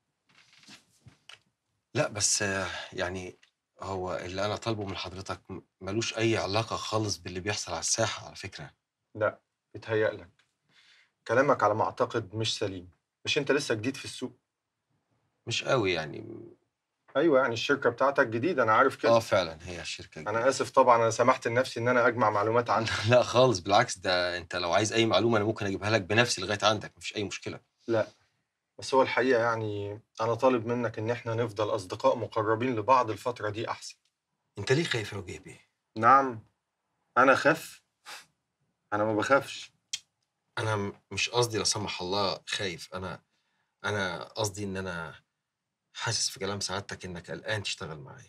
لا بس آه، يعني هو اللي انا طالبه من حضرتك م- ملوش اي علاقه خالص باللي بيحصل على الساحه على فكره لا بيتهيألك كلامك على ما اعتقد مش سليم مش انت لسه جديد في السوق مش قوي يعني ايوه يعني الشركه بتاعتك جديده انا عارف كده اه فعلا هي الشركه انا اسف طبعا انا سمحت لنفسي ان انا اجمع معلومات عنك لا خالص بالعكس ده انت لو عايز اي معلومه انا ممكن اجيبها لك بنفسي لغايه عندك مفيش اي مشكله لا بس هو الحقيقه يعني انا طالب منك ان احنا نفضل اصدقاء مقربين لبعض الفتره دي احسن انت ليه خايف يا وجيه بيه نعم انا خاف انا ما بخافش انا م- مش قصدي لا سمح الله خايف انا انا قصدي ان انا حاسس في كلام سعادتك انك قلقان تشتغل معايا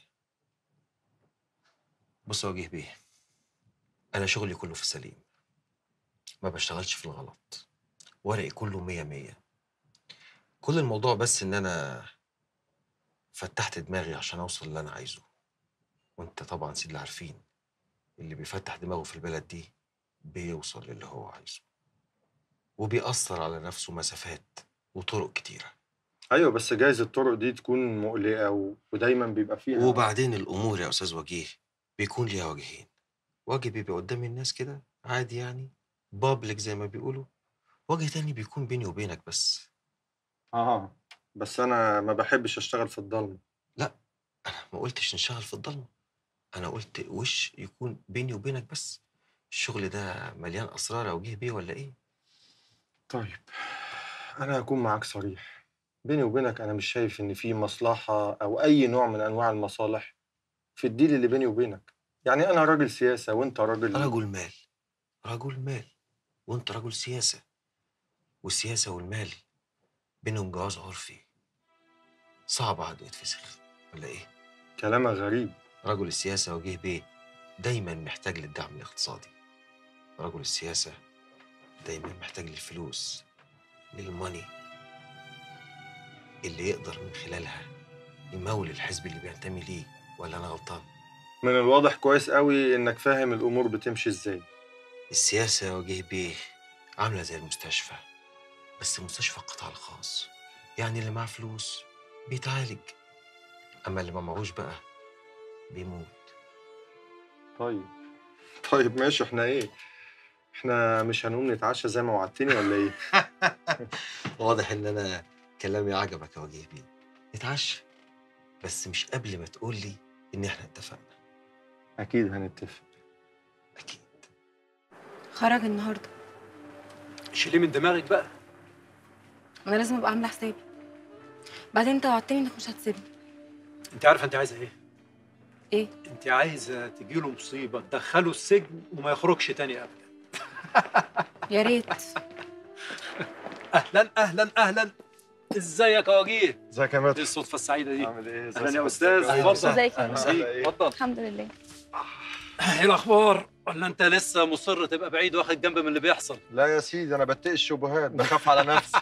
بص يا وجيه بيه انا شغلي كله في السليم ما بشتغلش في الغلط ورقي كله مية مية كل الموضوع بس ان انا فتحت دماغي عشان اوصل اللي انا عايزه وانت طبعا سيد اللي عارفين اللي بيفتح دماغه في البلد دي بيوصل للي هو عايزه وبيأثر على نفسه مسافات وطرق كتيرة ايوه بس جايز الطرق دي تكون مقلقه و... ودايما بيبقى فيها وبعدين الأمور يا أستاذ وجيه بيكون ليها وجهين وجه بيبقى قدام الناس كده عادي يعني بابليك زي ما بيقولوا وجه تاني بيكون بيني وبينك بس اه بس انا ما بحبش اشتغل في الضلمه لا أنا ما قلتش نشتغل في الضلمة أنا قلت وش يكون بيني وبينك بس الشغل ده مليان أسرار يا وجيه بيه ولا إيه؟ طيب انا هكون معاك صريح بيني وبينك انا مش شايف ان في مصلحه او اي نوع من انواع المصالح في الديل اللي بيني وبينك يعني انا راجل سياسه وانت راجل رجل مال رجل مال وانت رجل سياسة والسياسة والمال بينهم جواز عرفي صعب عقده يتفسخ ولا ايه؟ كلامك غريب رجل السياسة وجيه بيه دايما محتاج للدعم الاقتصادي رجل السياسة دايما محتاج للفلوس للماني اللي يقدر من خلالها يمول الحزب اللي بينتمي ليه ولا انا غلطان؟ من الواضح كويس قوي انك فاهم الامور بتمشي ازاي السياسة يا وجيه بيه عاملة زي المستشفى بس مستشفى القطاع الخاص يعني اللي معاه فلوس بيتعالج أما اللي ما معهوش بقى بيموت طيب طيب ماشي احنا ايه احنا مش هنقوم نتعشى زي ما وعدتني ولا ايه واضح إن أنا كلامي عجبك يا وجيه بيه نتعشى بس مش قبل ما تقول لي إن إحنا اتفقنا اكيد هنتفق خرج النهارده شيليه من دماغك بقى انا لازم ابقى عامله حسابي بعدين انت وعدتني انك مش هتسيبني انت عارفه انت عايزه ايه ايه انت عايزه تجيله مصيبه تدخله السجن وما يخرجش تاني ابدا يا ريت اهلا اهلا اهلا ازيك يا وجيه ازيك يا مدحت ايه الصدفه السعيده دي عامل ايه اهلا يا استاذ اتفضل ازيك يا أهلا مدحت؟ بيك. اتفضل الحمد لله ايه الاخبار ولا انت لسه مصر تبقى بعيد واخد جنب من اللي بيحصل لا يا سيدي انا بتقي الشبهات بخاف على نفسي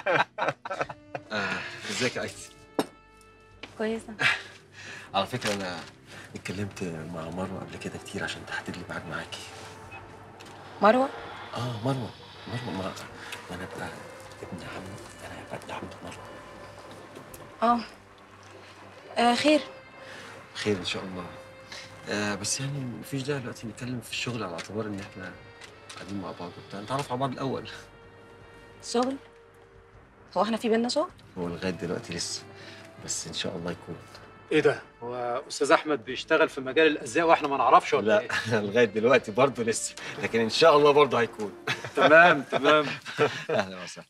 ازيك يا ايتي كويسه على فكره انا اتكلمت مع مروه قبل كده كتير عشان تحدد لي ميعاد معاكي مروه اه مروه مروه ما ما انا ابقى ابن عم انا هبقى ابن عم مروه اه آه، خير خير ان شاء الله آه بس يعني مفيش داعي دلوقتي نتكلم في الشغل على اعتبار ان احنا قاعدين مع بعض وبتاع نتعرف على بعض الاول شغل هو احنا في بينا شغل هو لغايه دلوقتي لسه بس ان شاء الله يكون ايه ده هو استاذ احمد بيشتغل في مجال الازياء واحنا ما نعرفش ولا ايه لا لغايه دلوقتي برضه لسه لكن ان شاء الله برضه هيكون تمام تمام اهلا وسهلا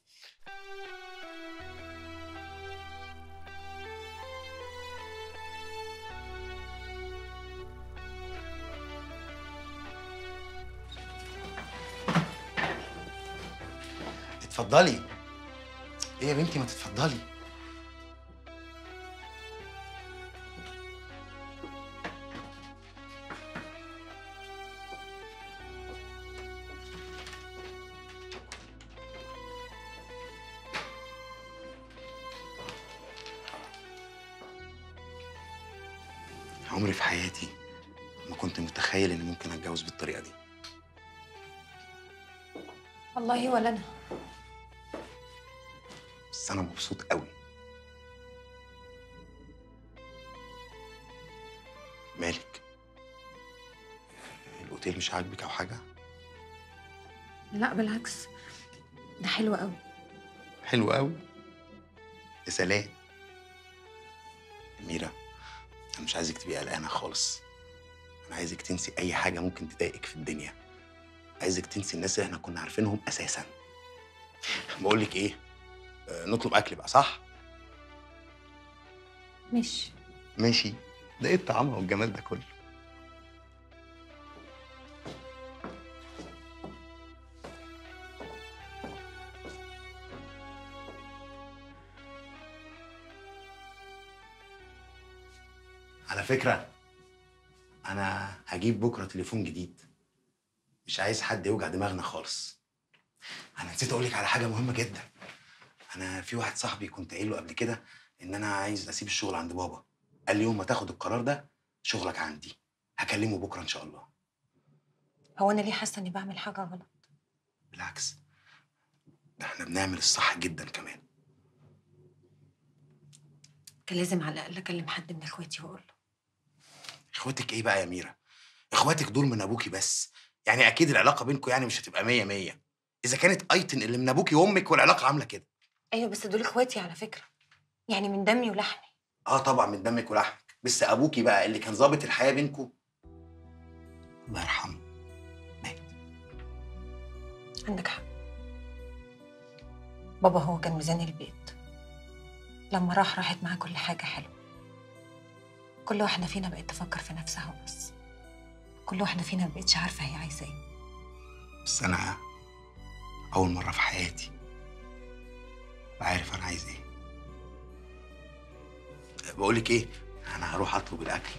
اتفضلي ايه يا بنتي ما تتفضلي عمري في حياتي ما كنت متخيل اني ممكن اتجوز بالطريقه دي والله ولا انا بس انا مبسوط قوي مالك الاوتيل مش عاجبك او حاجه لا بالعكس ده حلو قوي حلو قوي يا سلام ميرا انا مش عايزك تبقي قلقانه خالص انا عايزك تنسي اي حاجه ممكن تضايقك في الدنيا عايزك تنسي الناس اللي احنا كنا عارفينهم اساسا بقول لك ايه آه، نطلب اكل بقى صح ماشي ماشي ده ايه الطعام والجمال ده كله على فكرة أنا هجيب بكرة تليفون جديد مش عايز حد يوجع دماغنا خالص أنا نسيت أقولك على حاجة مهمة جدا أنا في واحد صاحبي كنت قايل له قبل كده إن أنا عايز أسيب الشغل عند بابا قال لي يوم ما تاخد القرار ده شغلك عندي هكلمه بكرة إن شاء الله هو انا ليه حاسه اني بعمل حاجه غلط بالعكس ده احنا بنعمل الصح جدا كمان كان لازم على الاقل اكلم حد من اخواتي واقول له اخواتك ايه بقى يا ميرا اخواتك دول من ابوكي بس يعني اكيد العلاقه بينكم يعني مش هتبقى مية مية اذا كانت ايتن اللي من ابوكي وامك والعلاقه عامله كده ايوه بس دول اخواتي على فكره يعني من دمي ولحمي اه طبعا من دمك ولحمك بس ابوكي بقى اللي كان ظابط الحياه بينكم الله يرحمه عندك حق بابا هو كان ميزان البيت لما راح راحت معاه كل حاجه حلوه كل واحده فينا بقت تفكر في نفسها وبس كل واحده فينا ما بقتش عارفه هي عايزه ايه بس انا اول مره في حياتي بعرف انا عايز ايه بقول لك ايه انا هروح اطلب الاكل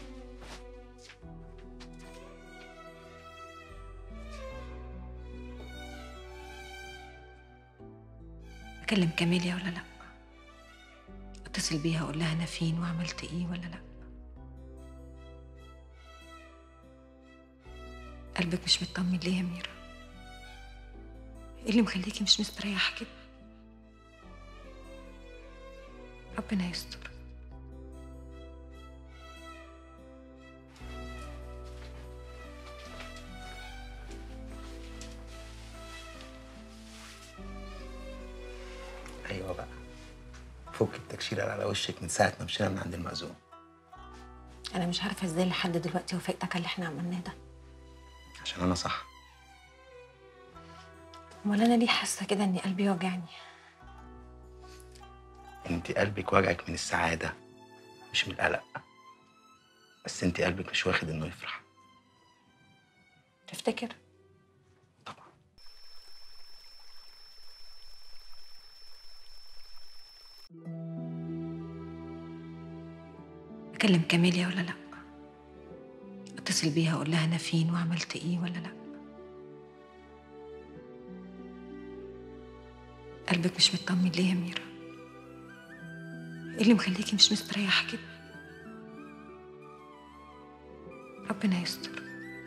اكلم كاميليا ولا لا اتصل بيها اقول لها انا فين وعملت ايه ولا لا قلبك مش مطمن ليه يا ميرا ايه اللي مخليكي مش مستريحه كده ربنا يستر ايوه بقى فك التكشيره اللي على وشك من ساعه ما مشينا من عند المأذون انا مش عارفه ازاي لحد دلوقتي وافقتك على اللي احنا عملناه ده عشان انا صح امال انا ليه حاسه كده ان قلبي وجعني انت قلبك وجعك من السعاده مش من القلق بس انت قلبك مش واخد انه يفرح تفتكر اكلم كاميليا ولا لا اتصل بيها اقول لها انا فين وعملت ايه ولا لا قلبك مش مطمن ليه يا ميرا ايه اللي مخليكي مش مستريحه كده ربنا يستر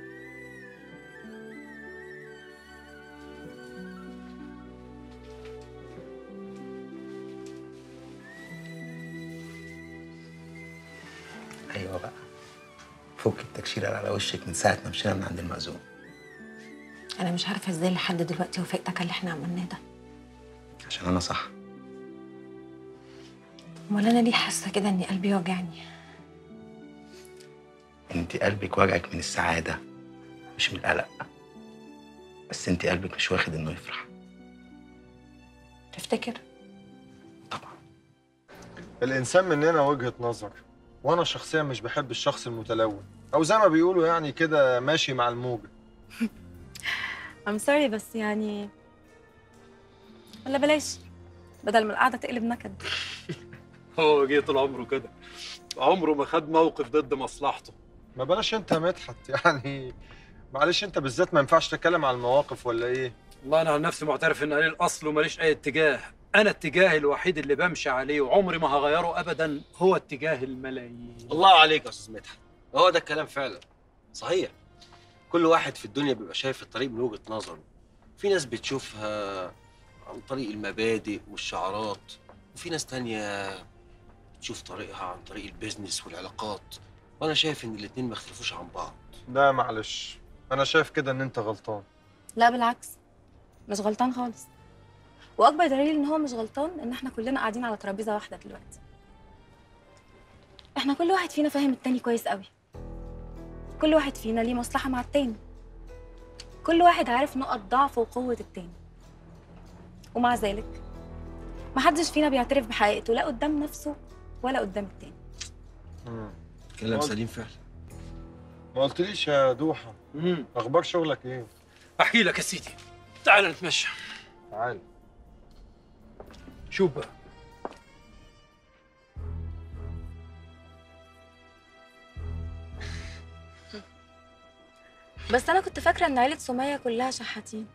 ايوه بقى فك التكشيره اللي على وشك من ساعه ما مشينا من عند المأذون انا مش عارفه ازاي لحد دلوقتي وافقتك على اللي احنا عملناه ده عشان انا صح امال انا ليه حاسه كده ان قلبي وجعني انت قلبك وجعك من السعاده مش من القلق بس انت قلبك مش واخد انه يفرح تفتكر الانسان مننا وجهه نظر وانا شخصيا مش بحب الشخص المتلون او زي ما بيقولوا يعني كده ماشي مع الموجه I'm sorry بس يعني ولا بلاش بدل ما القعدة تقلب نكد هو جه طول عمره كده عمره ما خد موقف ضد مصلحته ما بلاش انت يا مدحت يعني معلش انت بالذات ما ينفعش تتكلم على المواقف ولا ايه والله انا عن نفسي معترف ان قليل الاصل وماليش اي اتجاه انا اتجاهي الوحيد اللي بمشي عليه وعمري ما هغيره ابدا هو اتجاه الملايين الله عليك يا استاذ مدحت هو ده الكلام فعلا صحيح كل واحد في الدنيا بيبقى شايف الطريق من وجهة نظره في ناس بتشوفها عن طريق المبادئ والشعارات وفي ناس تانية بتشوف طريقها عن طريق البيزنس والعلاقات وانا شايف ان الاتنين ما يختلفوش عن بعض لا معلش انا شايف كده ان انت غلطان لا بالعكس مش غلطان خالص واكبر دليل ان هو مش غلطان ان احنا كلنا قاعدين على ترابيزه واحده دلوقتي احنا كل واحد فينا فاهم التاني كويس قوي كل واحد فينا ليه مصلحه مع التاني كل واحد عارف نقط ضعف وقوه التاني ومع ذلك محدش فينا بيعترف بحقيقته لا قدام نفسه ولا قدام التاني كلام واضح. سليم فعلا ما قلتليش يا دوحه اخبار شغلك ايه احكي لك يا سيدي تعال نتمشى تعال شوف بقى بس انا كنت فاكره ان عيله سميه كلها شحاتين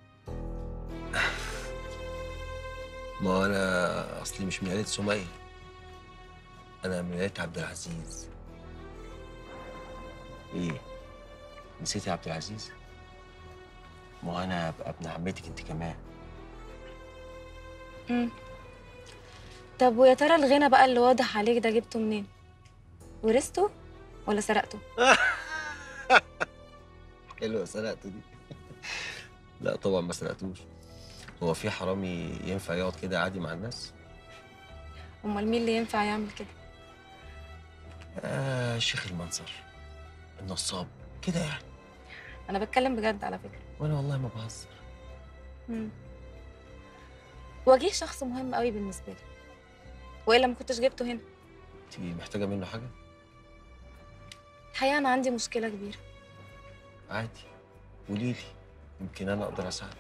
ما هو انا اصلي مش من عيلة سمية انا من عيلة عبد العزيز ايه نسيتي عبد العزيز ما هو انا ابقى ابن عمتك انت كمان امم طب ويا ترى الغنى بقى اللي واضح عليك ده جبته منين ورثته ولا سرقته حلوه سرقته دي لا طبعا ما سرقتوش هو في حرامي ينفع يقعد كده عادي مع الناس امال مين اللي ينفع يعمل كده آه شيخ المنصر النصاب كده يعني انا بتكلم بجد على فكره وانا والله ما بهزر امم وجيه شخص مهم قوي بالنسبه لي والا ما كنتش جبته هنا انت محتاجه منه حاجه الحقيقه انا عندي مشكله كبيره عادي قولي لي يمكن انا اقدر اساعدك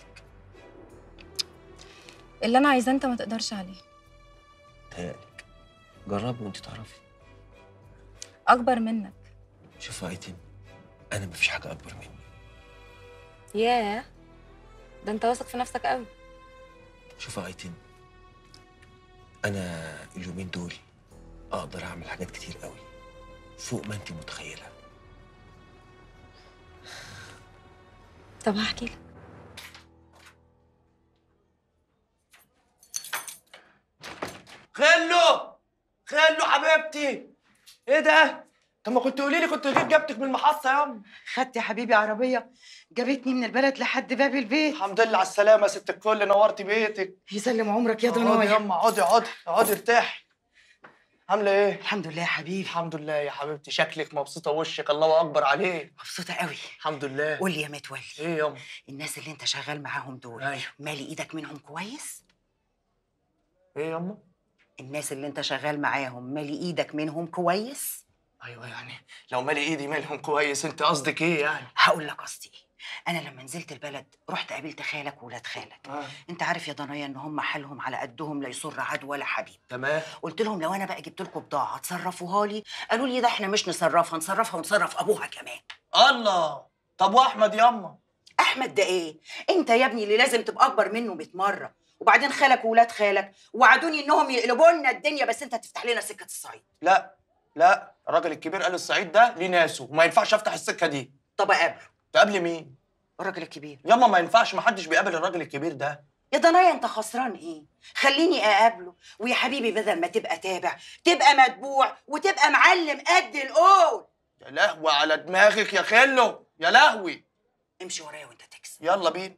اللي انا عايزاه انت ما تقدرش عليه تهيألك جربي وانت تعرفي اكبر منك شوف يا ايتم انا مفيش حاجه اكبر مني ياه ده انت واثق في نفسك قوي شوف يا ايتم انا اليومين دول اقدر اعمل حاجات كتير قوي فوق ما انت متخيله طب هحكي لك خلو خلو حبيبتي ايه ده؟ طب ما كنت قولي لي كنت جيت جبتك من المحطة يا أم خدت يا حبيبي عربية جابتني من البلد لحد باب البيت الحمد لله على السلامة يا ست الكل نورتي بيتك يسلم عمرك يا اقعدي يا ضنايا أم اقعدي اقعدي اقعدي ارتاحي عامله ايه الحمد لله يا حبيبي الحمد لله يا حبيبتي شكلك مبسوطه وشك الله اكبر عليه مبسوطه قوي الحمد لله قول لي يا متولي ايه ياما الناس اللي انت شغال معاهم دول أيوة. مالي ايدك منهم كويس ايه ياما الناس اللي انت شغال معاهم مالي ايدك منهم كويس ايوه يعني لو مالي ايدي مالهم كويس انت قصدك ايه يعني هقول لك قصدي ايه انا لما نزلت البلد رحت قابلت خالك وولاد خالك آه. انت عارف يا ضنايا ان هم حالهم على قدهم لا يسر عدو ولا حبيب تمام قلت لهم لو انا بقى جبت لكم بضاعه تصرفوها لي قالوا لي ده احنا مش نصرفها نصرفها ونصرف ابوها كمان الله طب واحمد ياما احمد ده ايه انت يا ابني اللي لازم تبقى اكبر منه 100 مره وبعدين خالك وولاد خالك وعدوني انهم يقلبوا لنا الدنيا بس انت تفتح لنا سكه الصعيد لا لا الراجل الكبير قال الصعيد ده ليه ناسه وما ينفعش افتح السكه دي طب اقابله تقابلي مين الراجل الكبير ياما ما ينفعش ما حدش بيقابل الراجل الكبير ده يا ضنايا انت خسران ايه خليني اقابله ويا حبيبي بدل ما تبقى تابع تبقى متبوع وتبقى معلم قد القول يا لهوي على دماغك يا خلو يا لهوي امشي ورايا وانت تكسب يلا بينا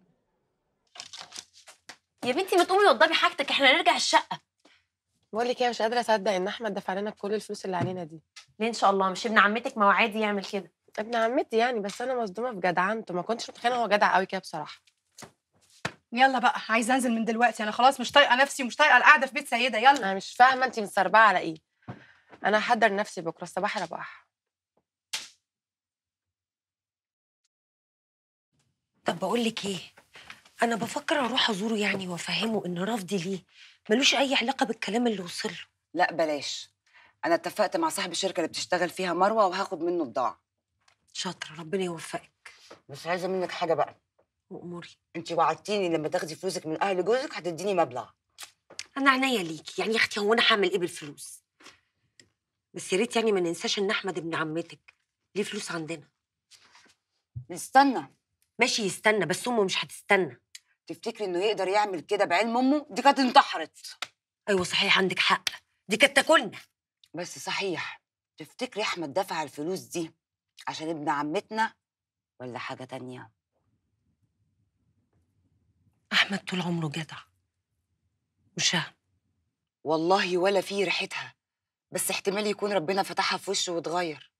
يا بنتي ما تقومي وضبي حاجتك احنا نرجع الشقه بقول لك ايه مش قادره اصدق ان احمد دفع لنا كل الفلوس اللي علينا دي ليه ان شاء الله مش ابن عمتك ما هو عادي يعمل كده ابن عمتي يعني بس انا مصدومه في جدعنته ما كنتش متخيله هو جدع قوي كده بصراحه يلا بقى عايزه انزل من دلوقتي انا خلاص مش طايقه نفسي ومش طايقه القعده في بيت سيده يلا انا مش فاهمه انت متسربعه على ايه انا هحضر نفسي بكره الصباح رباح طب بقول لك ايه انا بفكر اروح ازوره يعني وافهمه ان رفضي ليه ملوش اي علاقه بالكلام اللي وصل له لا بلاش انا اتفقت مع صاحب الشركه اللي بتشتغل فيها مروه وهاخد منه بضاعه شاطره ربنا يوفقك بس عايزه منك حاجه بقى واموري انت وعدتيني لما تاخدي فلوسك من اهل جوزك هتديني مبلغ انا عينيا ليكي يعني يا اختي هو انا هعمل ايه بالفلوس بس يا ريت يعني ما ننساش ان احمد ابن عمتك ليه فلوس عندنا استنى ماشي يستنى بس امه مش هتستنى تفتكري انه يقدر يعمل كده بعلم امه دي كانت انتحرت ايوه صحيح عندك حق دي كانت تاكلنا بس صحيح تفتكري احمد دفع الفلوس دي عشان ابن عمتنا ولا حاجه تانية احمد طول عمره جدع وشهم والله ولا في ريحتها بس احتمال يكون ربنا فتحها في وشه واتغير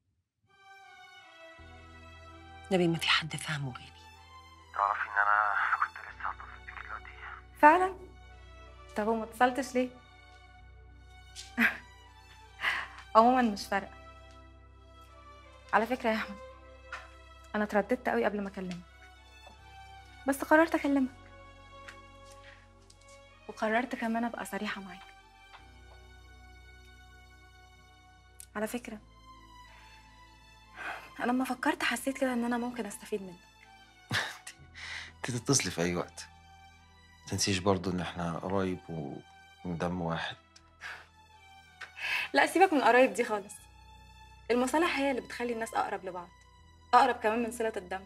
نبي ما في حد فاهمه غيري تعرفي ان انا كنت لسه هتصل بيكي دلوقتي فعلا طب وما اتصلتش ليه عموما مش فارقه على فكره يا احمد انا اترددت قوي قبل ما اكلمك بس قررت اكلمك وقررت كمان ابقى صريحه معاك على فكره انا لما فكرت حسيت كده ان انا ممكن استفيد منك انت تتصلي في اي وقت تنسيش برضو ان احنا قرايب ومن دم واحد لا سيبك من القرايب دي خالص المصالح هي اللي بتخلي الناس اقرب لبعض اقرب كمان من صله الدم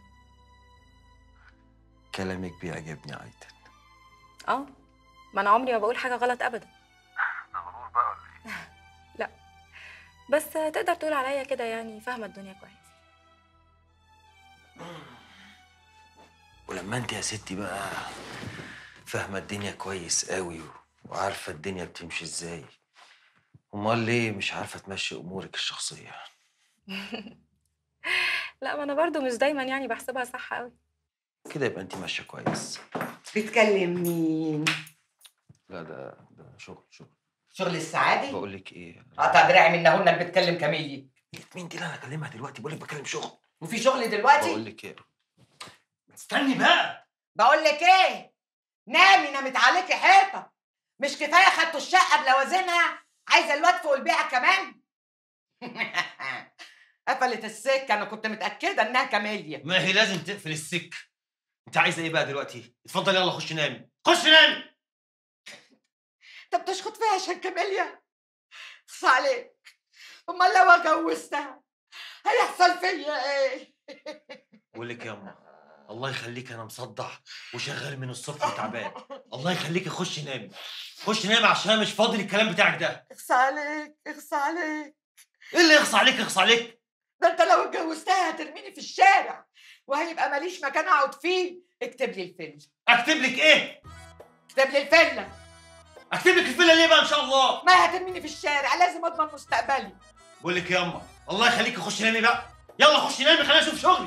كلامك بيعجبني ايتن اه ما انا عمري ما بقول حاجه غلط ابدا ده غرور بقى ولا ايه لا بس تقدر تقول عليا كده يعني فاهمه الدنيا كويس ولما انت يا ستي بقى فاهمه الدنيا كويس قوي وعارفه الدنيا بتمشي ازاي امال ليه مش عارفه تمشي امورك الشخصيه لا ما انا برضو مش دايما يعني بحسبها صح قوي كده يبقى انت ماشيه كويس بتكلم مين لا ده ده شغل شغل شغل السعادي بقول لك ايه قطع دراعي منهن اللي بتكلم كميلي مين دي اللي انا اكلمها دلوقتي بقول لك بكلم شغل وفي شغل دلوقتي بقول لك ايه استني بقى بقول لك ايه نامي نامت عليكي حيطه مش كفايه خدتوا الشقه بلوازمها عايزه الواد فوق البيعه كمان قفلت السكه انا كنت متاكده انها كاميليا ما هي لازم تقفل السك انت عايزه ايه بقى دلوقتي اتفضل يلا خش نامي خش نامي انت بتشخط فيها عشان كاميليا خص عليك امال لو اتجوزتها هيحصل فيا ايه بقول لك يا اما الله يخليك انا مصدع وشغال من الصبح وتعبان الله يخليك خش نامي خش نامي عشان أنا مش فاضي للكلام بتاعك ده اخص عليك اخص عليك ايه اللي يخص عليك يخص عليك ده انت لو اتجوزتها هترميني في الشارع وهيبقى ماليش مكان اقعد فيه اكتب لي الفيلا اكتب لك ايه اكتب لي الفيلا اكتب لك الفيلا ليه بقى ان شاء الله ما هترميني في الشارع لازم اضمن مستقبلي بقول لك ياما الله يخليكي خش نامي بقى يلا خش نامي خليني اشوف شغلي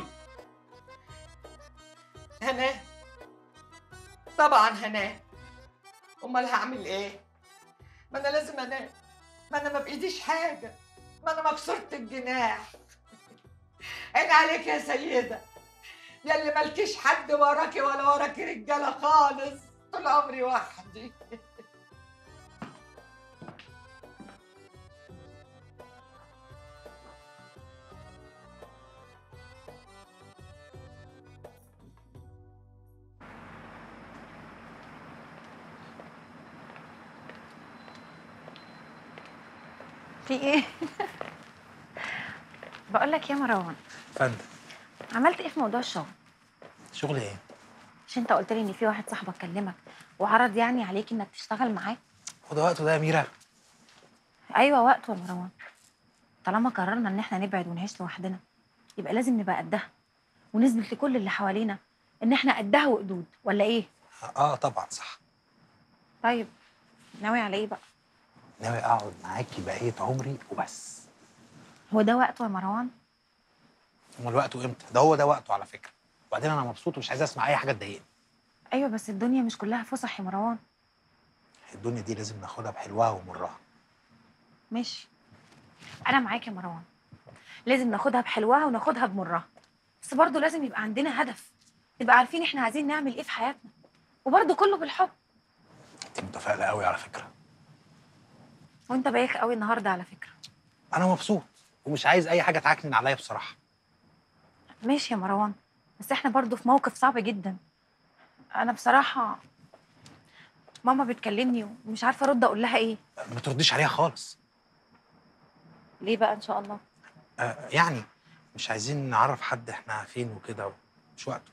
هناه طبعا هناه امال هعمل ايه ما انا لازم انام ما انا ما بايديش حاجه ما انا مكسوره الجناح عين عليك يا سيده يا اللي مالكيش حد وراكي ولا وراكي رجاله خالص طول عمري وحدي في ايه؟ بقول لك يا مروان فندم عملت ايه في موضوع الشغل؟ شغل ايه؟ مش انت قلت لي ان في واحد صاحبك كلمك وعرض يعني عليك انك تشتغل معاه؟ خد وقته ده يا ميرا ايوه وقته يا مروان طالما قررنا ان احنا نبعد ونعيش لوحدنا يبقى لازم نبقى قدها ونثبت لكل اللي حوالينا ان احنا قدها وقدود ولا ايه؟ اه طبعا صح طيب ناوي على ايه بقى؟ ناوي اقعد معاكي بقيه عمري وبس هو ده وقته يا مروان؟ امال وقته امتى؟ ده هو ده وقته على فكره وبعدين انا مبسوط ومش عايز اسمع اي حاجه تضايقني ايوه بس الدنيا مش كلها فسح يا مروان الدنيا دي لازم ناخدها بحلوها ومرها ماشي انا معاك يا مروان لازم ناخدها بحلوها وناخدها بمرها بس برضه لازم يبقى عندنا هدف نبقى عارفين احنا عايزين نعمل ايه في حياتنا وبرضه كله بالحب انت متفائله قوي على فكره وانت بايخ قوي النهارده على فكره انا مبسوط ومش عايز اي حاجه تعكنن عليا بصراحه ماشي يا مروان بس احنا برضه في موقف صعب جدا انا بصراحه ماما بتكلمني ومش عارفه ارد اقول لها ايه ما ترديش عليها خالص ليه بقى ان شاء الله آه يعني مش عايزين نعرف حد احنا فين وكده مش وقته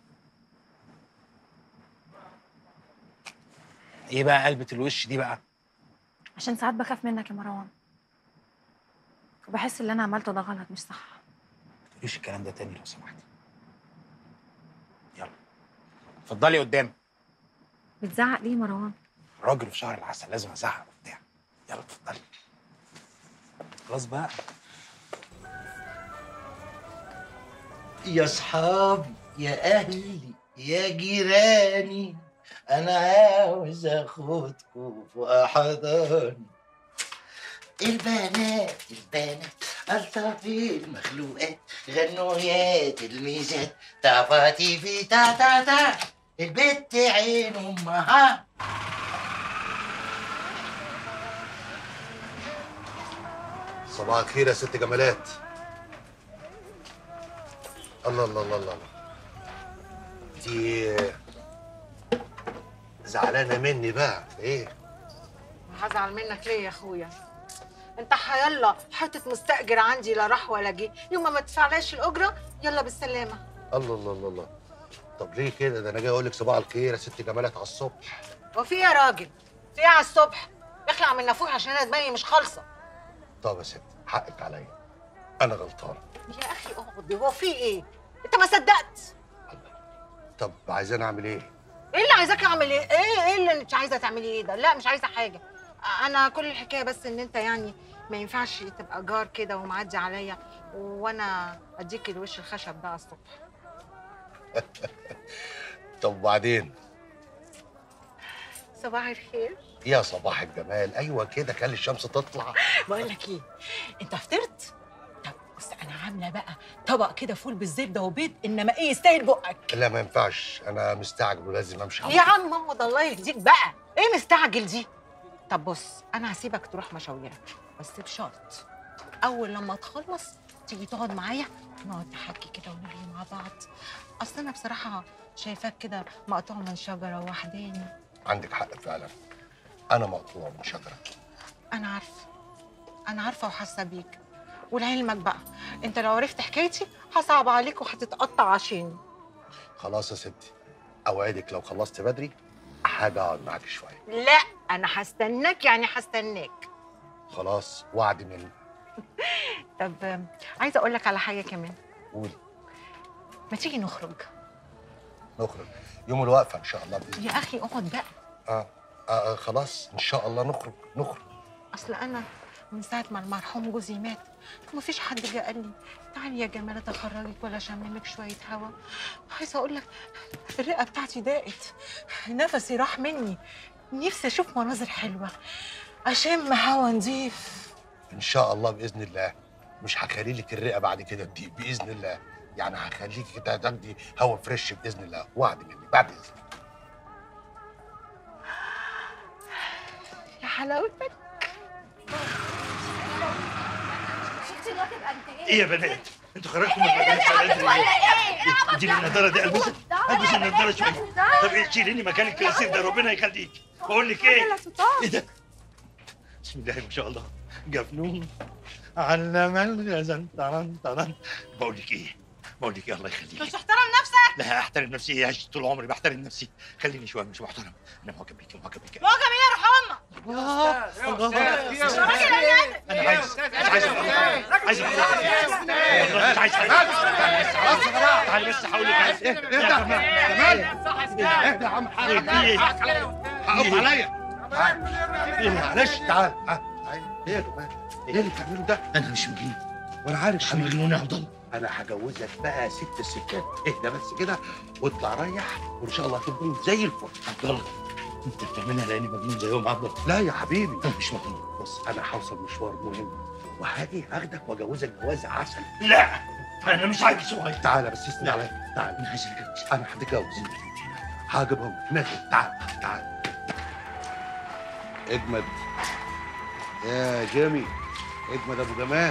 ايه بقى قلبة الوش دي بقى عشان ساعات بخاف منك يا مروان وبحس اللي انا عملته ده غلط مش صح ما تقوليش الكلام ده تاني لو سمحتي يلا اتفضلي قدام بتزعق ليه يا مروان راجل في شهر العسل لازم ازعق وبتاع يلا اتفضلي خلاص بقى يا صحابي يا أهلي يا جيراني أنا عاوز أخدكم في أحضاني البنات البنات ألطف المخلوقات غنوا يا تلميذات تعباتي في تا تا تا البت عين أمها صباح الخير يا ست جمالات الله الله الله الله انتي زعلانه مني بقى ايه هزعل منك ليه يا اخويا انت حيلا حته مستاجر عندي لا راح ولا جه يوم ما تدفعلاش الاجره يلا بالسلامه الله الله الله الله طب ليه كده ده انا جاي اقول لك صباح الخير يا ست جمالات على الصبح وفي إيه يا راجل في إيه على الصبح اخلع من نافوخ عشان انا دماغي مش خالصه طب يا ست حقك عليا انا غلطان يا اخي اقعد هو في ايه انت ما صدقت طب عايزين اعمل ايه ايه اللي عايزاك اعمل ايه ايه ايه اللي مش عايزه تعملي ايه ده لا مش عايزه حاجه انا كل الحكايه بس ان انت يعني ما ينفعش تبقى جار كده ومعدي عليا وانا اديك الوش الخشب ده على الصبح طب وبعدين صباح الخير يا صباح الجمال ايوه كده خلي الشمس تطلع بقول لك ايه انت فطرت طب بس انا عامله بقى طبق كده فول بالزبده وبيض انما ايه يستاهل بقك لا ما ينفعش انا مستعجل ولازم امشي على يا طول. عم اقعد الله يهديك بقى ايه مستعجل دي طب بص انا هسيبك تروح مشاويرك بس بشرط اول لما تخلص تيجي تقعد معايا نقعد نحكي كده ونرغي مع بعض اصل انا بصراحه شايفاك كده مقطوع من شجره وحداني عندك حق فعلا انا مقطوع من شجره انا عارفه انا عارفه وحاسه بيك ولعلمك بقى انت لو عرفت حكايتي هصعب عليك وهتتقطع عشاني خلاص يا ستي اوعدك لو خلصت بدري حاجه اقعد معاك شويه لا انا هستناك يعني هستناك خلاص وعد مني طب آم، عايزه اقول لك على حاجه كمان قولي ما تيجي نخرج نخرج يوم الوقفه ان شاء الله باذن يا اخي اقعد بقى اه آه خلاص ان شاء الله نخرج نخرج اصل انا من ساعه ما المرحوم جوزي مات مفيش حد جه قال لي تعالي يا جمالة اخرجك ولا اشممك شويه هوا عايزه اقول لك الرئه بتاعتي ضاقت نفسي راح مني نفسي اشوف مناظر حلوه اشم هوا نضيف ان شاء الله باذن الله مش هخلي لك الرئه بعد كده تضيق باذن الله يعني هخليكي كده تاخدي هوا فريش باذن الله وعد مني بعد اذنك يا حلاوتك شفتي الوقت قد ايه؟ ايه يا بنات انتوا خرجتوا من المدرسه حاطط بدري ولا ليه؟ ايه؟ اديني النضاره دي البسها البس النضاره شويه طب ايه شيليني مكان الكراسي ده ربنا يخليك بقول لك ايه ايه ده بسم الله ما شاء الله جفنون علم الغزل طرن طرن بقول لك ايه بقول لك ايه الله يخليك مش تحترم نفسك لا احترم نفسي ايه عشت طول عمري بحترم نفسي خليني شويه مش محترم انا معجب بيكي معجب بيكي معجب ايه يا روح امك انا عايز مش عايز عايز والله مش عايز خلاص يا جماعه تعالي بس هقول لك عايز ايه اهدى جمال اهدى يا عم حقك حقك عليا معلش تعال ها ايه يا جمال ايه اللي بتعمله ده انا مش مجنون وانا عارف مش مجنون يا عبد الله انا هجوزك بقى ست الستات اهدى بس كده واطلع ريح وان شاء الله هتكون زي الفل عبد الله انت بتعملها لاني مجنون زيهم عبد الله لا يا حبيبي مش مجنون بص انا هوصل مشوار مهم وهاجي هاخدك واجوزك جواز عسل لا انا مش عايز صغير تعالى بس اسند عليا تعالى انا عايز اتجوز انا هتجوز هجيبهم نازل تعال تعال اجمد يا جيمي اجمد ابو جمال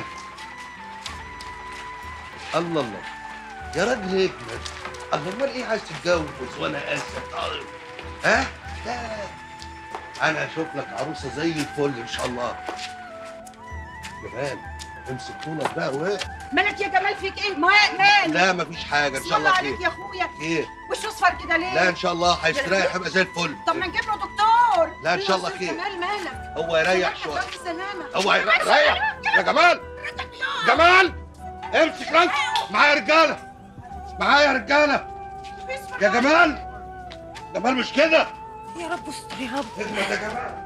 الله الله يا راجل اجمد الله امال ايه عايز تتجوز وانا اسف ها لا انا اشوف لك عروسه زي الفل ان شاء الله جمال امسك طولك بقى وايه مالك يا جمال فيك ايه؟ ما- مال لا مفيش حاجه ان اسم شاء الله عليك خير يا اخويا خير وشه اصفر كده ليه؟ لا ان شاء الله هيستريح هيبقى زي الفل طب ما نجيب له دكتور لا، إن شاء الله يا خير. جمال مالك هو يريح شويه ألف سلامة هو يريح يا جمال جمال امسك رانك معايا رجاله معايا رجاله يا جمال جمال مش كده يا رب استر يا رب اجمد يا جمال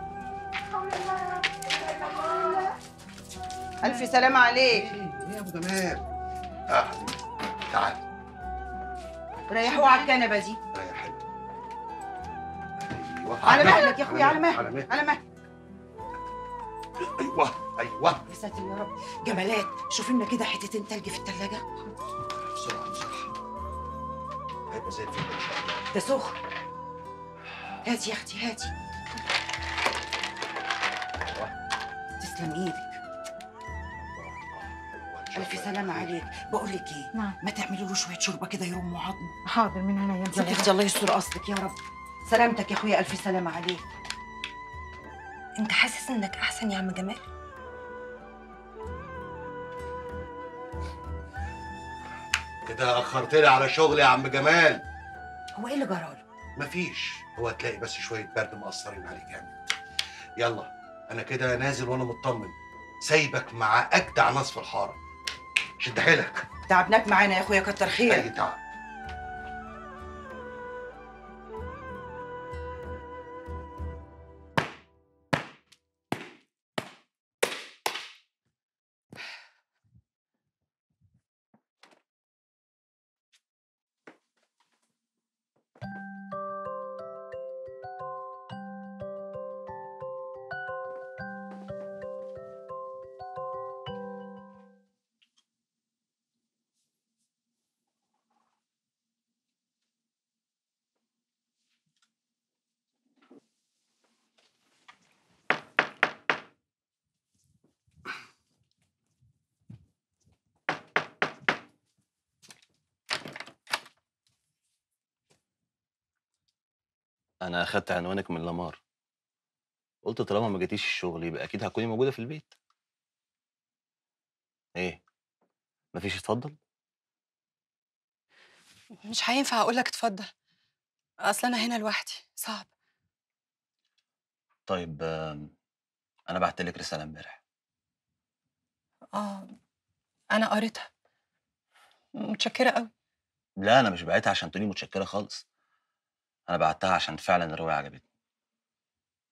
ألف سلامة عليك ايه يا ابو جمال اه تعال ريحوه على الكنبة دي ريح حلو ايوه على مهلك يا اخويا على مهلك مهلك على مهلك ايوه ايوه يا ساتر يا رب جمالات شوف لنا كده حتتين تلج في التلاجة بسرعه بسرعه هيبقى زي الفل ان شاء الله ده سخن هاتي يا اختي هاتي تسلم ايدك ألف سلامة عليك بقول لك ايه نعم. ما تعملي له شوية شوربة كده يرموا عظمه حاضر من هنا يا يا اختي الله يستر قصدك يا رب سلامتك يا اخويا ألف سلامة عليك انت حاسس انك احسن يا عم جمال كده اخرتني على شغلي يا عم جمال هو ايه اللي جراله مفيش هو هتلاقي بس شويه برد مأثرين عليه جامد يلا انا كده نازل وانا مطمن سايبك مع اجدع ناس في الحاره شد حيلك تعبناك معانا يا اخويا كتر اي خيرك تعب انا اخدت عنوانك من لامار قلت طالما ما جيتيش الشغل يبقى اكيد هتكوني موجوده في البيت ايه مفيش اتفضل مش هينفع اقول لك اتفضل اصل انا هنا لوحدي صعب طيب آم، انا بعت لك رساله امبارح اه انا قريتها متشكره قوي لا انا مش بعتها عشان تقولي متشكره خالص انا بعتها عشان فعلا الروايه عجبتني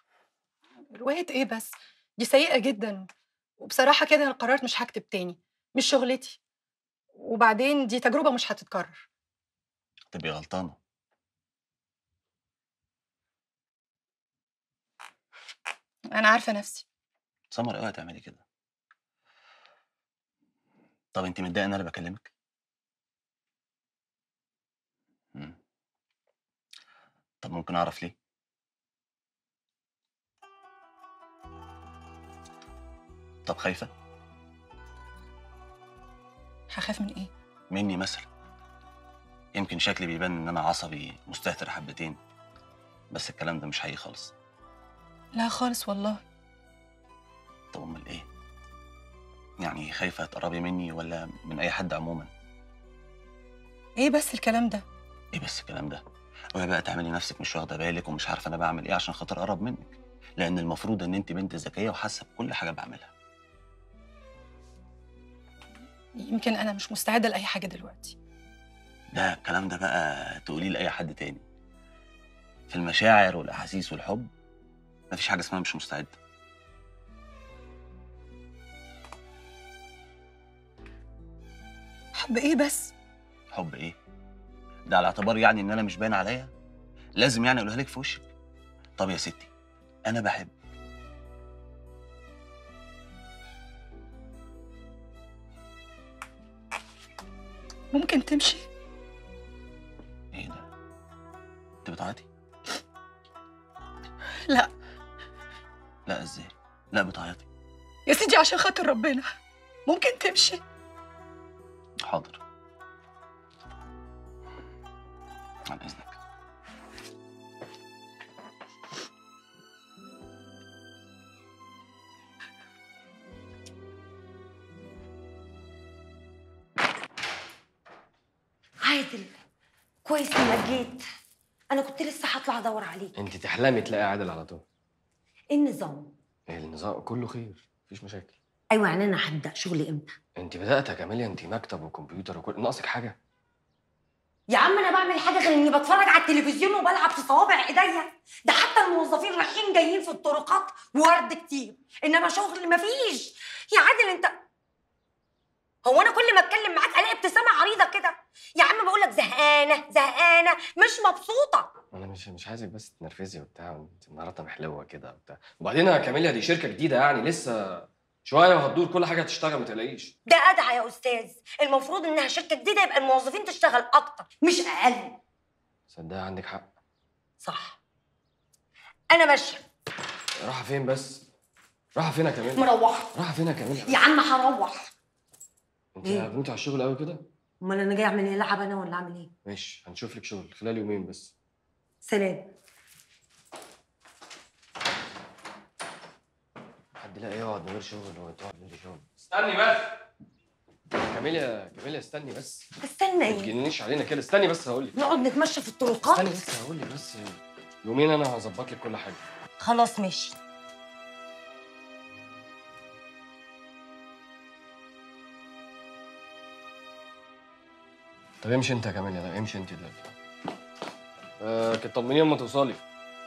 رواية ايه بس دي سيئة جدا وبصراحة كده انا قررت مش هكتب تاني مش شغلتي وبعدين دي تجربة مش هتتكرر تبقي غلطانه انا عارفة نفسي سمر اوعي تعملي كده طب انت متضايقه ان انا بكلمك مم. طب ممكن اعرف ليه طب خايفه هخاف من ايه مني مثلا يمكن شكلي بيبان ان انا عصبي مستهتر حبتين بس الكلام ده مش حقيقي خالص لا خالص والله طب امال ايه يعني خايفه تقربي مني ولا من اي حد عموما ايه بس الكلام ده ايه بس الكلام ده اوعي بقى تعملي نفسك مش واخده بالك ومش عارفه انا بعمل ايه عشان خاطر اقرب منك لان المفروض ان انت بنت ذكيه وحاسه بكل حاجه بعملها يمكن انا مش مستعدة لأي حاجة دلوقتي ده الكلام ده بقى تقوليه لاي حد تاني في المشاعر والاحاسيس والحب مفيش حاجه اسمها مش مستعد حب ايه بس حب ايه ده على اعتبار يعني ان انا مش باين عليا لازم يعني اقولها لك في وشك طب يا ستي انا بحب ممكن تمشي ايه ده انت بتعيطي لا لا ازاي لا بتعيطي يا سيدي عشان خاطر ربنا ممكن تمشي حاضر عن اذنك عادل كويس انك جيت انا كنت لسه هطلع ادور عليك انت تحلمي تلاقي عادل على طول ايه النظام ايه النظام كله خير مفيش مشاكل ايوه يعني انا هبدا شغلي امتى انت بدات يا كاميليا انت مكتب وكمبيوتر وكل ناقصك حاجه يا عم انا بعمل حاجه غير اني بتفرج على التلفزيون وبلعب في صوابع ايديا ده حتى الموظفين رايحين جايين في الطرقات ورد كتير انما شغل مفيش يا عادل انت هو انا كل ما اتكلم معاك الاقي ابتسامه عريضه كده يا عم بقول لك زهقانه زهقانه مش مبسوطه انا مش مش عايزك بس تنرفزي وبتاع انت النهارده محلوه كده وبتاع وبعدين يا كاميليا دي شركه جديده يعني لسه شويه وهتدور كل حاجه هتشتغل ما تقلقيش ده ادعى يا استاذ المفروض انها شركه جديده يبقى الموظفين تشتغل اكتر مش اقل صدق عندك حق صح انا ماشيه رايحه فين بس رايحه فين يا كاميليا مروحه رايحه فين يا كاميليا يا عم هروح انت هتموتي على الشغل قوي كده امال انا جاي اعمل ايه العب انا ولا اعمل ايه ماشي هنشوف لك شغل خلال يومين بس سلام حد لا يقعد من غير شغل هو تقعد من غير شغل استني بس كاميليا كاميليا استني بس استنى ما ايه تجننيش علينا كده استني بس هقول لك نقعد نتمشى في الطرقات استني بس هقول لك بس يومين انا هظبط لك كل حاجه خلاص ماشي طب امشي انت يا كاميليا لا امشي انت دلوقتي آه كنت طمنيني اما توصلي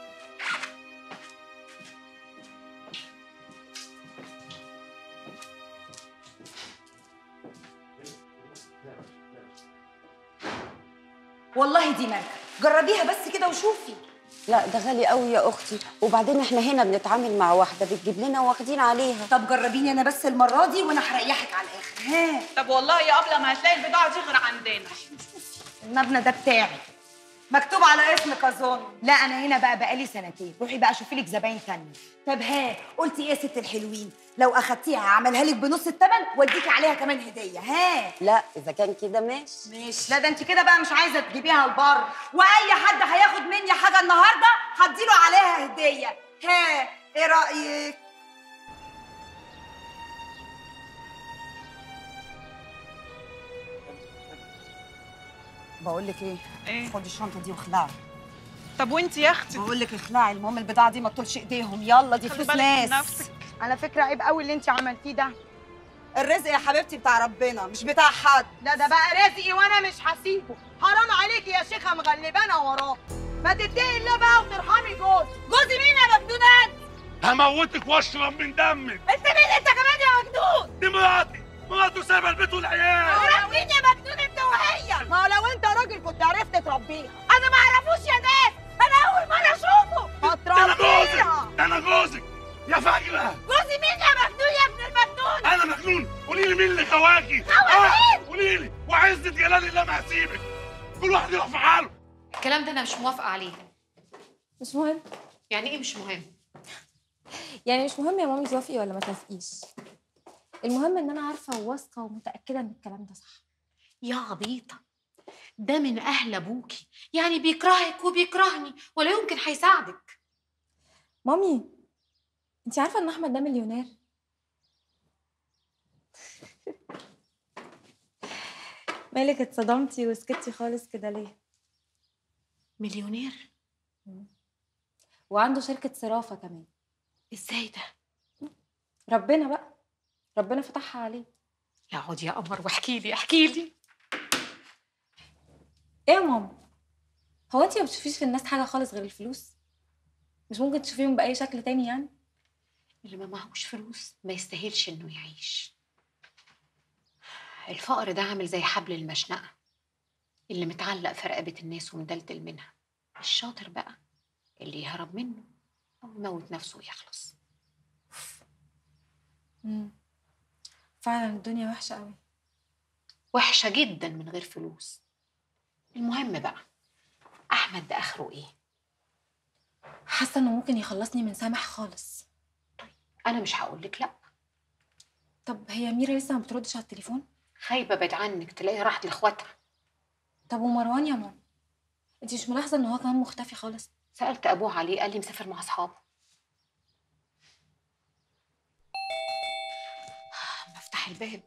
والله دي ماركه جربيها بس كده وشوفي لا ده غالي قوي يا اختي وبعدين احنا هنا بنتعامل مع واحده بتجيب لنا واخدين عليها طب جربيني انا بس المره دي وانا هريحك على الاخر ها طب والله يا ابله ما هتلاقي البضاعه دي غير عندنا المبنى ده بتاعي مكتوب على اسمك اظن لا انا هنا بقى بقالي سنتين روحي بقى شوفي لك زباين تانية طب ها قلتي ايه يا ست الحلوين لو اخدتيها هعملها لك بنص الثمن واديكي عليها كمان هديه ها لا اذا كان كده ماشي ماشي لا ده انت كده بقى مش عايزه تجيبيها البر واي حد هياخد مني حاجه النهارده هديله عليها هديه ها ايه رايك بقول لك ايه ايه خدي الشنطه دي واخلعي طب وانت يا اختي بقول لك اخلعي المهم البضاعه دي ما تطولش ايديهم يلا دي خلي فلوس بالك من ناس نفسك. على فكره عيب قوي اللي انت عملتيه ده الرزق يا حبيبتي بتاع ربنا مش بتاع حد لا ده بقى رزقي وانا مش هسيبه حرام عليكي يا شيخه مغلبانه وراه ما تتقي الله بقى وترحمي جوزي جوزي مين يا مجنونات هموتك واشرب من دمك انت مين انت كمان يا مجنون دي مراتي مراته سايبه البيت والعيال هو مين يا مجنون انت وهي ما هو لو انت راجل كنت عرفت تربيها انا ما اعرفوش يا ناس انا اول مره اشوفه ده انا جوزك ده انا جوزك يا فجرة جوزي مين يا مجنون يا ابن المجنون انا مجنون قولي لي مين اللي خواكي هو مين؟ قولي لي وعزة جلال الله ما هسيبك كل واحد يروح في حاله الكلام ده انا مش موافقه عليه مش مهم يعني ايه مش مهم يعني مش مهم يا مامي توافقي ولا ما توافقيش المهم ان انا عارفه وواثقه ومتاكده ان الكلام ده صح يا عبيطه ده من اهل ابوكي يعني بيكرهك وبيكرهني ولا يمكن هيساعدك مامي انت عارفه ان احمد ده مليونير مالك اتصدمتي وسكتي خالص كده ليه مليونير وعنده شركه صرافه كمان ازاي ده ربنا بقى ربنا فتحها عليه لا اقعد يا قمر واحكي لي احكي لي ايه يا ماما هو انت ما بتشوفيش في الناس حاجه خالص غير الفلوس مش ممكن تشوفيهم باي شكل تاني يعني اللي ما معهوش فلوس ما يستاهلش انه يعيش الفقر ده عامل زي حبل المشنقه اللي متعلق في رقبه الناس ومدلدل منها الشاطر بقى اللي يهرب منه او يموت نفسه ويخلص امم فعلا الدنيا وحشه قوي وحشه جدا من غير فلوس المهم بقى احمد ده اخره ايه حاسه انه ممكن يخلصني من سامح خالص انا مش هقول لك لا طب هي ميرا لسه ما بتردش على التليفون خايبه بعد عنك تلاقيها راحت لاخواتها طب ومروان يا ماما انت مش ملاحظه ان هو كمان مختفي خالص سالت ابوه عليه قال لي مسافر مع اصحابه بفتح الباب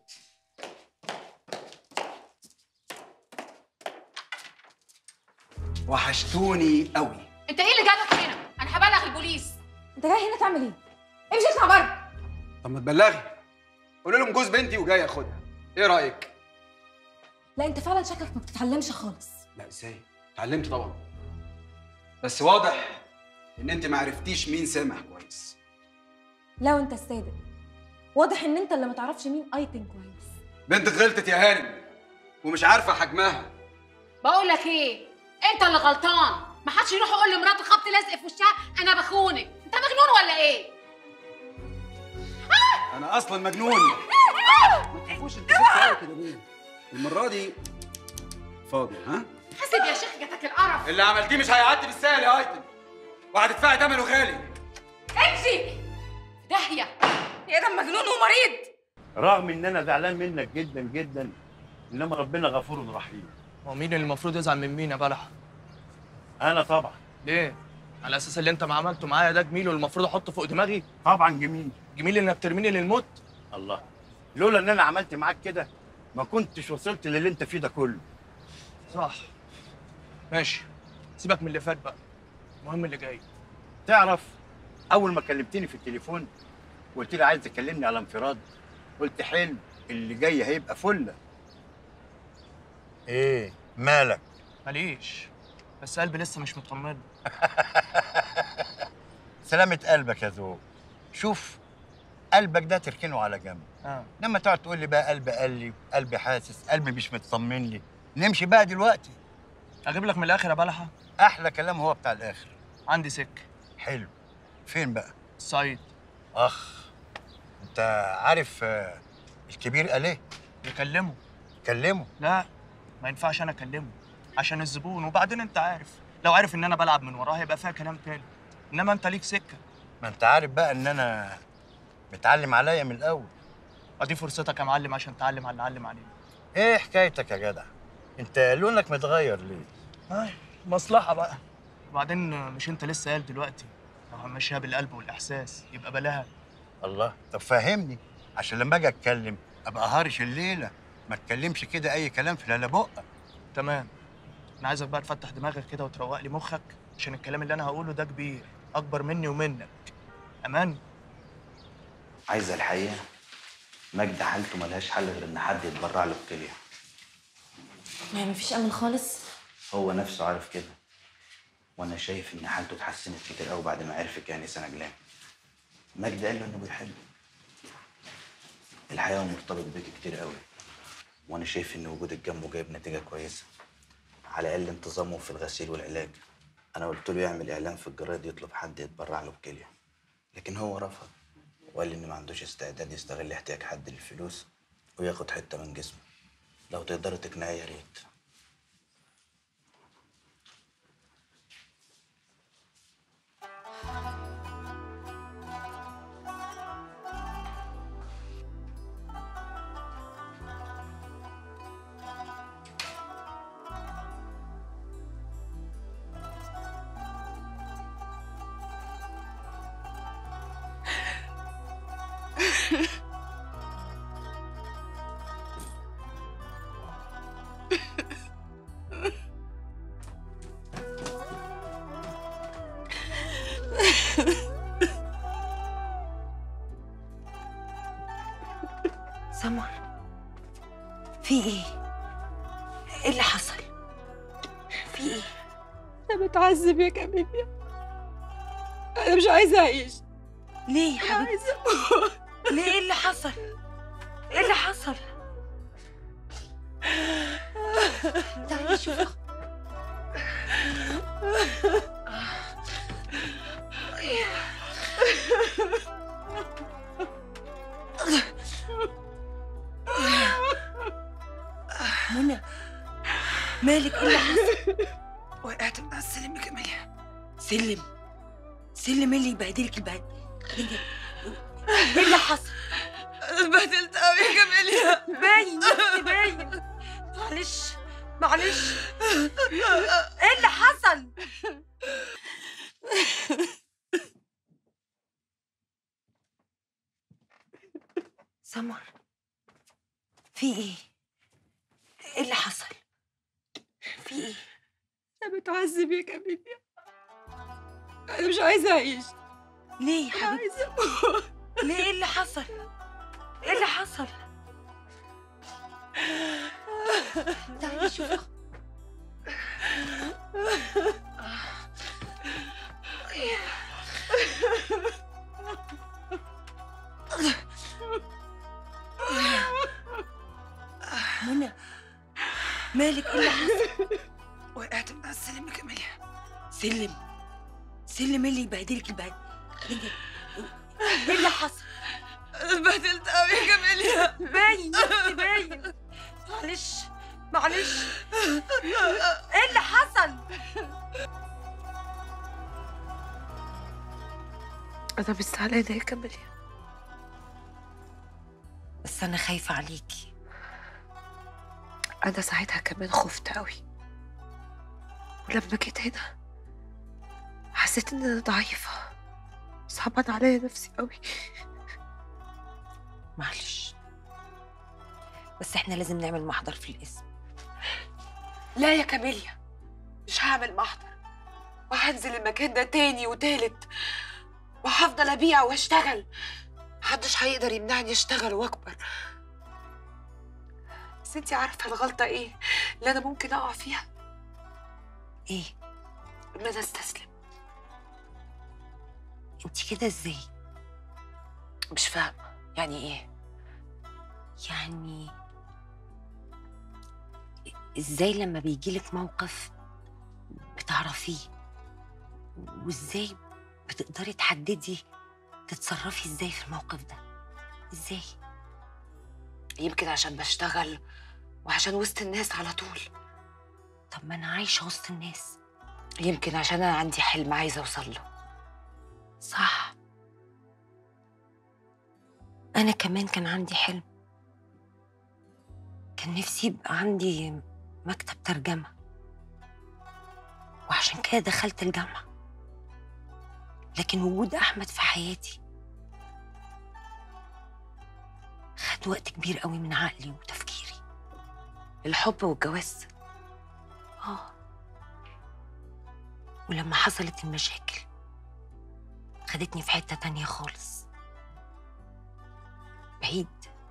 وحشتوني قوي انت ايه اللي جابك هنا انا هبلغ البوليس انت جاي هنا تعمل ايه امشي اطلع بره طب ما تبلغي قولي لهم جوز بنتي وجاي اخدها ايه رايك لا انت فعلا شكلك ما بتتعلمش خالص لا ازاي اتعلمت طبعا بس واضح ان انت ما عرفتيش مين سامح كويس لا وانت الصادق واضح ان انت اللي ما تعرفش مين ايتن كويس بنتك غلطت يا هانم ومش عارفه حجمها بقول لك ايه انت اللي غلطان ما حدش يروح يقول لمراته خبط لزق في وشها انا بخونك انت مجنون ولا ايه انا اصلا مجنون ما تخافوش انت خفت قوي كده ليه المره دي فاضي ها حاسب يا شيخ جاتك القرف اللي عملتيه مش هيعدي بالسهل يا ايتن وهتدفعي ثمنه غالي امشي داهيه يا ده مجنون ومريض رغم ان انا زعلان منك جدا جدا انما ربنا غفور رحيم هو مين اللي المفروض يزعل من مين يا بلح؟ انا طبعا ليه؟ على اساس اللي انت ما عملته معايا ده جميل والمفروض احطه فوق دماغي؟ طبعا جميل جميل انك ترميني للموت؟ الله لولا ان انا عملت معاك كده ما كنتش وصلت للي انت فيه ده كله صح ماشي سيبك من اللي فات بقى المهم اللي جاي تعرف اول ما كلمتني في التليفون وقلت لي عايز تكلمني على انفراد قلت حلو اللي جاي هيبقى فله ايه مالك ماليش بس قلبي لسه مش مطمن سلامة قلبك يا ذوق شوف قلبك ده تركنه على جنب اه لما تقعد تقول لي بقى قلبي قال لي قلبي حاسس قلبي مش مطمن لي نمشي بقى دلوقتي اجيب لك من الاخر يا بلحه احلى كلام هو بتاع الاخر عندي سكه حلو فين بقى الصعيد اخ انت عارف آه، الكبير قال ايه يكلمه كلمه لا ما ينفعش انا اكلمه عشان الزبون وبعدين انت عارف لو عارف ان انا بلعب من وراه هيبقى فيها كلام تاني انما انت ليك سكه ما انت عارف بقى ان انا متعلم عليا من الاول ادي فرصتك يا معلم عشان تعلم على اللي علم عليه ايه حكايتك يا جدع انت لونك متغير ليه آه، مصلحه بقى وبعدين مش انت لسه قال دلوقتي لو همشيها بالقلب والاحساس يبقى بلاها الله طب فهمني عشان لما اجي اتكلم ابقى هارش الليله ما اتكلمش كده اي كلام في لا بقك تمام انا عايزك بقى تفتح دماغك كده وتروق لي مخك عشان الكلام اللي انا هقوله ده كبير اكبر مني ومنك امان عايزه الحقيقه مجد حالته ملهاش حل غير ان حد يتبرع له بكليه يعني مفيش امل خالص هو نفسه عارف كده وانا شايف ان حالته اتحسنت كتير قوي بعد ما عرفك يعني سنه جلان مجدي قال له انه بيحبك الحقيقه هو مرتبط بيك كتير قوي وانا شايف ان وجودك جنبه جايب نتيجه كويسه على الاقل انتظامه في الغسيل والعلاج انا قلت له يعمل اعلان في الجرايد يطلب حد يتبرع له بكليه لكن هو رفض وقال لي ان ما عندوش استعداد يستغل احتياج حد للفلوس وياخد حته من جسمه لو تقدروا تقنعيه يا ريت سمر في ايه؟ ايه اللي حصل؟ في ايه؟ انا بتعذب يا كاميليا انا مش عايزه اعيش ليه يا حبيبتي؟ عايزه اموت ليه ايه اللي حصل؟ ايه اللي حصل؟ تعالي شوفي منى مالك ايه اللي حصل؟ وقعت من على السلم يا كاميليا سلم سلم إيه اللي يبهدلك البهد ايه اللي حصل؟ اتبهدلت قوي يا كاميليا باين باين معلش معلش ايه اللي حصل؟ سمر في ايه؟ ايه اللي حصل؟ في ايه؟ انا بتعذب يا كاميليا انا مش عايزه اعيش ليه يا حبيبتي عايزه اموت ليه ايه اللي حصل؟ ايه اللي حصل؟ تعالي شوفي منى مالك ايه اللي حصل؟ وقعت من على السلم يا كاميليا سلم سلم إيه اللي يبهدلك البهد ايه اللي حصل؟ اتبهدلت قوي يا كاميليا باين باين معلش معلش ايه اللي حصل؟ انا مش زعلانه يا كاميليا بس انا خايفه عليكي انا ساعتها كمان خفت قوي ولما جيت هنا حسيت ان انا ضعيفه صعبان عليا نفسي قوي معلش بس احنا لازم نعمل محضر في الاسم لا يا كاميليا مش هعمل محضر وهنزل المكان ده تاني وتالت وهفضل ابيع واشتغل محدش هيقدر يمنعني اشتغل واكبر بس انتي عارفه الغلطه ايه اللي انا ممكن اقع فيها ايه ان انا استسلم انت كده ازاي مش فاهمه يعني ايه يعني ازاي لما بيجيلك موقف بتعرفيه وازاي بتقدري تحددي تتصرفي ازاي في الموقف ده ازاي يمكن عشان بشتغل وعشان وسط الناس على طول طب ما انا عايشه وسط الناس يمكن عشان انا عندي حلم عايزه اوصل له صح انا كمان كان عندي حلم كان نفسي يبقى عندي مكتب ترجمه وعشان كده دخلت الجامعه لكن وجود احمد في حياتي خد وقت كبير قوي من عقلي وتفكيري الحب والجواز اه ولما حصلت المشاكل خدتني في حتة تانية خالص بعيد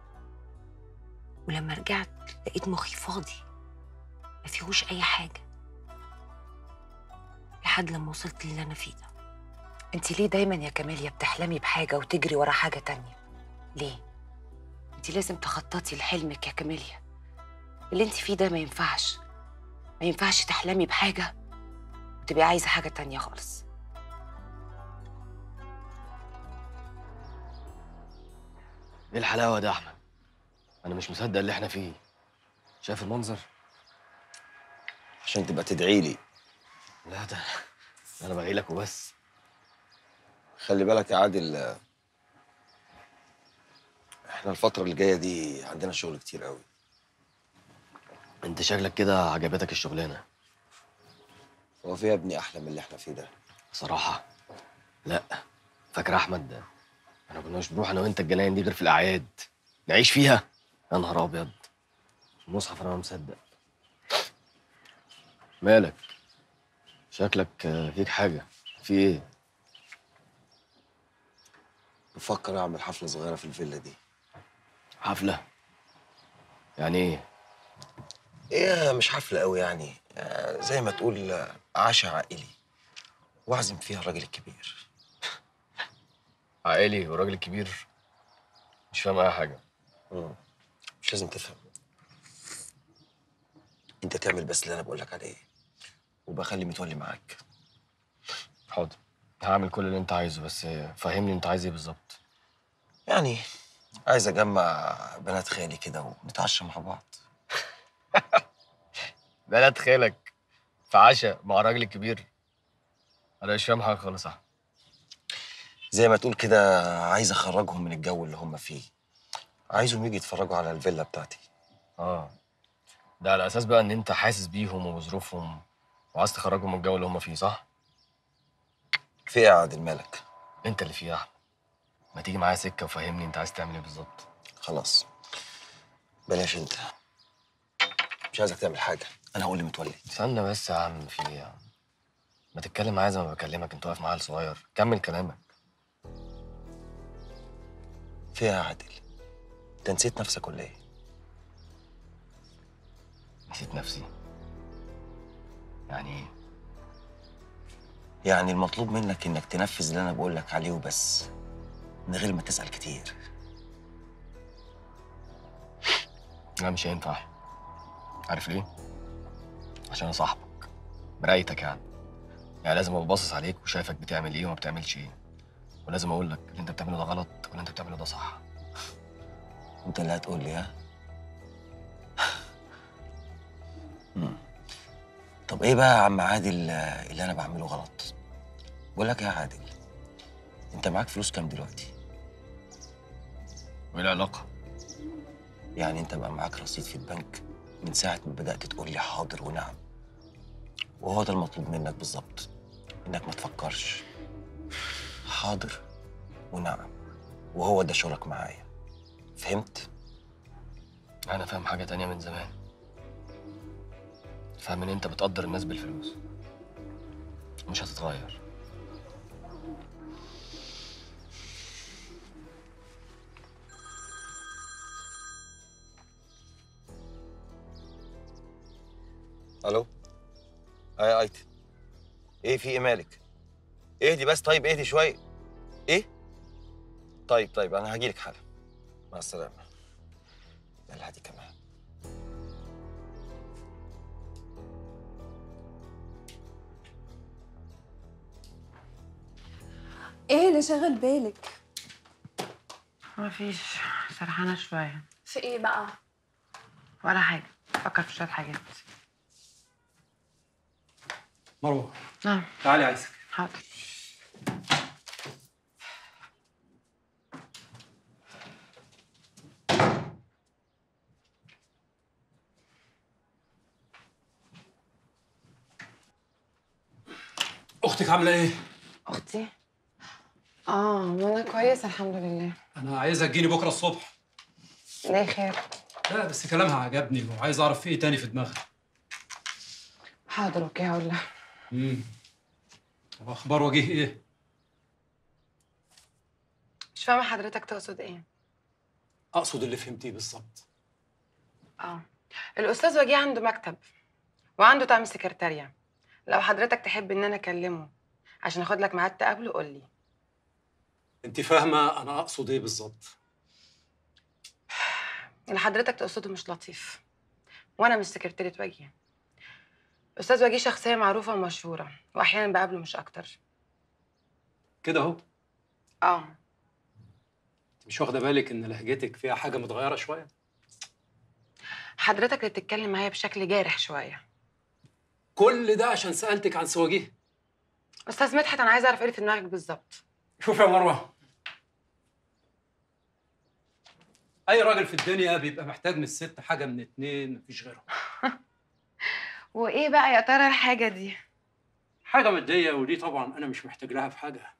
ولما رجعت لقيت مخي فاضي ما فيهوش أي حاجة لحد لما وصلت للي أنا فيه ده انت ليه دايما يا كاميليا بتحلمي بحاجه وتجري ورا حاجه تانية ليه انت لازم تخططي لحلمك يا كاميليا اللي انت فيه ده ما ينفعش ما ينفعش تحلمي بحاجه وتبقي عايزه حاجه تانية خالص ايه الحلاوه ده يا احمد انا مش مصدق اللي احنا فيه شايف المنظر عشان تبقى تدعي لي لا ده انا بدعي لك وبس خلي بالك يا عادل آه، احنا الفترة اللي جاية دي عندنا شغل كتير قوي انت شكلك كده عجبتك الشغلانه هو في يا ابني احلى من اللي احنا فيه ده صراحه لا فاكر احمد ده انا كناش بنروح انا وانت الجناين دي غير في الاعياد نعيش فيها يا نهار ابيض المصحف انا ما مصدق مالك شكلك آه، فيك حاجه في ايه بفكر اعمل حفلة صغيرة في الفيلا دي حفله يعني ايه ايه مش حفلة قوي يعني آه، زي ما تقول آه، عشاء عائلي واعزم فيها الراجل الكبير عائلي وراجل كبير مش فاهم اي حاجه مم. مش لازم تفهم انت تعمل بس اللي انا بقول لك عليه وبخلي متولي معاك حاضر هعمل كل اللي انت عايزه بس فهمني انت عايز ايه بالظبط يعني عايز اجمع بنات خالي كده ونتعشى مع بعض بنات خالك في عشاء مع الراجل الكبير انا مش فاهم حاجه خالص يا أحمد. زي ما تقول كده عايز اخرجهم من الجو اللي هم فيه عايزهم يجي يتفرجوا على الفيلا بتاعتي اه ده على اساس بقى ان انت حاسس بيهم وبظروفهم وعايز تخرجهم من الجو اللي هم فيه صح في ايه يا عادل مالك انت اللي فيه يا احمد ما تيجي معايا سكه وفهمني انت عايز تعمل ايه بالظبط خلاص بلاش انت مش عايزك تعمل حاجه انا هقول لمتولي استنى بس يا عم في ايه يا عم ما تتكلم معايا زي ما بكلمك انت واقف معايا صغير كمل كلامك في ايه يا عادل انت نسيت نفسك ولا ايه نسيت نفسي يعني ايه يعني المطلوب منك انك تنفذ اللي انا بقول لك عليه وبس من غير ما تسال كتير لا مش هينفع عارف ليه عشان انا صاحبك مرايتك يعني يعني لازم ابقى باصص عليك وشايفك بتعمل ايه وما بتعملش ايه ولازم اقول لك اللي انت بتعمله ده غلط واللي انت بتعمله ده صح انت اللي هتقول لي ها مم. طب ايه بقى يا عم عادل آه، اللي انا بعمله غلط بقول لك إيه يا عادل انت معاك فلوس كام دلوقتي وايه العلاقه يعني انت بقى معاك رصيد في البنك من ساعه ما بدات تقول لي حاضر ونعم وهو ده المطلوب منك بالظبط انك ما تفكرش حاضر ونعم وهو ده شغلك معايا فهمت انا فاهم حاجه تانية من زمان فاهم ان انت بتقدر الناس بالفلوس مش هتتغير الو اه يا ايتن ايه في ايه مالك اهدي بس طيب اهدي شويه ايه طيب طيب انا هجيلك حالا مع السلامه يلا هدي كمان ايه اللي شغل بالك مفيش سرحانة شوية في ايه بقى ولا حاجة بفكر في شوية حاجات مروه نعم تعالي عايزك حاضر اختك عامله ايه أختي اه ما أنا كويسة الحمد لله انا عايزها تجيني بكره الصبح ليه خير لا بس كلامها عجبني وعايز اعرف في ايه تاني في دماغها حاضر أوكي هقول لها امم طب اخبار وجيه ايه مش فاهمة حضرتك تقصد إيه اقصد اللي فهمتيه بالظبط اه الأستاذ وجيه عنده مكتب وعنده طقم سكرتارية لو حضرتك تحب إن أنا أكلمه عشان اخد لك ميعاد تقابله قول لي انت فاهمه انا اقصد ايه بالظبط اللي حضرتك تقصده مش لطيف وانا مش سكرتيرة وجيه استاذ وجيه شخصيه معروفه ومشهوره واحيانا بقابله مش اكتر كده اهو اه انت مش واخده بالك ان لهجتك فيها حاجه متغيره شويه حضرتك اللي بتتكلم معايا بشكل جارح شويه كل ده عشان سالتك عن سواجيه استاذ مدحت انا عايزه اعرف ايه اللي في دماغك بالظبط شوف يا مروه اي راجل في الدنيا بيبقى محتاج من الست حاجه من اتنين مفيش غيرهم وايه بقى يا ترى الحاجه دي حاجه ماديه ودي طبعا انا مش محتاج لها في حاجه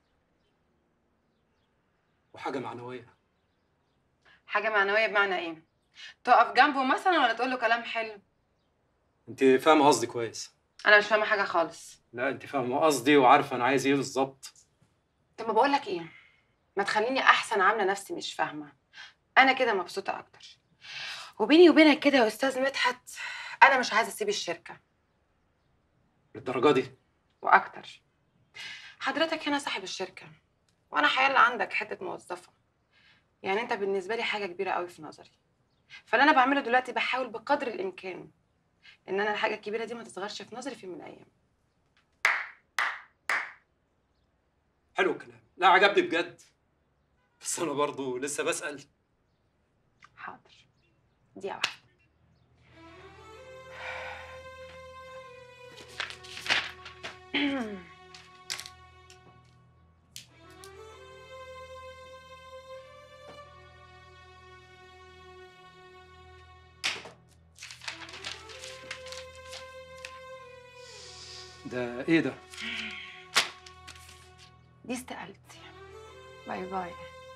وحاجه معنويه حاجه معنويه بمعنى ايه تقف جنبه مثلا ولا تقول له كلام حلو انت فاهمه قصدي كويس انا مش فاهمه حاجه خالص لا انت فاهمه قصدي وعارفه انا عايز ايه بالظبط طب ما بقول لك ايه ما تخليني احسن عامله نفسي مش فاهمه انا كده مبسوطه اكتر وبيني وبينك كده يا استاذ مدحت انا مش عايزه اسيب الشركه للدرجه دي واكتر حضرتك هنا صاحب الشركه وانا حيال عندك حته موظفه يعني انت بالنسبه لي حاجه كبيره قوي في نظري فاللي انا بعمله دلوقتي بحاول بقدر الامكان ان انا الحاجه الكبيره دي ما تصغرش في نظري في يوم من الايام حلو الكلام لا عجبني بجد بس انا برضو لسه بسال حاضر دي واحده ده ايه ده دي استقالتي باي باي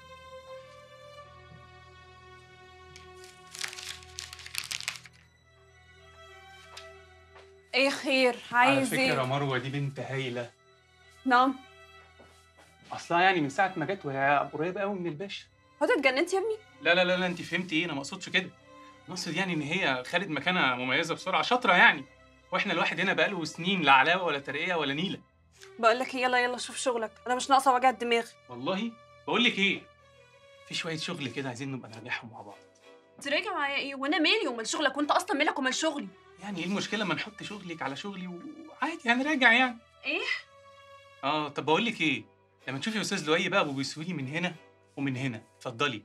ايه خير على عايز فكرة يا ايه مروة دي بنت هايلة نعم أصلها يعني من ساعة ما جت وهي قريبة قوي من الباشا هو انت اتجننت يا ابني لا لا لا لا أنت فهمتي إيه أنا ما أقصدش كده أنا أقصد يعني إن هي خدت مكانة مميزة بسرعة شاطرة يعني وإحنا الواحد هنا بقاله سنين لا علاوة ولا ترقية ولا نيلة بقول لك إيه، يلا يلا شوف شغلك انا مش ناقصه وجع الدماغ والله بقول لك إيه في شوية شغل كده عايزين نبقى نراجعهم مع بعض تراجع معايا ايه وانا مالي ومال شغلك وانت اصلا مالك ومال شغلي يعني إيه المشكلة ما نحط شغلك على شغلي وعادي يعني راجع يعني ايه اه طب بقول لك ايه لما تشوفي استاذ لؤي بقى وبيسوي لي من هنا ومن هنا اتفضلي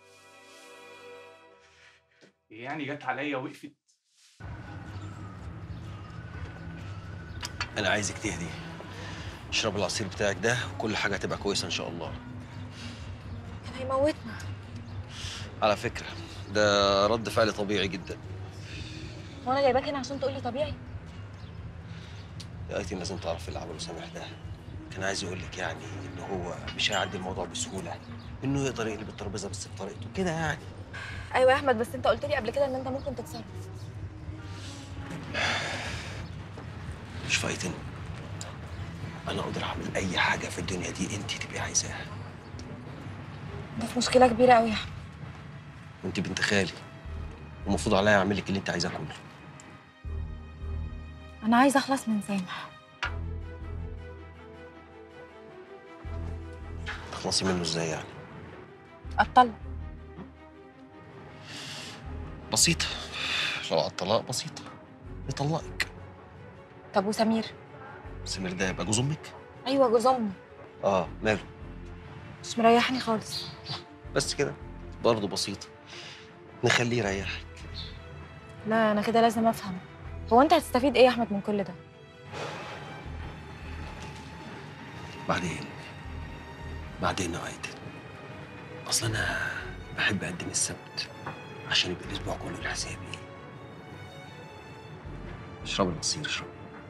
إيه يعني جت عليا وقفت انا عايزك تهدي اشرب العصير بتاعك ده وكل حاجه هتبقى كويسه ان شاء الله كان هيموتنا على فكره ده رد فعل طبيعي جدا هو انا جايباك هنا عشان تقولي طبيعي يا ايتي لازم تعرف اللي عمله سامح ده كان عايز يقول لك يعني ان هو مش هيعدي الموضوع بسهوله انه يقدر يقلب الترابيزه بس بطريقته كده يعني ايوه يا احمد بس انت قلت لي قبل كده ان انت ممكن تتصرف مش فايتني انا اقدر اعمل اي حاجه في الدنيا دي انت تبقي عايزاها ده في مشكله كبيره قوي يا احمد وانت بنت خالي ومفروض عليا اعمل لك اللي انت عايزاه كله انا عايزه اخلص من سامح تخلصي منه ازاي يعني اطلق بسيطه لو على الطلاق بسيطه يطلقك طب وسمير سمير ده يبقى جوز امك ايوه جوز امي اه ماله مش مريحني خالص بس كده برضه بسيطه نخليه يريحك لا انا كده لازم افهم هو انت هتستفيد ايه يا احمد من كل ده بعدين بعدين يا ايتن اصل انا بحب اقدم السبت عشان يبقى الاسبوع كله لحسابي اشرب العصير اشرب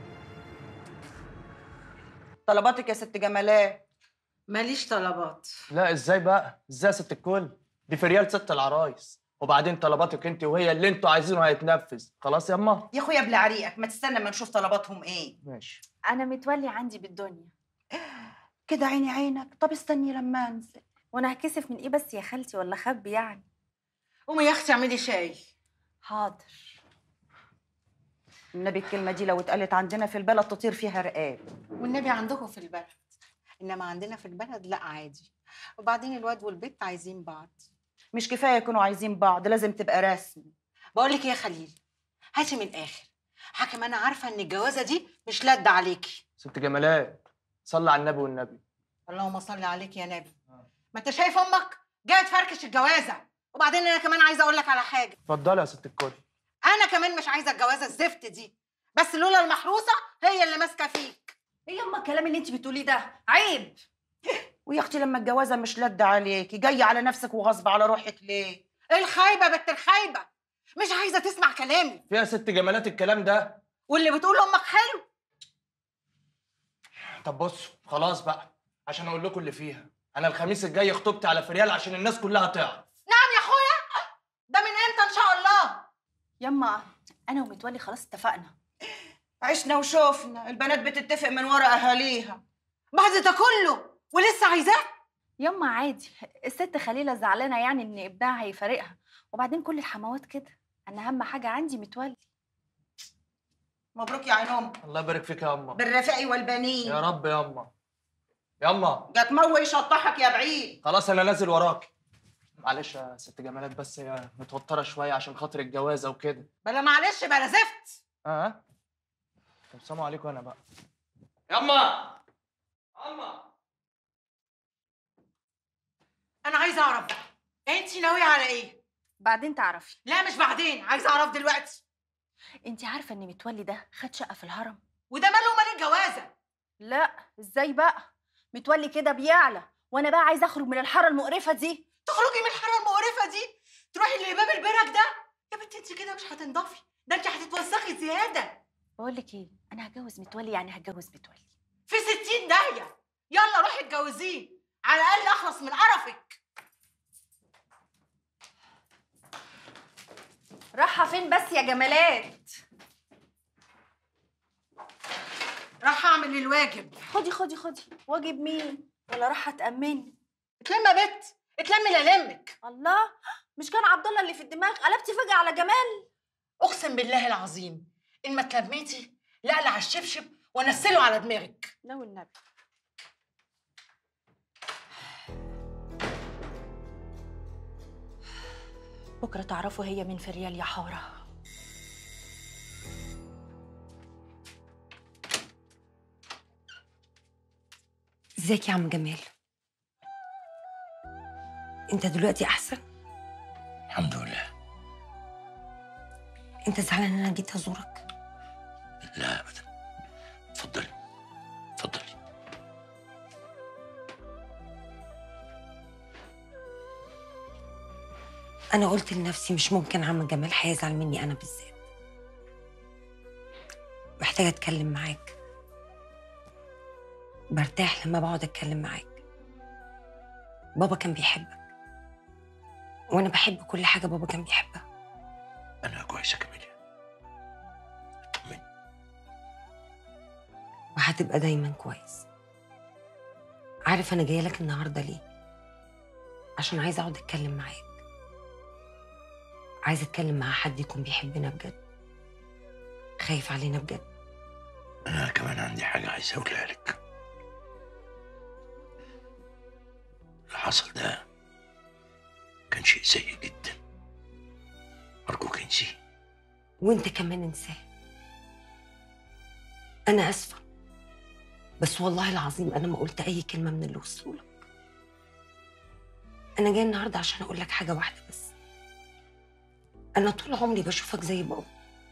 طلباتك يا ست جمالات ماليش طلبات لا ازاي بقى ازاي يا ست الكل دي في ريال ست العرايس وبعدين طلباتك انت وهي اللي انتوا عايزينه هيتنفذ خلاص يا اما يا اخويا ابلع عريقك ما تستنى ما نشوف طلباتهم ايه ماشي انا متولي عندي بالدنيا كده عيني عينك طب استني لما انزل وانا هكسف من ايه بس يا خالتي ولا خبي يعني قومي يا اختي اعملي شاي حاضر النبي الكلمه دي لو اتقالت عندنا في البلد تطير فيها رقاب والنبي عندكم في البلد انما عندنا في البلد لا عادي وبعدين الواد والبنت عايزين بعض مش كفايه يكونوا عايزين بعض لازم تبقى رسمي بقول لك إيه يا خليل هاتي من الاخر حاكم انا عارفه ان الجوازه دي مش لد عليكي ست جمالات صلي على النبي والنبي اللهم صل عليك يا نبي ما انت شايف امك جايه تفركش الجوازه وبعدين انا كمان عايزه اقول لك على حاجه اتفضلي يا ست الكل انا كمان مش عايزه الجوازه الزفت دي بس لولا المحروسه هي اللي ماسكه فيك ايه يما الكلام اللي انت بتقوليه ده عيب ويا اختي لما الجوازه مش لد عليكي جايه على نفسك وغصب على روحك ليه الخايبه بنت الخايبه مش عايزه تسمع كلامي فيها ست جمالات الكلام ده واللي بتقول امك حلو طب بصوا خلاص بقى عشان اقول لكم اللي فيها انا الخميس الجاي خطبت على فريال عشان الناس كلها تعرف نعم يا اخويا ده من امتى ان شاء الله يما انا ومتولي خلاص اتفقنا عشنا وشوفنا البنات بتتفق من ورا اهاليها بعد ده كله ولسه عايزاه يما عادي الست خليلة زعلانة يعني ان ابنها هيفارقها وبعدين كل الحموات كده انا اهم حاجة عندي متولي مبروك يا عين ام الله يبارك فيك يا اما بالرفاق والبنين يا رب يا اما يا اما جت موي يشطحك يا بعيد خلاص انا نازل وراك معلش يا ست جمالات بس هي متوتره شويه عشان خاطر الجوازه وكده بلا معلش بلا زفت اه طب سلام عليكم انا بقى ياما اما انا عايزه اعرف بقى انت ناويه على ايه بعدين تعرفي لا مش بعدين عايزه اعرف دلوقتي انت عارفة ان متولي ده خد شقة في الهرم وده ماله مال الجوازه لا ازاي بقى متولي كده بيعلى وانا بقى عايزه اخرج من الحاره المقرفه دي تخرجي من الحاره المقرفه دي تروحي لباب البرك ده يا بنتي انت كده مش هتنضفي ده انت هتتوسخي زياده بقول لك ايه انا هتجوز متولي يعني هتجوز متولي في ستين داهيه يلا روحي اتجوزيه على الاقل اخلص من قرفك رايحه فين بس يا جمالات راح اعمل الواجب خدي خدي خدي واجب مين ولا رايحه تامني اتلمي يا بت اتلمي لا لمك الله مش كان عبد الله اللي في الدماغ قلبتي فجاه على جمال اقسم بالله العظيم ان ما اتلميتي لاقلع الشبشب وانزله على دماغك لا والنبي بكره تعرفوا هي مين في ريال يا حاره ازيك يا عم جمال انت دلوقتي احسن الحمد لله انت زعلان ان انا جيت ازورك لا ابدا اتفضلي اتفضلي انا قلت لنفسي مش ممكن عم جمال هيزعل مني انا بالذات محتاجه اتكلم معاك برتاح لما بقعد اتكلم معاك بابا كان بيحبك وانا بحب كل حاجه بابا كان بيحبها انا كويسه كاميليا وهتبقى دايما كويس عارف انا جايه لك النهارده ليه عشان عايزه اقعد اتكلم معاك عايزه اتكلم مع حد يكون بيحبنا بجد خايف علينا بجد انا كمان عندي حاجه عايز اقولها لك اللي حصل ده كان شيء سيء جدا ارجوك انسيه وانت كمان انساه انا اسفه بس والله العظيم انا ما قلت اي كلمه من اللي وصلولك انا جايه النهارده عشان اقول لك حاجه واحده بس انا طول عمري بشوفك زي بابا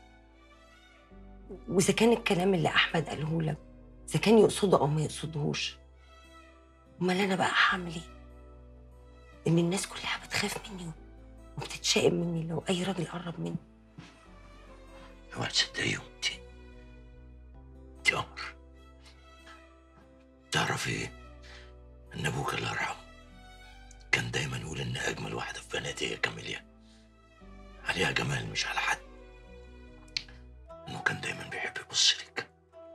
واذا كان الكلام اللي احمد قاله لك اذا كان يقصده او ما يقصدهوش امال انا بقى هعمل ايه ان الناس كلها بتخاف مني وبتتشائم مني لو اي راجل قرب مني اوعى تصدقيهم انت انت قمر تعرفي ان ابوك الله يرحمه كان دايما يقول ان اجمل واحده في بناتي هي كاميليا عليها جمال مش على حد انه كان دايما بيحب يبص لك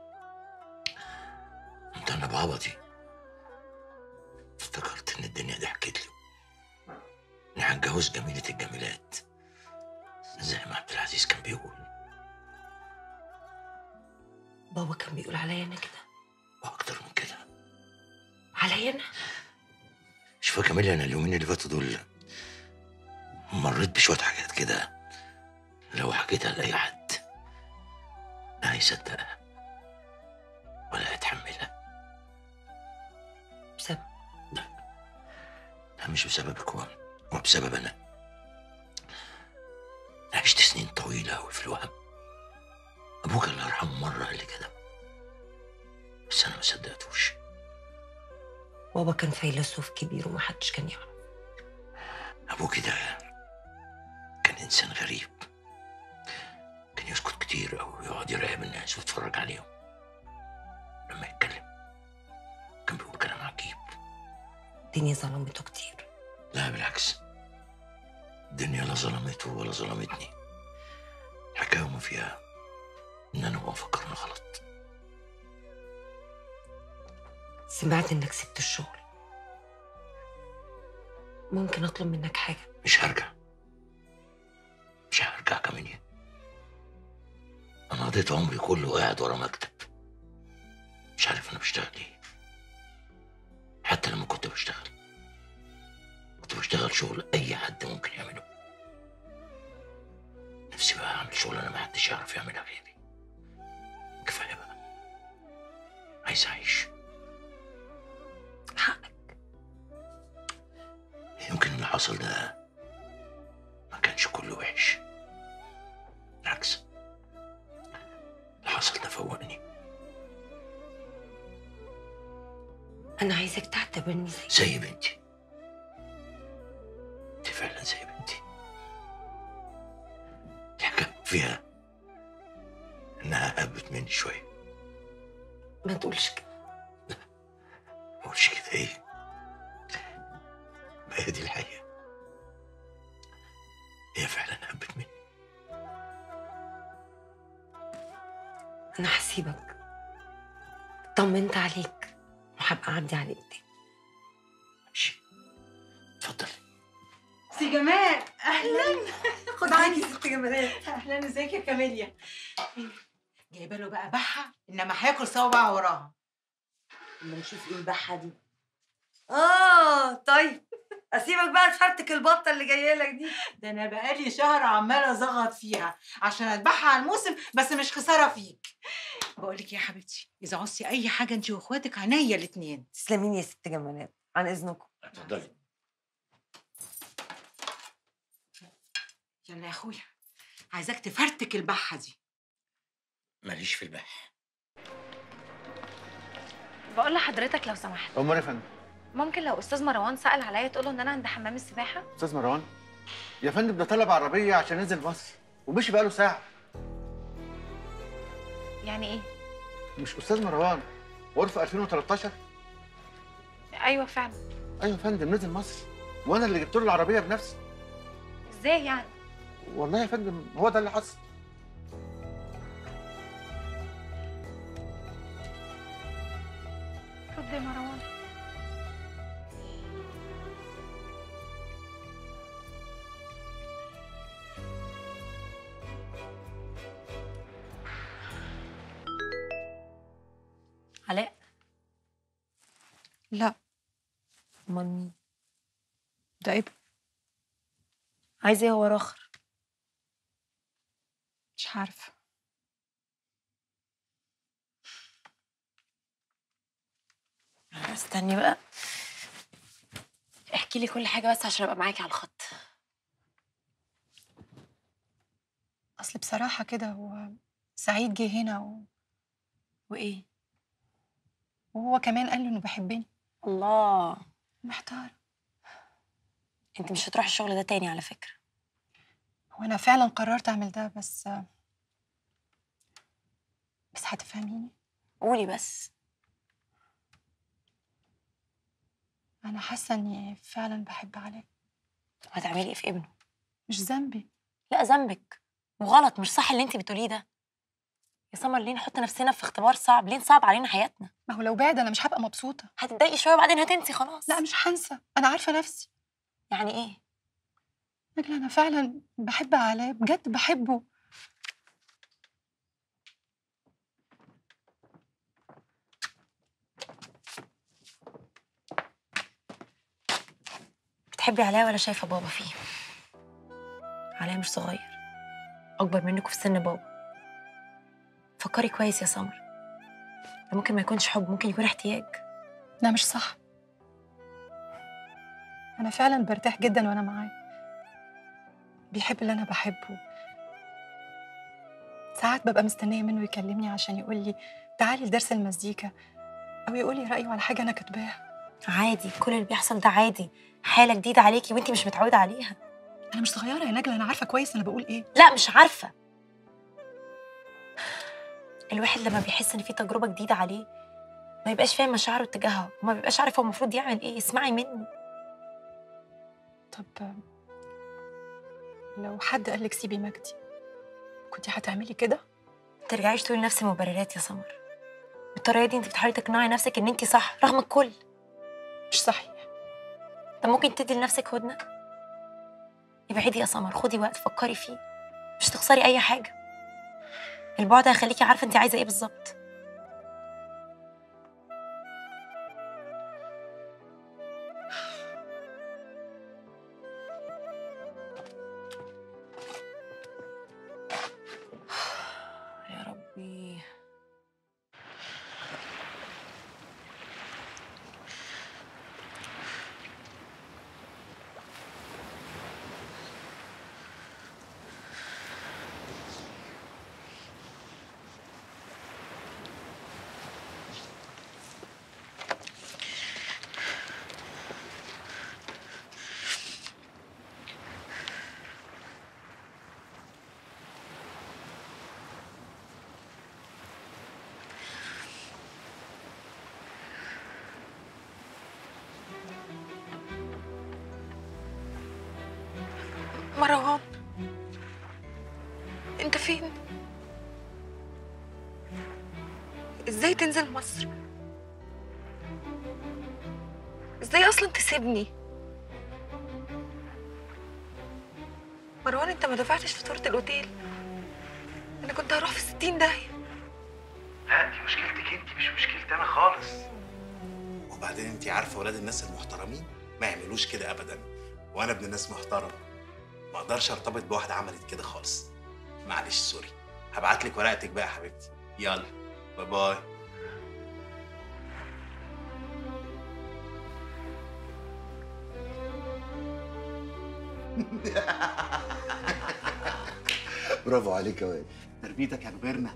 انت انا بعبطي افتكرت ان الدنيا ضحكت لي اني هتجوز جميلة الجميلات زي ما عبد العزيز كان بيقول بابا كان بيقول عليا انا كده واكتر من كده عليا انا شوف يا كاميليا انا اليومين اللي فاتوا دول مريت بشويه حاجات كده لو حكيتها لاي حد لا هيصدقها ولا هيتحملها بسبب لا مش بسببك هو هو بسبب انا أنا عشت سنين طويلة أوي في الوهم أبوك الله يرحمه مرة قال لي كده بس أنا ما صدقتوش بابا كان فيلسوف كبير ومحدش كان يعرف أبوك ده كان إنسان غريب كان يسكت كتير أو يقعد يراقب الناس ويتفرج عليهم لما يتكلم كان بيقول كلام عجيب الدنيا ظلمته كتير لا بالعكس الدنيا لا ظلمته ولا ظلمتني الحكاية وما فيها إن أنا وهو فكرنا غلط سمعت انك سبت الشغل ممكن اطلب منك حاجه مش هرجع مش هرجع كمان أنا قضيت عمري كله قاعد ورا مكتب مش عارف أنا بشتغل إيه حتى لما كنت بشتغل كنت بشتغل شغل أي حد ممكن يعمله نفسي بقى أعمل شغل أنا ما حدش يعرف يعملها غيري كفاية بقى عايز أعيش حقك يمكن اللي حصل ده ما كانش كله وحش بالعكس اللي حصل ده فوقني انا عايزك تعتبرني زي زي بنتي انت فعلا زي بنتي الحكاية فيها انها هبت مني شوية ما تقولش كده ما اقولش كده ايه ما هي دي الحقيقة هي فعلا هبت مني انا هسيبك طمنت عليك وهبقى اعدي عليك تاني اتفضل سي جمال اهلا خد عني ست جمالات اهلا ازيك يا كاميليا جايبه له بقى بحه انما هياكل صوابع وراها اما نشوف ايه البحه دي اه طيب اسيبك بقى تفرتك البطه اللي جايه لك دي ده انا بقالي شهر عماله ازغط فيها عشان اذبحها على الموسم بس مش خساره فيك بقول لك يا حبيبتي اذا عوزتي اي حاجه انت واخواتك عينيا الاثنين تسلميني يا ست جمالات عن اذنكم اتفضلي يلا يا اخويا عايزاك تفرتك البحه دي ماليش في البح بقول لحضرتك لو سمحت امال يا فندم ممكن لو استاذ مروان سال عليا تقول له ان انا عند حمام السباحه استاذ مروان يا فندم ده طلب عربيه عشان ينزل مصر ومشي بقاله ساعه يعني ايه مش استاذ مروان غرفه 2013 ايوه فعلا ايوه يا فندم نزل مصر وانا اللي جبت له العربيه بنفسي ازاي يعني والله يا فندم هو ده اللي حصل رد يا مروان علاء لا امال مين ده ابن عايز ايه هو راخر مش عارفه استني بقى احكي لي كل حاجه بس عشان ابقى معاكي على الخط اصل بصراحه كده هو سعيد جه هنا و... وايه وهو كمان قال له انه بيحبني الله محتار انت مش هتروحي الشغل ده تاني على فكره هو انا فعلا قررت اعمل ده بس بس هتفهميني قولي بس انا حاسه اني فعلا بحب علاء هتعملي ايه في ابنه مش ذنبي لا ذنبك وغلط مش صح اللي انت بتقوليه ده يا سمر ليه نحط نفسنا في اختبار صعب ليه نصعب علينا حياتنا ما هو لو بعد انا مش هبقى مبسوطه هتتضايقي شويه وبعدين هتنسي خلاص لا مش هنسى انا عارفه نفسي يعني ايه نجلة انا فعلا بحب علاء بجد بحبه بتحبي علاء ولا شايفه بابا فيه علاء مش صغير اكبر منك في سن بابا فكري كويس يا سمر ده ممكن ما يكونش حب ممكن يكون احتياج ده مش صح انا فعلا برتاح جدا وانا معاه بيحب اللي انا بحبه ساعات ببقى مستنيه منه يكلمني عشان يقول لي تعالي لدرس المزيكا او يقول لي رايه على حاجه انا كاتباها عادي كل اللي بيحصل ده عادي حاله جديده عليكي وانتي مش متعوده عليها انا مش صغيره يا نجله انا عارفه كويس انا بقول ايه لا مش عارفه الواحد لما بيحس ان في تجربه جديده عليه ما يبقاش فاهم مشاعره تجاهها وما بيبقاش عارف هو المفروض يعمل ايه اسمعي مني طب لو حد قال لك سيبي مجدي كنتي هتعملي كده ما ترجعيش تقولي نفس المبررات يا سمر بالطريقه دي انت بتحاولي تقنعي نفسك ان انت صح رغم الكل مش صحيح طب ممكن تدي لنفسك هدنه ابعدي يا سمر خدي وقت فكري فيه مش تخسري اي حاجه البعد هيخليكي عارفه انت عايزه ايه بالظبط يا ربي مروان انت فين ازاي تنزل مصر ازاي اصلا تسيبني مروان انت ما دفعتش فاتوره الاوتيل انا كنت هروح في ستين داهيه لا دي مشكلتك انت مش مشكلتي انا خالص وبعدين انت عارفه ولاد الناس المحترمين ما يعملوش كده ابدا وانا ابن ناس محترم ما اقدرش ارتبط بواحده عملت كده خالص معلش سوري هبعت لك ورقتك بقى يا حبيبتي يلا باي باي برافو عليك يا واد تربيتك يا كبرنا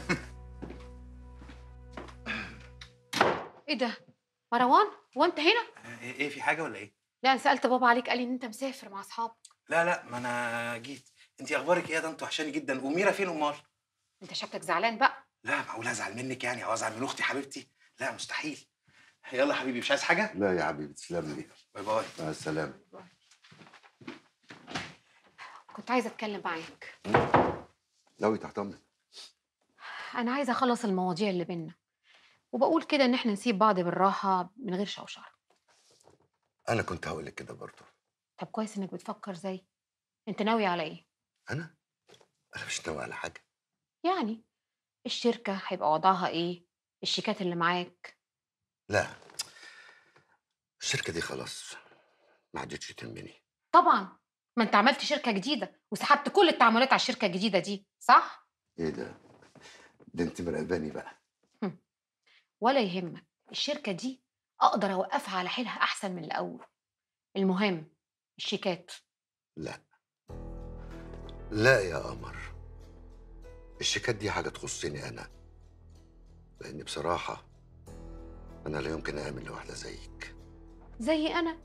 ايه ده مروان هو انت هنا ايه إيه، في حاجه ولا ايه لا انا سالت بابا عليك قال لي ان انت مسافر مع اصحابك لا لا ما انا جيت انت اخبارك ايه ده انتوا وحشاني جدا وميرا فين امال انت شكلك زعلان بقى لا معقول ازعل منك يعني او ازعل من اختي حبيبتي لا مستحيل يلا يا حبيبي مش عايز حاجه لا يا حبيبي تسلم لي باي باي مع السلامه كنت عايزه اتكلم معاك ناوي تحت امرك انا عايزه اخلص المواضيع اللي بينا وبقول كده ان احنا نسيب بعض بالراحه من غير شوشره انا كنت هقول لك كده برضه طب كويس انك بتفكر زي انت ناوي على ايه انا مش ناوي على حاجه يعني الشركه هيبقى وضعها ايه الشيكات اللي معاك لا الشركه دي خلاص ما عادتش تهمني طبعا ما انت عملت شركه جديده وسحبت كل التعاملات على الشركه الجديده دي صح ايه ده ده انت مراقباني بقى ولا يهمك الشركه دي اقدر اوقفها على حيلها احسن من الاول المهم الشيكات لا لا يا قمر الشيكات دي حاجه تخصني انا لان بصراحه انا لا يمكن اامن لواحده زيك زي انا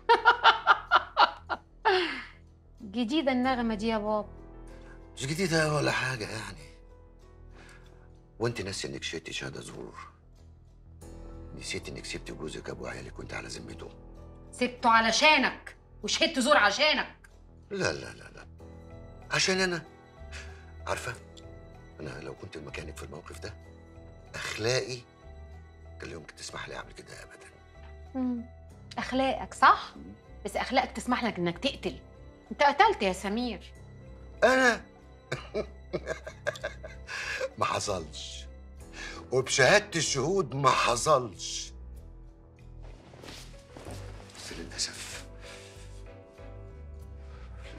جديده النغمه دي يا بابا مش جديده ولا حاجه يعني وانت ناسي انك شلتي شهاده زور نسيت انك سبت جوزك ابو عيالك وانت على ذمته سبته علشانك وشهدت زور عشانك لا لا لا لا عشان انا عارفه انا لو كنت مكانك في الموقف ده اخلاقي كان لا يمكن تسمح لي اعمل كده ابدا مم. اخلاقك صح بس اخلاقك تسمح لك انك تقتل انت قتلت يا سمير انا ما حصلش وبشهاده الشهود ما حصلش بس للاسف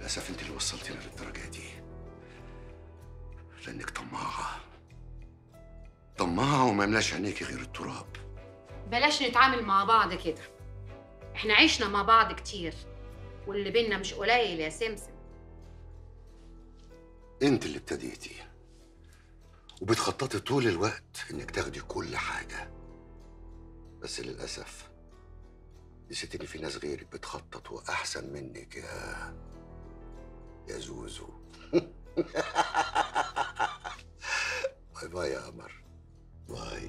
للاسف انت اللي وصلتينا للدرجه دي لانك طماعه طماعه وما ملاش عينيكي غير التراب بلاش نتعامل مع بعض كده احنا عشنا مع بعض كتير واللي بينا مش قليل يا سمسم انت اللي ابتديتي وبتخططي طول الوقت انك تاخدي كل حاجه بس للاسف نسيت ان في ناس غيرك بتخطط واحسن منك يا يا زوزو باي باي يا قمر باي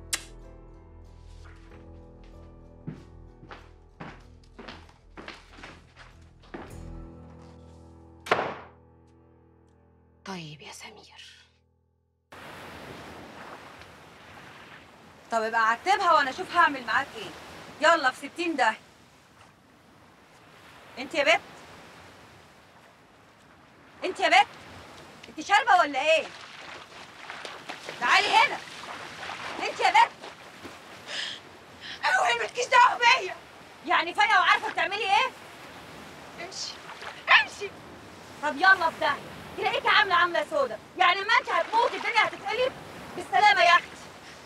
طيب يا سمير طب ابقى عتبها وانا اشوف هعمل معاك ايه يلا في 60 ده انت يا بت انت يا بت انت شاربه ولا ايه تعالي هنا انت يا بت اوعي مالكيش دعوه بيا يعني فايقه وعارفه بتعملي ايه امشي امشي طب يلا في داهيه تلاقيكي عامله عامله سودا يعني ما انت هتموتي الدنيا هتتقلب بالسلامه يا اختي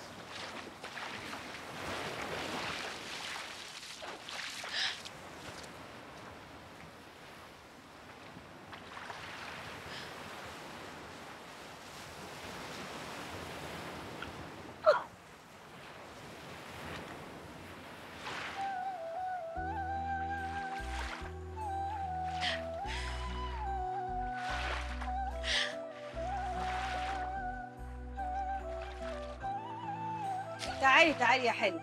تعالي تعالي يا حلو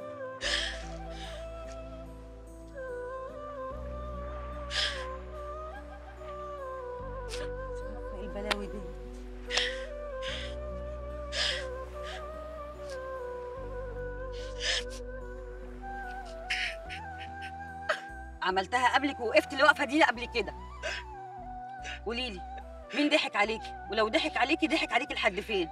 ايه البلاوي دي عملتها قبلك ووقفت اللي واقفه دي قبل كده قولي لي مين ضحك عليكي ولو ضحك عليكي ضحك عليكي لحد فين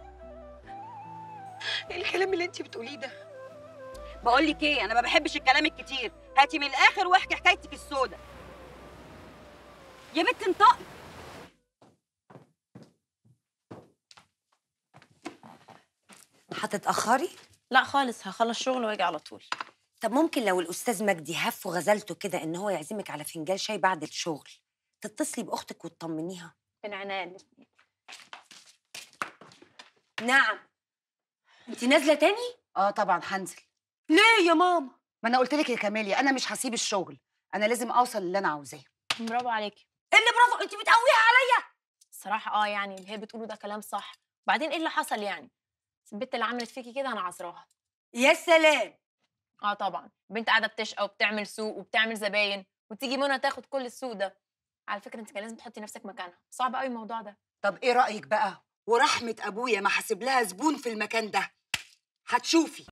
ايه الكلام اللي انت بتقوليه ده بقول لك ايه انا ما بحبش الكلام الكتير هاتي من الاخر واحكي حكايتك السودة يا بنت انطقي هتتأخري؟ لا خالص هخلص شغل واجي على طول طب ممكن لو الأستاذ مجدي هف وغزلته كده إن هو يعزمك على فنجان شاي بعد الشغل تتصلي بأختك وتطمنيها من عناية الاتنين نعم انت نازلة تاني؟ اه طبعا هنزل ليه يا ماما؟ ما انا قلت لك يا كاميليا انا مش هسيب الشغل انا لازم اوصل اللي انا عاوزاه برافو عليكي ايه اللي برافو انت بتقويها عليا الصراحة اه يعني اللي هي بتقوله ده كلام صح وبعدين ايه اللي حصل يعني بس البت اللي عملت فيكي كده انا عذراها يا سلام اه طبعا بنت قاعدة بتشقى وبتعمل سوق وبتعمل زباين وتيجي منى تاخد كل السوق ده على فكرة انت كان لازم تحطي نفسك مكانها صعب قوي الموضوع ده طب ايه رايك بقى ورحمة أبويا ما حاسب لها زبون في المكان ده هتشوفي